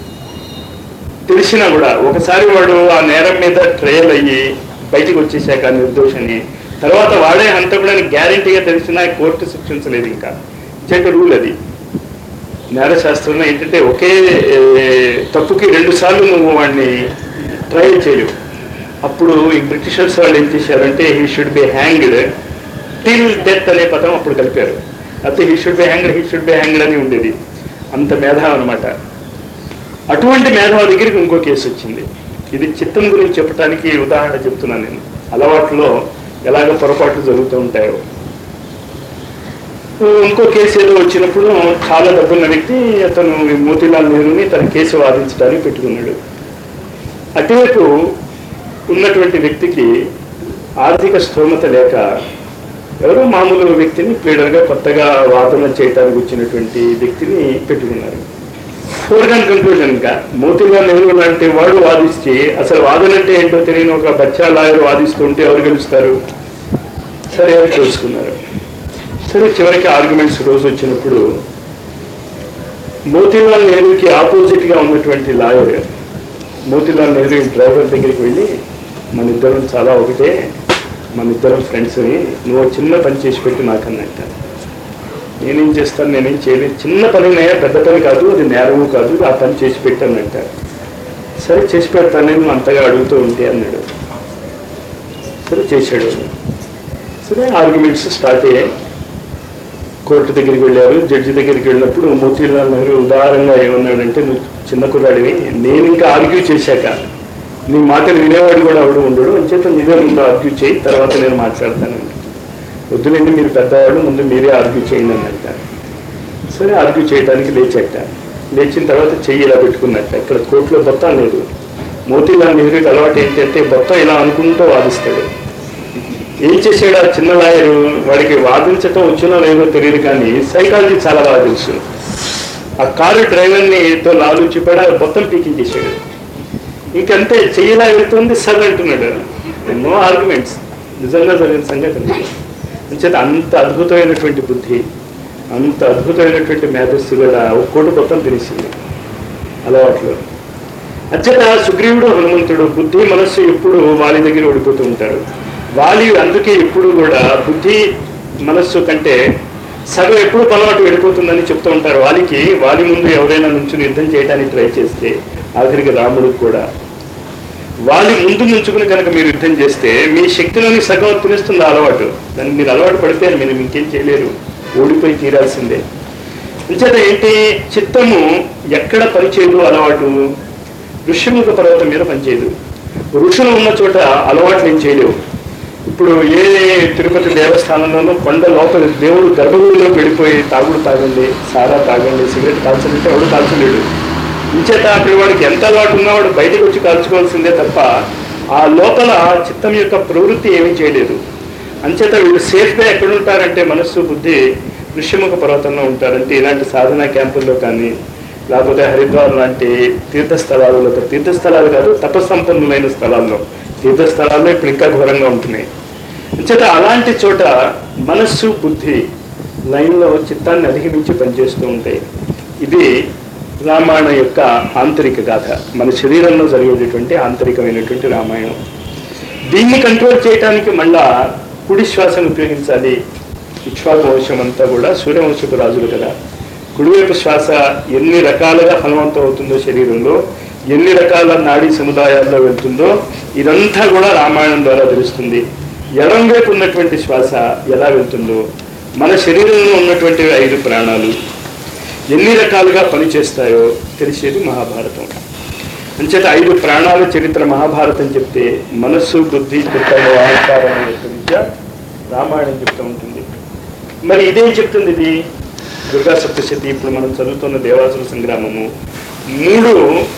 తెలిసినా కూడా ఒకసారి వాడు ఆ నేరం మీద ట్రయల్ అయ్యి బయటికి వచ్చేసాక నిర్దోషని తర్వాత వాడే హంతకుడని గ్యారంటీగా తెలిసినా కోర్టు శిక్షించలేదు ఇంకా చెట్టు రూల్ అది నేర శాస్త్రంలో ఏంటంటే ఒకే ఏ, తప్పుకి రెండు సార్లు నువ్వు వాడిని ట్రయల్ చేయలేవు అప్పుడు ఈ బ్రిటిషర్స్ వాళ్ళు ఏం చేశారంటే he should be hanged till death అనే పదం అప్పుడు కలిపారు అయితే he should be hanged he should be hanged అని ఉండేది అంత మేధావి అనమాట అటువంటి మేధావి దగ్గరికి ఇంకో కేసు వచ్చింది ఇది చిత్తం గురించి చెప్పడానికి ఉదాహరణ చెప్తున్నాను నేను అలవాట్లో ఎలాగ పొరపాట్లు జరుగుతూ ఉంటాయో ఇంకో కేసు ఏదో వచ్చినప్పుడు చాలా డబ్బున్న వ్యక్తి అతను ఈ మోతీలాల్ నెహ్రూని తన కేసు వాదించడానికి పెట్టుకున్నాడు అటువైపు ఉన్నటువంటి వ్యక్తికి ఆర్థిక స్తోమత లేక ఎవరో మామూలు వ్యక్తిని ప్లీడర్గా కొత్తగా వాదన చేయడానికి వచ్చినటువంటి వ్యక్తిని పెట్టుకున్నారు ఫోర్గాన్ కన్క్లూజన్ గా మోతీలాల్ నెహ్రూ లాంటి వాడు వాదిస్తే అసలు వాదన అంటే ఏంటో తెలియని ఒక బచ్చా లాయర్ వాదిస్తుంటే ఎవరు గెలుస్తారు సరే అని తెలుసుకున్నారు సరే చివరికి ఆర్గ్యుమెంట్స్ రోజు వచ్చినప్పుడు మోతీలాల్ నెహ్రూకి ఆపోజిట్ గా ఉన్నటువంటి లాయర్ మోతీలాల్ నెహ్రూ డ్రైవర్ దగ్గరికి వెళ్ళి మన ఇద్దరం చాలా ఒకటే మన ఇద్దరం ఫ్రెండ్స్ని నువ్వు ఒక చిన్న పని చేసి పెట్టి నాకన్నట్ట నేనేం చేస్తాను నేనేం చేయలేదు చిన్న పనినే పెద్ద పని కాదు అది నేరము కాదు ఆ పని చేసి పెట్టానంట సరే చేసి పెడతానని నువ్వు అంతగా అడుగుతూ ఉంటే అన్నాడు సరే చేశాడు సరే ఆర్గ్యుమెంట్స్ స్టార్ట్ అయ్యాయి కోర్టు దగ్గరికి వెళ్ళారు జడ్జి దగ్గరికి వెళ్ళినప్పుడు మోతీలాల్ నెహ్రూ ఉదారంగా ఏమన్నాడంటే నువ్వు చిన్న కుర్రాడివి నేను ఇంకా ఆర్గ్యూ చేశాక నీ మాటలు వినేవాడు కూడా అవడం ఉండడు అంచేత నీవే ముందు ఆర్గ్యూ చేయి తర్వాత నేను మాట్లాడతానండి వద్దులేండి మీరు పెద్దవాళ్ళు ముందు మీరే ఆర్గ్యూ చేయండి అని అంటారు సరే ఆర్గ్యూ చేయడానికి లేచట లేచిన తర్వాత చెయ్యి ఇలా పెట్టుకున్నట్ట ఇక్కడ కోర్టులో బొత్తం లేదు మోతీలాల్ నెహ్రూకి అలవాటు ఏంటంటే బొత్తం ఇలా అనుకుంటూ వాదిస్తాడు ఏం చేసాడు ఆ చిన్న లాయరు వాడికి వాదించటం వచ్చినో లేదో తెలియదు కానీ సైకాలజీ చాలా బాగా తెలుసు ఆ కారు డ్రైవర్ని తో లాలూచిపడి ఆ మొత్తం పీకించేసాడు ఇంకంతే చెయ్యిలా వెళ్తుంది సర్ అంటున్నాడు ఎన్నో ఆర్గ్యుమెంట్స్ నిజంగా జరిగిన సంగతి అది. అంచేత అంత అద్భుతమైనటువంటి బుద్ధి అంత అద్భుతమైనటువంటి మేధస్సు కూడా ఒక్కోటి మొత్తం తెలిసింది అలవాట్లో అంచేత సుగ్రీవుడు హనుమంతుడు బుద్ధి మనస్సు ఎప్పుడు వాలి దగ్గర ఓడిపోతూ ఉంటారు వాలి అందుకే ఎప్పుడు కూడా బుద్ధి మనస్సు కంటే సగం ఎప్పుడు పొలవాటు వెళ్ళిపోతుందని చెప్తూ ఉంటారు వాలికి వాలి ముందు ఎవరైనా నుంచుని యుద్ధం చేయడానికి ట్రై చేస్తే ఆఖరికి రాముడికి కూడా వాలి ముందు నుంచుకుని కనుక మీరు యుద్ధం చేస్తే మీ శక్తిలోని సగం తినేస్తుంది ఆ అలవాటు దాన్ని మీరు అలవాటు పడితే మీరు ఇంకేం చేయలేరు ఓడిపోయి తీరాల్సిందే అంచేత ఏంటి చిత్తము ఎక్కడ పనిచేయదు అలవాటు ఋష్యముఖ పర్వతం మీద పనిచేయదు ఋషులు ఉన్న చోట అలవాట్లు ఏం చేయలేవు ఇప్పుడు ఏ తిరుపతి దేవస్థానంలోనూ కొండ లోపల దేవుడు గర్భగుడిలో వెళ్ళిపోయి తాగుడు తాగండి సారా తాగండి సిగరెట్ కాల్చండి ఎవడు కాల్చలేడు ఇంచేత అక్కడ వాడికి ఎంత అలవాటు ఉన్నా వాడు బయటకు వచ్చి కాల్చుకోవాల్సిందే తప్ప ఆ లోపల చిత్తం యొక్క ప్రవృత్తి ఏమీ చేయలేదు అంచేత వీళ్ళు సేఫ్గా ఎక్కడ ఉంటారంటే మనస్సు బుద్ధి ఋష్యముఖ పర్వతంలో ఉంటారంటే ఇలాంటి సాధనా క్యాంపుల్లో కానీ లేకపోతే హరిద్వార్ లాంటి తీర్థస్థలాలలో తీర్థస్థలాలు కాదు తపస్సంపన్నులైన స్థలాల్లో తీర్థస్థలాల్లో ఇప్పుడు ఇంకా ఘోరంగా ఉంటున్నాయి అంచేత అలాంటి చోట మనస్సు బుద్ధి లైన్లో చిత్తాన్ని అధిగమించి పనిచేస్తూ ఉంటాయి ఇది రామాయణం యొక్క ఆంతరిక గాథ మన శరీరంలో జరిగేటటువంటి ఆంతరికమైనటువంటి రామాయణం దీన్ని కంట్రోల్ చేయడానికి మళ్ళా కుడి శ్వాసను ఉపయోగించాలి ఇక్ష్వాకు వంశం అంతా కూడా సూర్యవంశపు రాజులు కదా కుడివైపు శ్వాస ఎన్ని రకాలుగా ఫలవంతం అవుతుందో శరీరంలో ఎన్ని రకాల నాడీ సముదాయాల్లో వెళ్తుందో ఇదంతా కూడా రామాయణం ద్వారా తెలుస్తుంది ఎడం వైపు ఉన్నటువంటి శ్వాస ఎలా వెళ్తుందో మన శరీరంలో ఉన్నటువంటి ఐదు ప్రాణాలు ఎన్ని రకాలుగా పనిచేస్తాయో తెలిసేది మహాభారతం అంచేత ఐదు ప్రాణాల చరిత్ర మహాభారతం చెప్తే మనస్సు బుద్ధి చిత్తము అహంకారం అనే యొక్క విద్య రామాయణం చెప్తూ ఉంటుంది మరి ఇదేం చెప్తుంది ఇది దుర్గా సప్తశతి ఇప్పుడు మనం చదువుతున్న దేవాసుర సంగ్రామము మూడు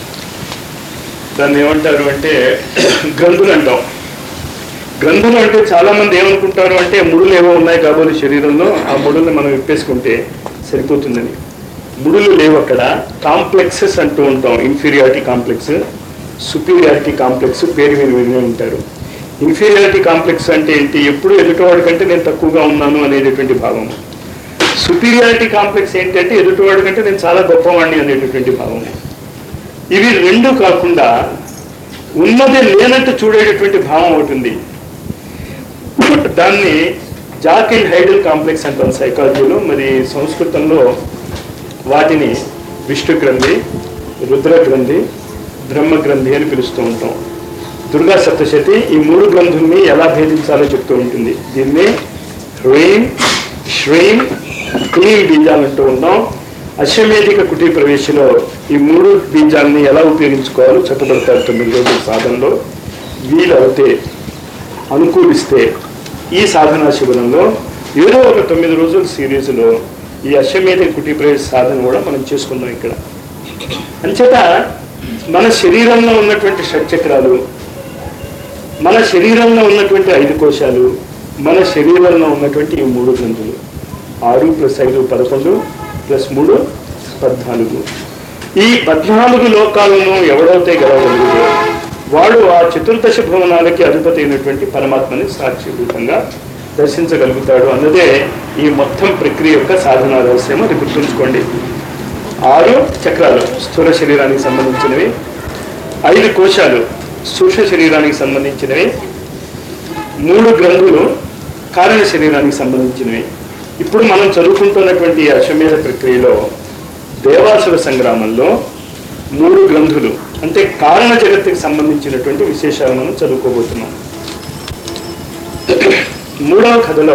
దాన్ని ఏమంటారు అంటే గ్రంథులు అంటాం గ్రంథులు అంటే చాలా మంది ఏమనుకుంటారు అంటే ముడులు ఏవో ఉన్నాయి కాబోలు శరీరంలో ఆ ముడుల్ని మనం విప్పేసుకుంటే సరిపోతుందని ముడులు లేవు అక్కడ కాంప్లెక్సెస్ అంటూ ఉంటాం ఇన్ఫీరియారిటీ కాంప్లెక్స్ సుపీరియారిటీ కాంప్లెక్స్ పేరు మీరు విని ఉంటారు ఇన్ఫీరియారిటీ కాంప్లెక్స్ అంటే ఏంటి ఎప్పుడు ఎదుటివాడి కంటే నేను తక్కువగా ఉన్నాను అనేటటువంటి భావం సుపీరియారిటీ కాంప్లెక్స్ ఏంటంటే ఎదుటివాడి కంటే నేను చాలా గొప్పవాడిని అనేటటువంటి భావం ఇవి రెండు కాకుండా ఉన్నది లేనట్టు చూడేటటువంటి భావం ఒకటి ఉంది దాన్ని జాక్ అండ్ హైడల్ కాంప్లెక్స్ అంటాం సైకాలజీలో మరి సంస్కృతంలో వాటిని విష్ణు గ్రంథి రుద్ర గ్రంథి బ్రహ్మ గ్రంథి అని పిలుస్తూ ఉంటాం దుర్గా సప్తశతి ఈ మూడు గ్రంథుల్ని ఎలా భేదించాలో చెప్తూ ఉంటుంది దీన్ని హ్రీం శ్రీం క్లీం బీజాలు అంటూ ఉంటాం అశ్వమేధిక కుటీ ప్రవేశంలో ఈ మూడు బీజాలని ఎలా ఉపయోగించుకోవాలో చెప్పబడతారు తొమ్మిది రోజుల సాధనలో వీలవుతే అనుకూలిస్తే ఈ సాధనా శిబిరంలో ఏదో ఒక తొమ్మిది రోజుల సిరీస్లో ఈ అశ్వమేధ కుటీ ప్రవేశ సాధన కూడా మనం చేసుకుందాం ఇక్కడ అంచేత మన శరీరంలో ఉన్నటువంటి షట్చక్రాలు మన శరీరంలో ఉన్నటువంటి ఐదు కోశాలు మన శరీరంలో ఉన్నటువంటి ఈ మూడు గ్రంథులు ఆరు ప్లస్ ఐదు పదకొండు ప్లస్ మూడు పద్నాలుగు ఈ పద్నాలుగు లోకాలను ఎవడైతే గెలవగలుగుతో వాడు ఆ చతుర్దశ భువనాలకి అధిపతి అయినటువంటి పరమాత్మని సాక్షిభూతంగా దర్శించగలుగుతాడు అన్నదే ఈ మొత్తం ప్రక్రియ యొక్క సాధనా రహస్యం అది గుర్తుంచుకోండి ఆరు చక్రాలు స్థూల శరీరానికి సంబంధించినవి ఐదు కోశాలు సూక్ష్మ శరీరానికి సంబంధించినవి మూడు గ్రంథులు కారణ శరీరానికి సంబంధించినవి ఇప్పుడు మనం చదువుకుంటున్నటువంటి ఈ అశ్వమేధ ప్రక్రియలో దేవాసుర సంగ్రామంలో మూడు గ్రంథులు అంటే కారణ జగత్తుకి సంబంధించినటువంటి విశేషాలు మనం చదువుకోబోతున్నాం మూడవ కథలో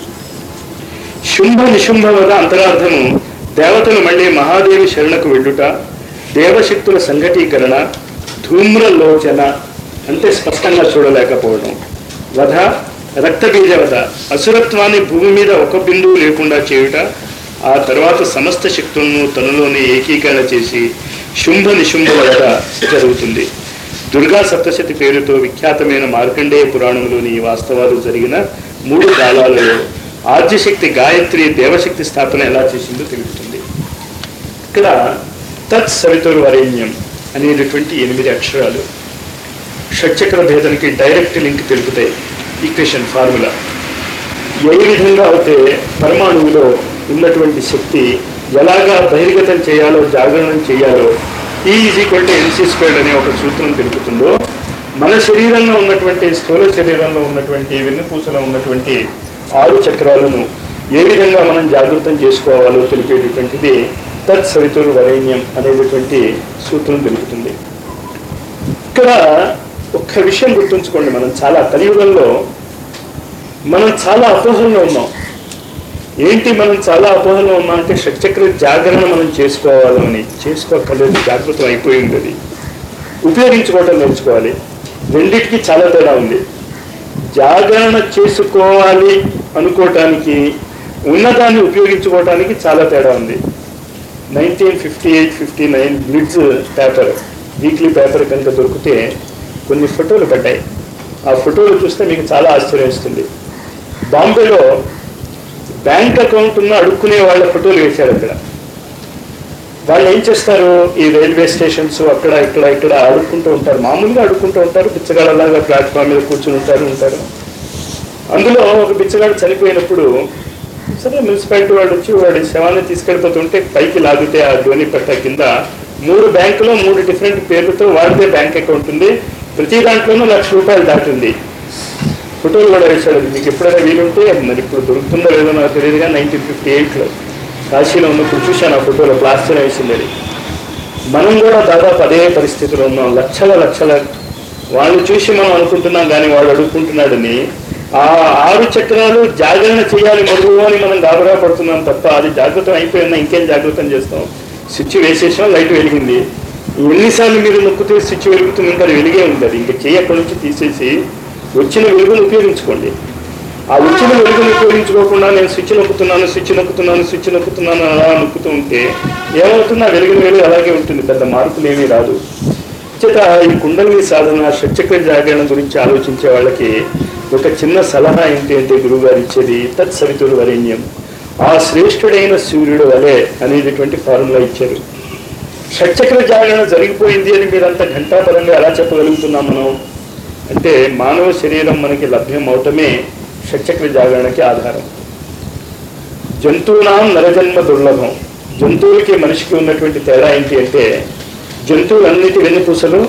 శుంభ నిశుంభ వద అంతరార్థము దేవతలు మళ్ళీ మహాదేవి శరణకు వెళ్ళుట దేవశక్తుల సంఘటీకరణ ధూమ్రలోచన అంటే స్పష్టంగా చూడలేకపోవడం వధ రక్తబీజ వధ అసురత్వాన్ని భూమి మీద ఒక బిందువు లేకుండా చేయుట ఆ తర్వాత సమస్త శక్తులను తనలోనే ఏకీకరణ చేసి శుంభ నిశుంభ వధ జరుగుతుంది దుర్గా సప్తశతి పేరుతో విఖ్యాతమైన మార్కండేయ పురాణంలోని ఈ వాస్తవాలు జరిగిన మూడు కాలాలలో ఆద్యశక్తి గాయత్రి దేవశక్తి స్థాపన ఎలా చేసిందో తెలుపుతుంది ఇక్కడ తత్ సవితుర్ వరేణ్యం అనేటటువంటి ఎనిమిది అక్షరాలు షట్చక్ర భేదానికి డైరెక్ట్ లింక్ తెలుపుతాయి ఈక్వేషన్ ఫార్ములా ఏ విధంగా అయితే పరమాణువులో ఉన్నటువంటి శక్తి ఎలాగా బహిర్గతం చేయాలో జాగరణం చేయాలో ఈ is equal to M C squared అనే ఒక సూత్రం తెలుపుతుందో మన శరీరంలో ఉన్నటువంటి స్థూల శరీరంలో ఉన్నటువంటి వెన్నుపూసలో ఉన్నటువంటి ఆరు చక్రాలను ఏ విధంగా మనం జాగృతం చేసుకోవాలో తెలిపేటటువంటిది తత్ సవితుర్ వరేణ్యం అనేటటువంటి సూత్రం తెలుపుతుంది ఇక్కడ ఒక్క విషయం గుర్తుంచుకోండి మనం చాలా కలియుగంలో మనం చాలా అపోహంలో ఉన్నాం ఏంటి మనం చాలా అపోహంలో ఉన్నాం అంటే షట్చక్ర జాగరణ మనం చేసుకోవాలని చేసుకోకలేదు జాగృతం అయిపోయింది అది ఉపయోగించుకోవటం నేర్చుకోవాలి రెండింటికి చాలా తేడా ఉంది జాగరణ చేసుకోవాలి అనుకోవటానికి ఉన్నదాన్ని ఉపయోగించుకోవటానికి చాలా తేడా ఉంది nineteen fifty eight fifty nine Blitz paper weekly paper కనుక దొరికితే కొన్ని ఫోటోలు పడ్డాయి ఆ ఫోటోలు చూస్తే మీకు చాలా ఆశ్చర్యం ఇస్తుంది బాంబేలో బ్యాంక్ అకౌంట్ ఉన్న అడుక్కునే వాళ్ళ ఫోటోలు వేశారు అక్కడ వాళ్ళు ఏం చేస్తారు ఈ రైల్వే స్టేషన్స్ అక్కడ ఇక్కడ ఇక్కడ అడుక్కుంటూ ఉంటారు మామూలుగా అడుక్కుంటూ ఉంటారు బిచ్చగాళ్ళలాగా ప్లాట్ఫామ్ మీద కూర్చుని ఉంటారు ఉంటారు అందులో ఒక బిచ్చగాడు చనిపోయినప్పుడు సరే మున్సిపాలిటీ వాళ్ళు వచ్చి వాడి శవాన్ని తీసుకెళ్ళిపోతుంటే పైకి లాగితే ఆ ధోని పట్ట కింద మూడు బ్యాంకులో మూడు డిఫరెంట్ పేర్లతో వాడితే బ్యాంక్ అకౌంట్ ఉంది ప్రతి దాంట్లోనూ లక్ష రూపాయలు దాటింది ఫోటోలు కూడా వేశాడు మీకు ఎప్పుడైనా వీలుంటే మరి ఇప్పుడు దొరుకుతుందో లేదో నాకు తెలియదుగా నైన్టీన్ ఫిఫ్టీ ఎయిట్లో కాశీలో ఉన్నప్పుడు చూశాను ఆ ఫోటోలో ప్లాస్టర్ వేసింది అది మనం కూడా దాదాపు అదే పరిస్థితిలో ఉన్నాం లక్షల లక్షల వాళ్ళు చూసి మనం అనుకుంటున్నాం కానీ వాడు అడుగుకుంటున్నాడని ఆ ఆరు చక్రాలు జాగరణ చేయాలి మరుగు అని మనం గాబరా పడుతున్నాం తప్ప అది జాగృతం అయిపోయినా ఇంకేం జాగృతం చేస్తాం స్విచ్ వేసేసాం లైట్ వెలిగింది ఎన్నిసార్లు మీరు నొక్కితే స్విచ్ వెలుగుతుంది ఇంకా అది వెలిగే ఉంది అది ఇంకా చెయ్యి అక్కడి నుంచి తీసేసి వచ్చిన వెలుగును ఉపయోగించుకోండి ఆ వచ్చిన వెలుగును ఉపయోగించుకోకుండా నేను స్విచ్ నొక్కుతున్నాను స్విచ్ నొక్కుతున్నాను స్విచ్ నొక్కుతున్నాను అలా నొక్కుతూ ఉంటే ఏమవుతుంది ఆ వెలుగుని వెలుగు అలాగే ఉంటుంది పెద్ద మార్పులు ఏమీ రాదు చేత ఈ కుండలి సాధన షట్చక్ర జాగరణ గురించి ఆలోచించే వాళ్ళకి ఒక చిన్న సలహా ఏంటి అంటే గురువు గారు ఇచ్చేది తత్ సవితుడు వరేణ్యం ఆ శ్రేష్ఠుడైన సూర్యుడు వలె అనేటటువంటి ఫార్ములా ఇచ్చారు షట్చక్ర జాగరణ జరిగిపోయింది అని మీరంతా ఘంటాపరంగా ఎలా చెప్పగలుగుతున్నాం మనం అంటే మానవ శరీరం మనకి లభ్యం అవటమే షట్చక్ర జాగరణకి ఆధారం జంతువునాం నరజన్మ దుర్లభం జంతువులకి మనిషికి ఉన్నటువంటి తేడా ఏంటి అంటే జంతువులన్నిటి వెన్నుపూసలు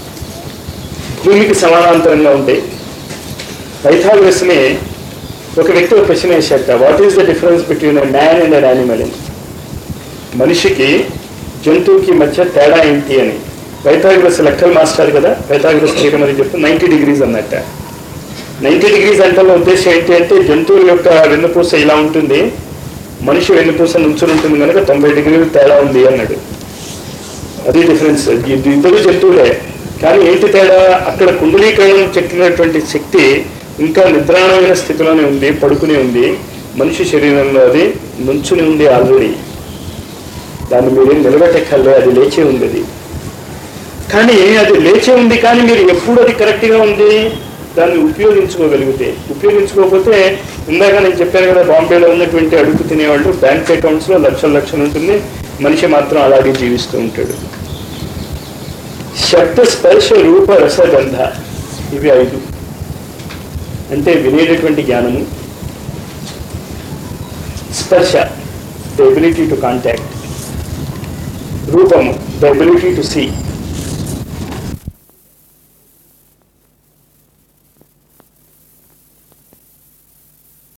భూమికి సమానాంతరంగా ఉంటాయి పైథాగరస్ని ఒక వ్యక్తి ఒక ప్రశ్న వేశాట what is the difference between a man and an animal అని మనిషికి జంతువుకి మధ్య తేడా ఏంటి అని పైథాగరస్ లెక్కలు మాస్టర్ కదా పైథాగరస్ థీరం అని చెప్తే నైంటీ డిగ్రీస్ అన్నట్ట నైంటీ డిగ్రీస్ అంటే ఉద్దేశం ఏంటి అంటే జంతువుల యొక్క వెన్నుపూస ఇలా ఉంటుంది మనిషి వెన్నుపూస నుంచుని ఉంటుంది కనుక తొంభై డిగ్రీలు తేడా ఉంది అన్నాడు అది డిఫరెన్స్ ఇది ఇద్దరు జంతువులే కానీ ఏంటి తేడా అక్కడ కుండలీకరణం చెక్కినటువంటి శక్తి ఇంకా నిద్రాణమైన స్థితిలోనే ఉంది పడుకునే ఉంది మనిషి శరీరంలో అది నుంచుని ఉంది ఆల్రెడీ దాన్ని మీరేం నిలబెట్టక్కర్లే అది లేచే ఉంది అది కానీ అది లేచే ఉంది కానీ మీరు ఎప్పుడు అది కరెక్ట్గా ఉంది దాన్ని ఉపయోగించుకోగలిగితే ఉపయోగించుకోకపోతే ఇందాక నేను చెప్పాను కదా బాంబేలో ఉన్నటువంటి అడుగు తినేవాళ్ళు బ్యాంక్ అకౌంట్స్లో లక్షల లక్షలు ఉంటుంది మనిషి మాత్రం అలాగే జీవిస్తూ ఉంటాడు శబ్ద స్పర్శ రూప రసగంధ ఇవి ఐదు అంటే వినేటటువంటి జ్ఞానము స్పర్శ ద ఎబిలిటీ టు కాంటాక్ట్ రూపము ద ఎబిలిటీ టు సీ